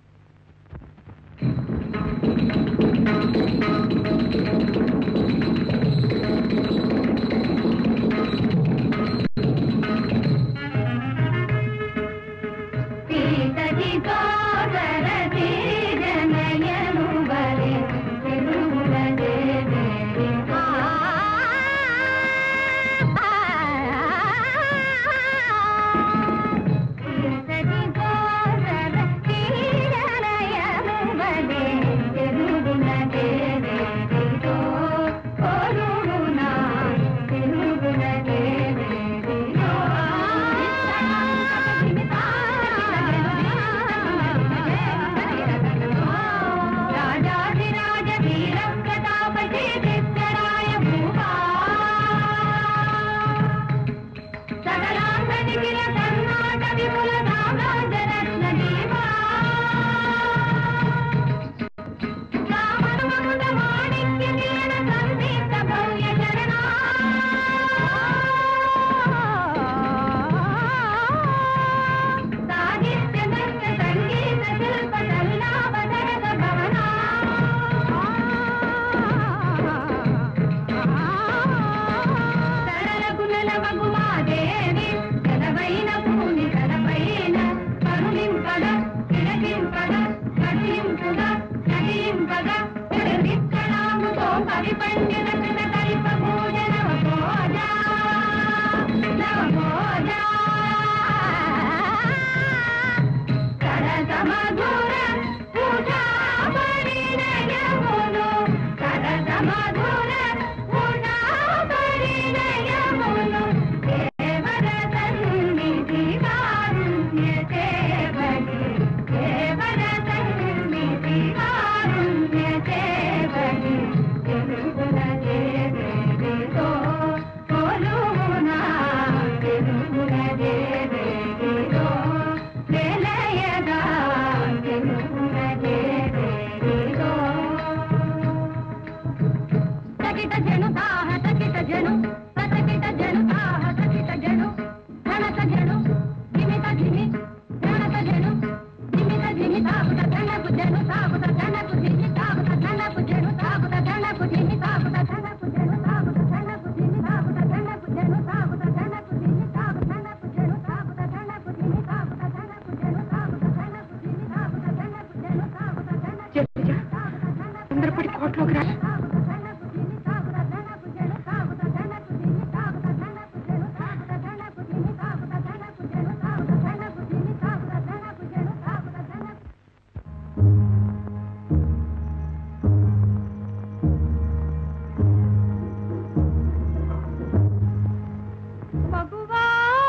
సీతది సోదరది జనయను బలి తిరుమల దేవి సీతది సోదరది జనయను బలి తిరుమల దేవి కొరుణా తిరుమల దేవి రాజాధిరాజ వీర ప్రతాప చేతిరాయ భూపా సకలాంగ నిఖిల కర్ణాట విపుల సామ్రాజ్యరత్న దీపా రామనుమముద మాణిక్య కిరణ సందీప్త భవ్య చరణా సాహిత్య నృత్య సంగీత శిల్ప కల్లావతరత భవనా సరళ గుణల మగుమాదేవి జలవైన భూమి తలపైన కరుణింపగ కిడకింపగ కఠింపుగ నటింపగ విక్కడాముతో కవి పండిత కృత కల్ప భోజన భోజ నవభోజ కరసమధుర పూజా పరిణయమును కరసమధుర పూజా పరిణయమును దేవర సన్నిధి కారుణ్య సేవకి దేవర సన్నిధి కారుణ్య సేవకి తెలుగుల దేవేదితో కొలువునా తెలుగుల దేవేదితో నిలయగా తెలుగుల దేవేదితో సకిట జను తాహ సకిట జను సకిట జను తాహ సకిట జను ధనత జను జిమిత జిమి ధనత జను జిమిత జిమి తాగుత ధనకు జను తాగుత ధనకు జిమి తాగుత ధనకు జను తాగుత ధనకు జిమి తాగుత ధనకు జను తాగుత ధనకు జిమి తాగుత ధనకు జను తాగుత ధనకు జిమి తాగుత ధనకు జను తాగుత ధనకు జిమి తాగుత ధనకు జను తాగుత ధనకు జిమి తాగుత ధనకు జను తాగుత ధనకు తొందరపడి కోట్లోకి రా మగువా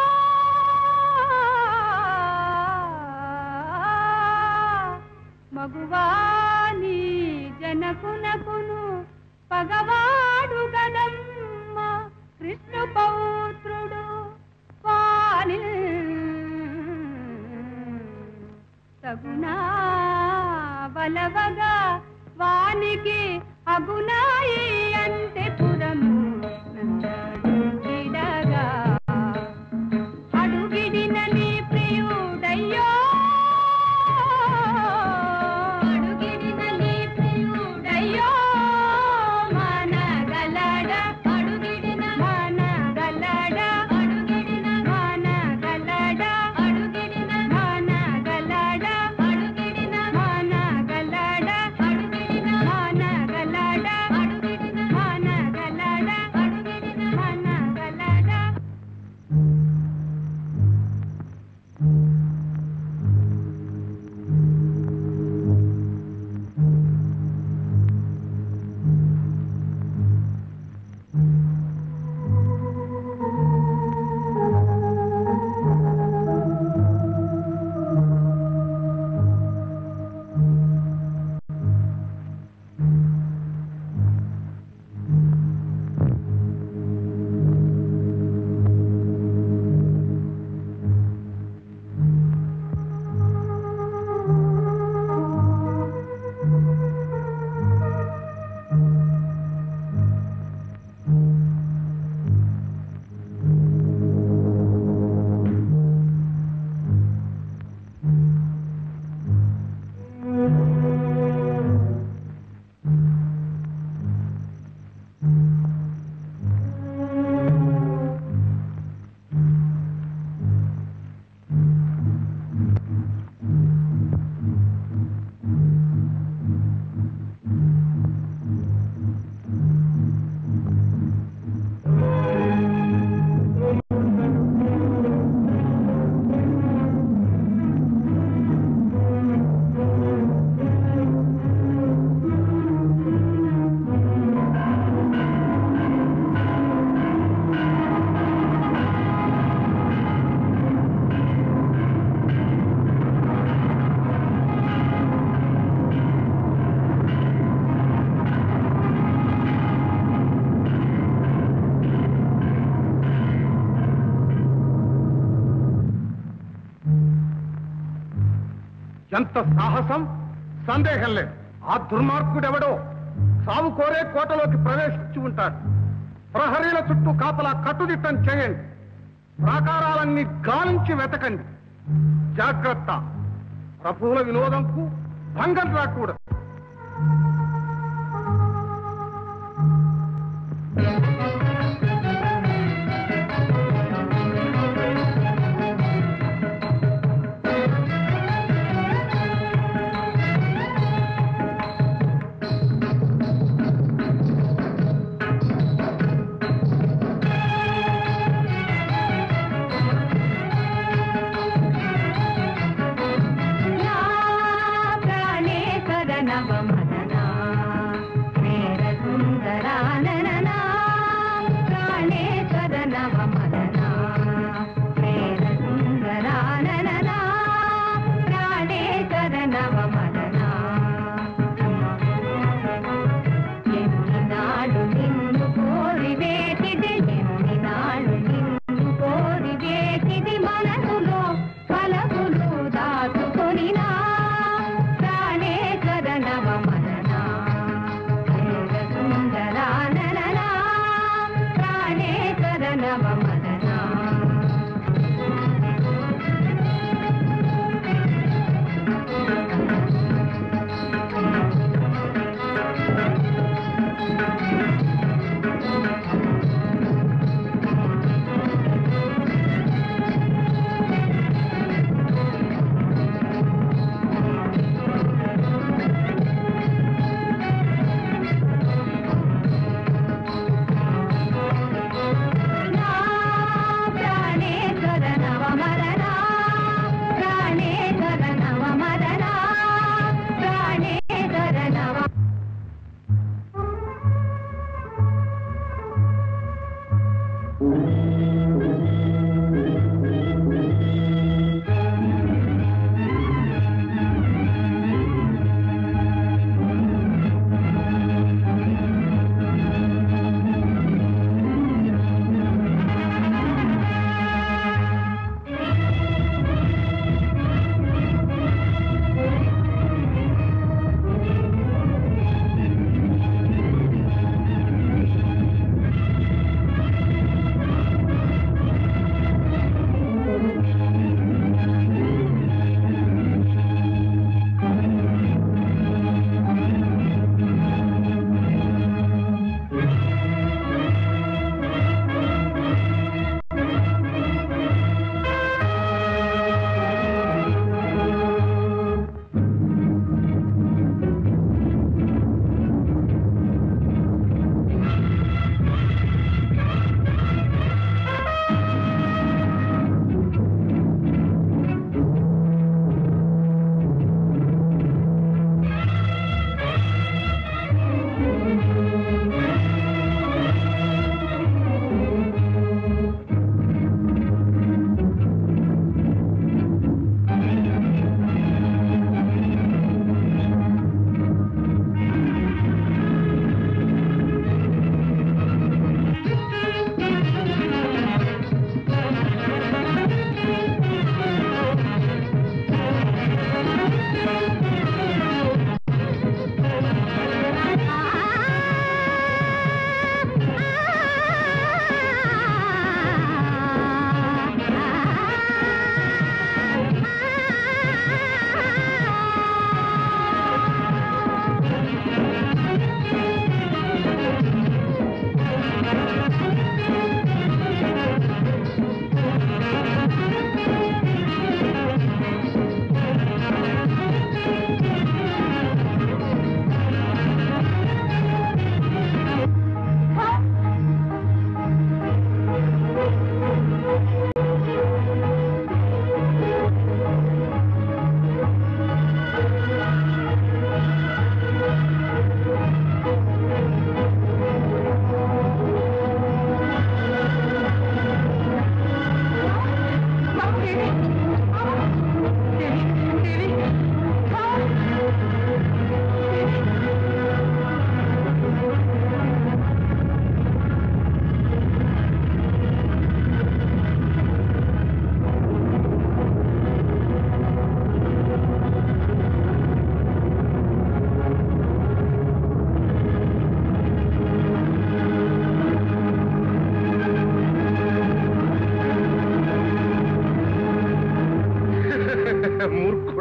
మగువాని జనకునకును పగవాడు గదమ్మ కృష్ణ పౌత్రుడు వాని తగునా బలవగా వానికి అగునాయి అంటే పురము నందడు విడగా ఎంత సాహసం సందేహం లేదు ఆ దుర్మార్గుడెవడో సాగు కోరే కోటలోకి ప్రవేశించి ఉంటాడు ప్రహరీల చుట్టూ కాపలా కట్టుదిట్టం చేయండి ప్రాకారాలన్నీ గాలించి వెతకండి జాగ్రత్త ప్రభువుల వినోదంకు భంగం రాకూడదు ప్రాణేశ్వర నవమదనా మేర సుందరాననా ప్రాణేశ్వర నవమదనా మేర సుందరాననా ప్రాణేశ్వర నవమదనా ఎన్ని నాడు నిన్ను కోరి వేటిది ఎన్ని నాడు నిన్ను కోరి వేటిది మనసులో ఫలములు దాచుకొనినా ప్రాణేశ్వర నవమదనా వేద సుందరాననా ప్రాణేశ్వర నవమదనా నా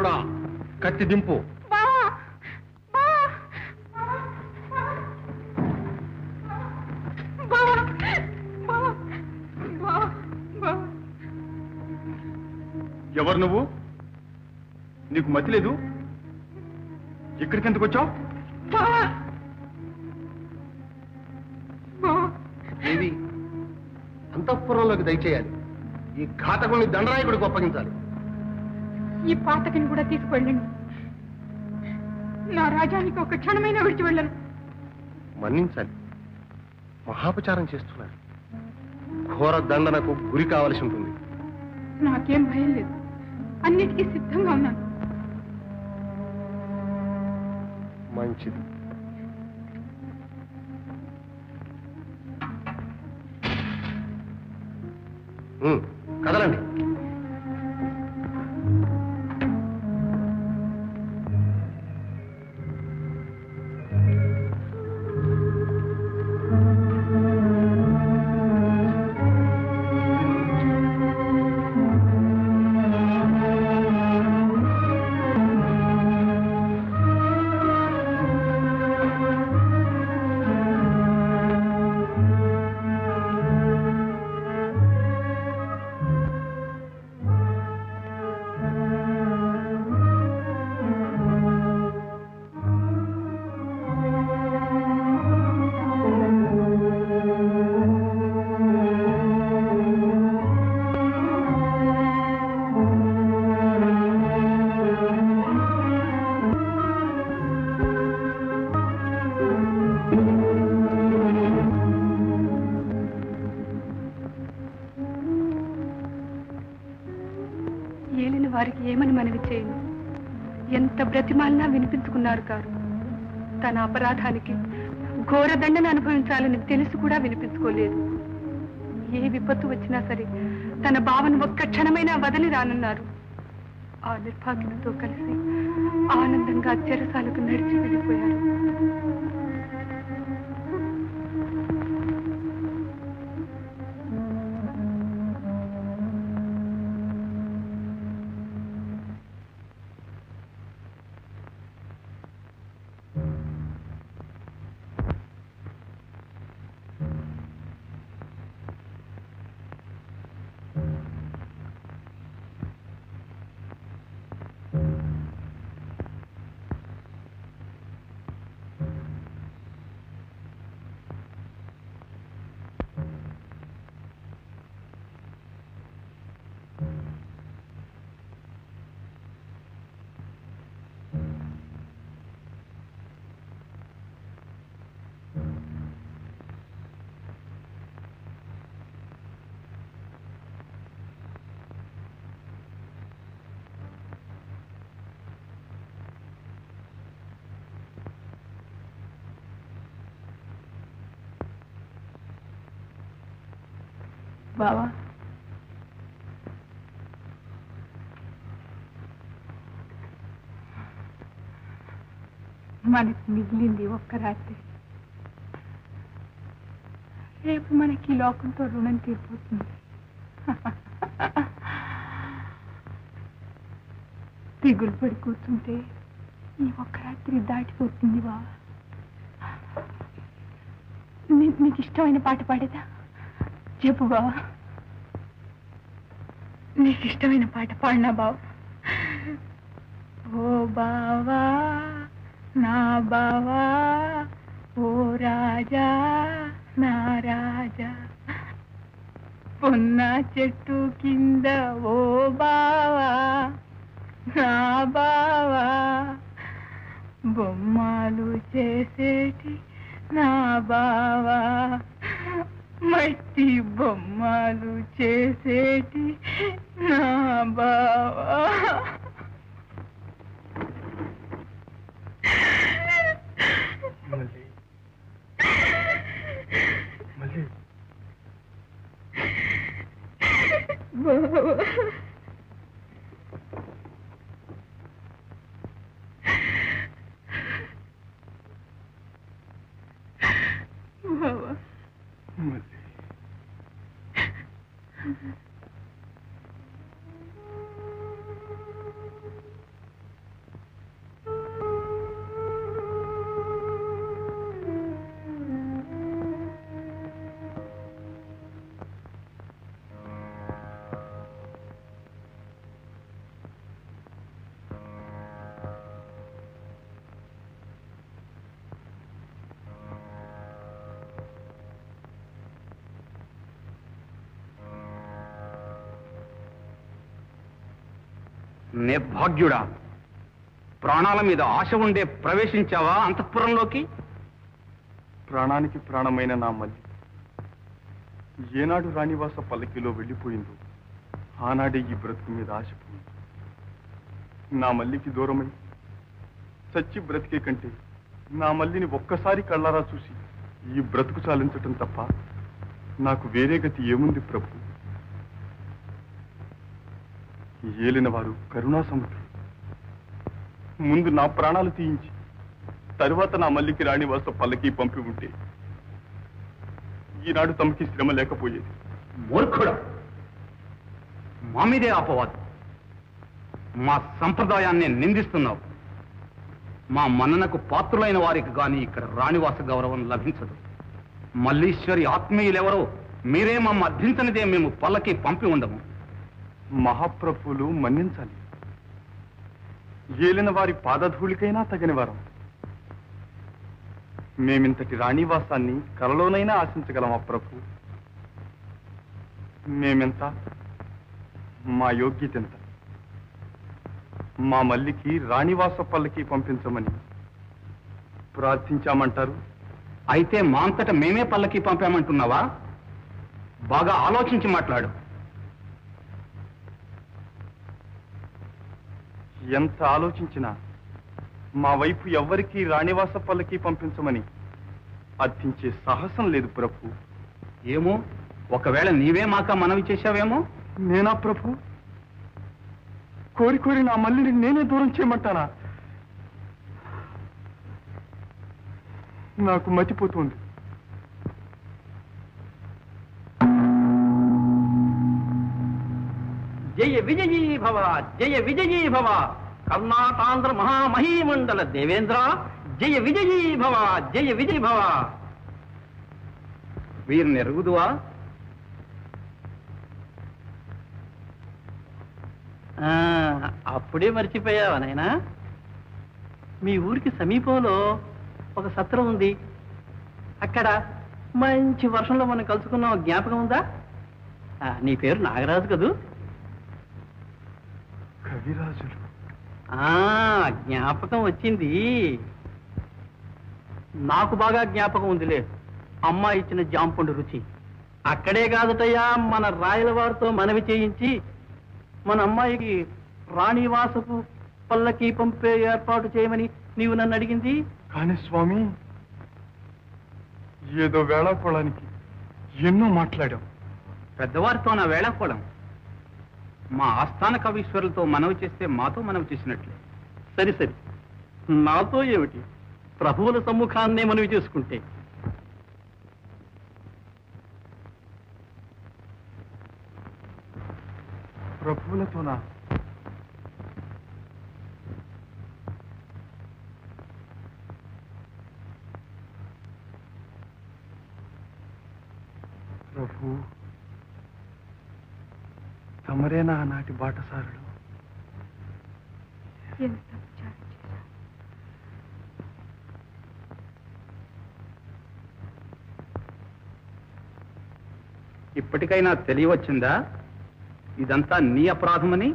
మూర్ఖుడా కత్తి దింపు బావా బావా బావా బావా బావా బావా ఎవరు నువ్వు నీకు మతి లేదు ఇక్కడికి ఎందుకు వచ్చావు బావా బావా దేవి అంతఃపురంలోకి దయచేయాలి ఈ ఘాతకుని దండనాయకుడికి అప్పగించాలి ఈ పాతకిని కూడా తీసుకువెళ్ళండి నా రాజానికి ఒక క్షణమైనా విడిచి వెళ్ళను మన్నించాలి మహాపచారం చేస్తున్నారు ఘోర దండనకు గురి కావలసి ఉంటుంది నాకేం భయం లేదు అన్నిటికీ సిద్ధంగా ఉన్నాను మంచిది ఉమ్, కదలండి ఏలిన వారికి ఏమని మనవి చేయను ఎంత బ్రతిమాలినా వినిపించుకున్నారు కారు తన అపరాధానికి ఘోరదండను అనుభవించాలని తెలిసి కూడా వినిపించుకోలేదు ఏ విపత్తు వచ్చినా సరే తన భావను ఒక్క క్షణమైనా వదిలి రానున్నారు ఆ నిర్భాగ్యులతో కలిసి ఆనందంగా చెరసాలకు నడిచి వెళ్ళిపోయారు బావా మనకి మిగిలింది ఒక్క రాత్రి రేపు మనకి ఈ లోకంతో రుణం తీరిపోతుంది దిగులు పడి కూర్చుంటే ఈ ఒక్క రాత్రి దాటిపోతుంది బా నీకు ఇష్టమైన పాట పాడేదా చెప్పు బావా నీకు ఇష్టమైన పాట పాడినా బావ ఓ బావా నా బావా ఓ రాజా నా రాజా పొన్న చెట్టు కింద ఓ బావా నా బావా బొమ్మలు చేసేటి నా బావా మట్టి బొమ్మలు చేసేటి నా బావా బావా బావా నిర్భాగ్యుడా ప్రాణాల మీద ఆశ ఉండే ప్రవేశించావా అంతఃపురంలోకి ప్రాణానికి ప్రాణమైన నా మల్లి ఏనాడు రాణివాస పల్లకిలో వెళ్ళిపోయిందో ఆనాడే ఈ బ్రతుకు మీద ఆశపోయింది నా మల్లికి దూరమై చచ్చి బ్రతికే కంటే నా మల్లిని ఒక్కసారి కళ్ళారా చూసి ఈ బ్రతుకు చాలించటం తప్ప నాకు వేరే గతి ఏముంది ప్రభు ఏలిన వారు కరుణా సముద్రం ముందు నా ప్రాణాలు తీయించి తరువాత నా మల్లికి రాణివాస పల్లకి పంపి ఉంటే ఈనాడు తమకి శ్రమ లేకపోయేది మూర్ఖుడా మా మీదే అపవాదు మా సంప్రదాయాన్ని నిందిస్తున్నావు మా మన్ననకు పాత్రులైన వారికి గాని ఇక్కడ రాణివాస గౌరవం లభించదు మల్లీశ్వరి ఆత్మీయులెవరో మీరే మా మధ్యించనిదే మేము పల్లకి పంపి ఉండము మహాప్రభువులు మన్నించాలి ఏలిన వారి పాదధూళికైనా తగని వారం మేమింతటి రాణివాసాన్ని కలలోనైనా ఆశించగలమా ప్రభు మేమెంత మా యోగ్యత ఎంత మా మల్లికి రాణివాస పల్లకి పంపించమని ప్రార్థించామంటారు అయితే మా అంతట మేమే పల్లకి పంపామంటున్నావా బాగా ఆలోచించి మాట్లాడు ఎంత ఆలోచించినా మా వైపు ఎవ్వరికీ రాణివాస పల్లకి పంపించమని అర్థించే సాహసం లేదు ప్రభు ఏమో ఒకవేళ నీవే మాక మనవి చేశావేమో నేనా ప్రభు కోరి కోరి నా మల్లిని నేనే దూరం చేయమంటానా నాకు మతిపోతుంది జయ విజయీ భవ జయ విజయీ భవ కర్ణాటాంధ్ర మహామహీమండల దేవేంద్ర జయ విజయీ భవ జయ విజయీ భవ వీరిని ఎరుగుదువా ఆ, అప్పుడే మర్చిపోయావా నాయనా మీ ఊరికి సమీపంలో ఒక సత్రం ఉంది అక్కడ మంచి వర్షంలో మనం కలుసుకున్నాం జ్ఞాపకం ఉందా ఆ, నీ పేరు నాగరాజు కదూ కవిరాజులు ఆ జ్ఞాపకం వచ్చింది నాకు బాగా జ్ఞాపకం ఉందిలే అమ్మ ఇచ్చిన జాంపండు రుచి అక్కడే కాదటయ్యా మన రాయల వారితో మనవి చేయించి మన అమ్మాయికి రాణివాసపు పల్లకి పంపే ఏర్పాటు చేయమని నీవు నన్ను అడిగింది కానీ స్వామి ఏదో వేళాకోళానికి ఎన్నో మాట్లాడాం పెద్దవారితో నా వేళాకోళం మా ఆస్థాన కవీశ్వరులతో మనవి చేస్తే మాతో మనవి చేసినట్లే సరి సరి నాతో ఏమిటి ప్రభువుల సమ్ముఖాన్నే మనవి చేసుకుంటే ప్రభువులతోనా ప్రభు తమరేనా ఆనాటి బాటసారులు ఎంత విచారం చేశావు. ఇప్పటికైనా తెలియవచ్చిందా ఇదంతా నీ అపరాధమని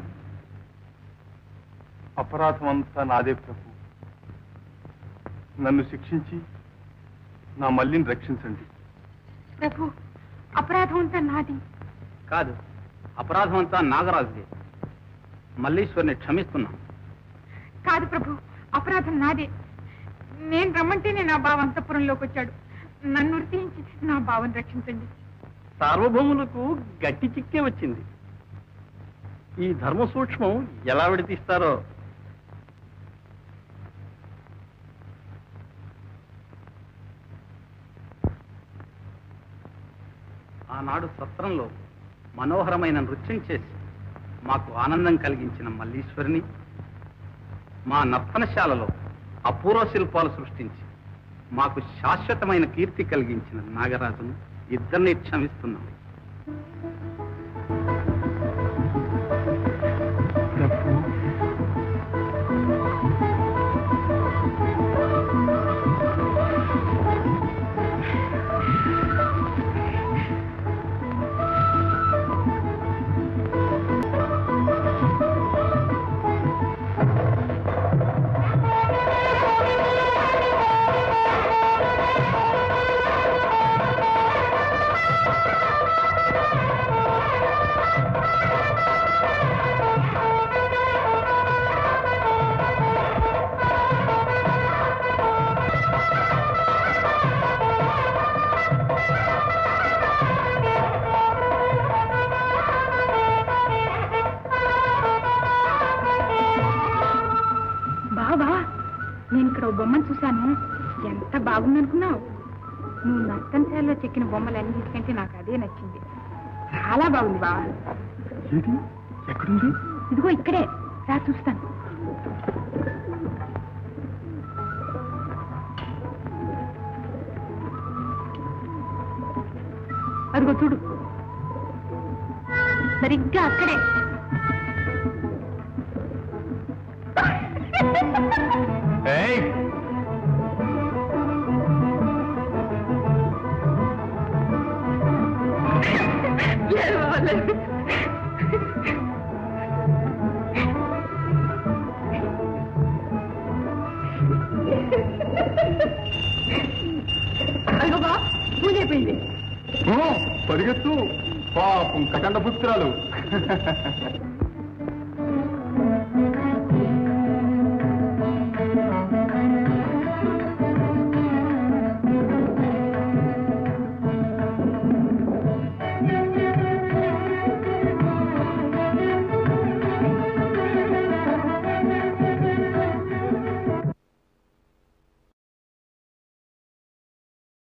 అపరాధం అంతా నాదే ప్రభు నన్ను శిక్షించి నా మల్లిని రక్షించండి ప్రభు అపరాధం అంతా నాది కాదు అపరాధం అంతా నాగరాజుదే మల్లీశ్వరిని క్షమిస్తున్నాం కాదు ప్రభు అపరాధం నాదే నేను రమ్మంటేనే నా బావ అంతఃపురంలోకి వచ్చాడు నన్ను ఉరితీయించి నా బావని రక్షించండి సార్వభౌములకు గట్టి చిక్కే వచ్చింది ఈ ధర్మ సూక్ష్మం ఎలా విడతీస్తారో ఆనాడు సత్రంలో మనోహరమైన నృత్యం చేసి మాకు ఆనందం కలిగించిన మల్లీశ్వరిని మా నర్తనశాలలో అపూర్వ శిల్పాలు సృష్టించి మాకు శాశ్వతమైన కీర్తి కలిగించిన నాగరాజును ఇద్దరిని క్షమిస్తున్నాం ప్రభు ఓ బొమ్మను చూశాను ఎంత బాగుందనుకున్నావు నువ్వు నర్తనశాలలో చెక్కిన బొమ్మలన్నిటికంటే నాకు అదే నచ్చింది చాలా బాగుంది బావా ఏది ఎక్కడుంది ఇదిగో ఇక్కడే రా చూస్తాను అదిగో చూడు సరిగ్గా అక్కడే ఏయ్ అదిగో బా పూజ అయిపోయింది ఓ, పరిగెత్తు పాపం కటండ పుత్రాలు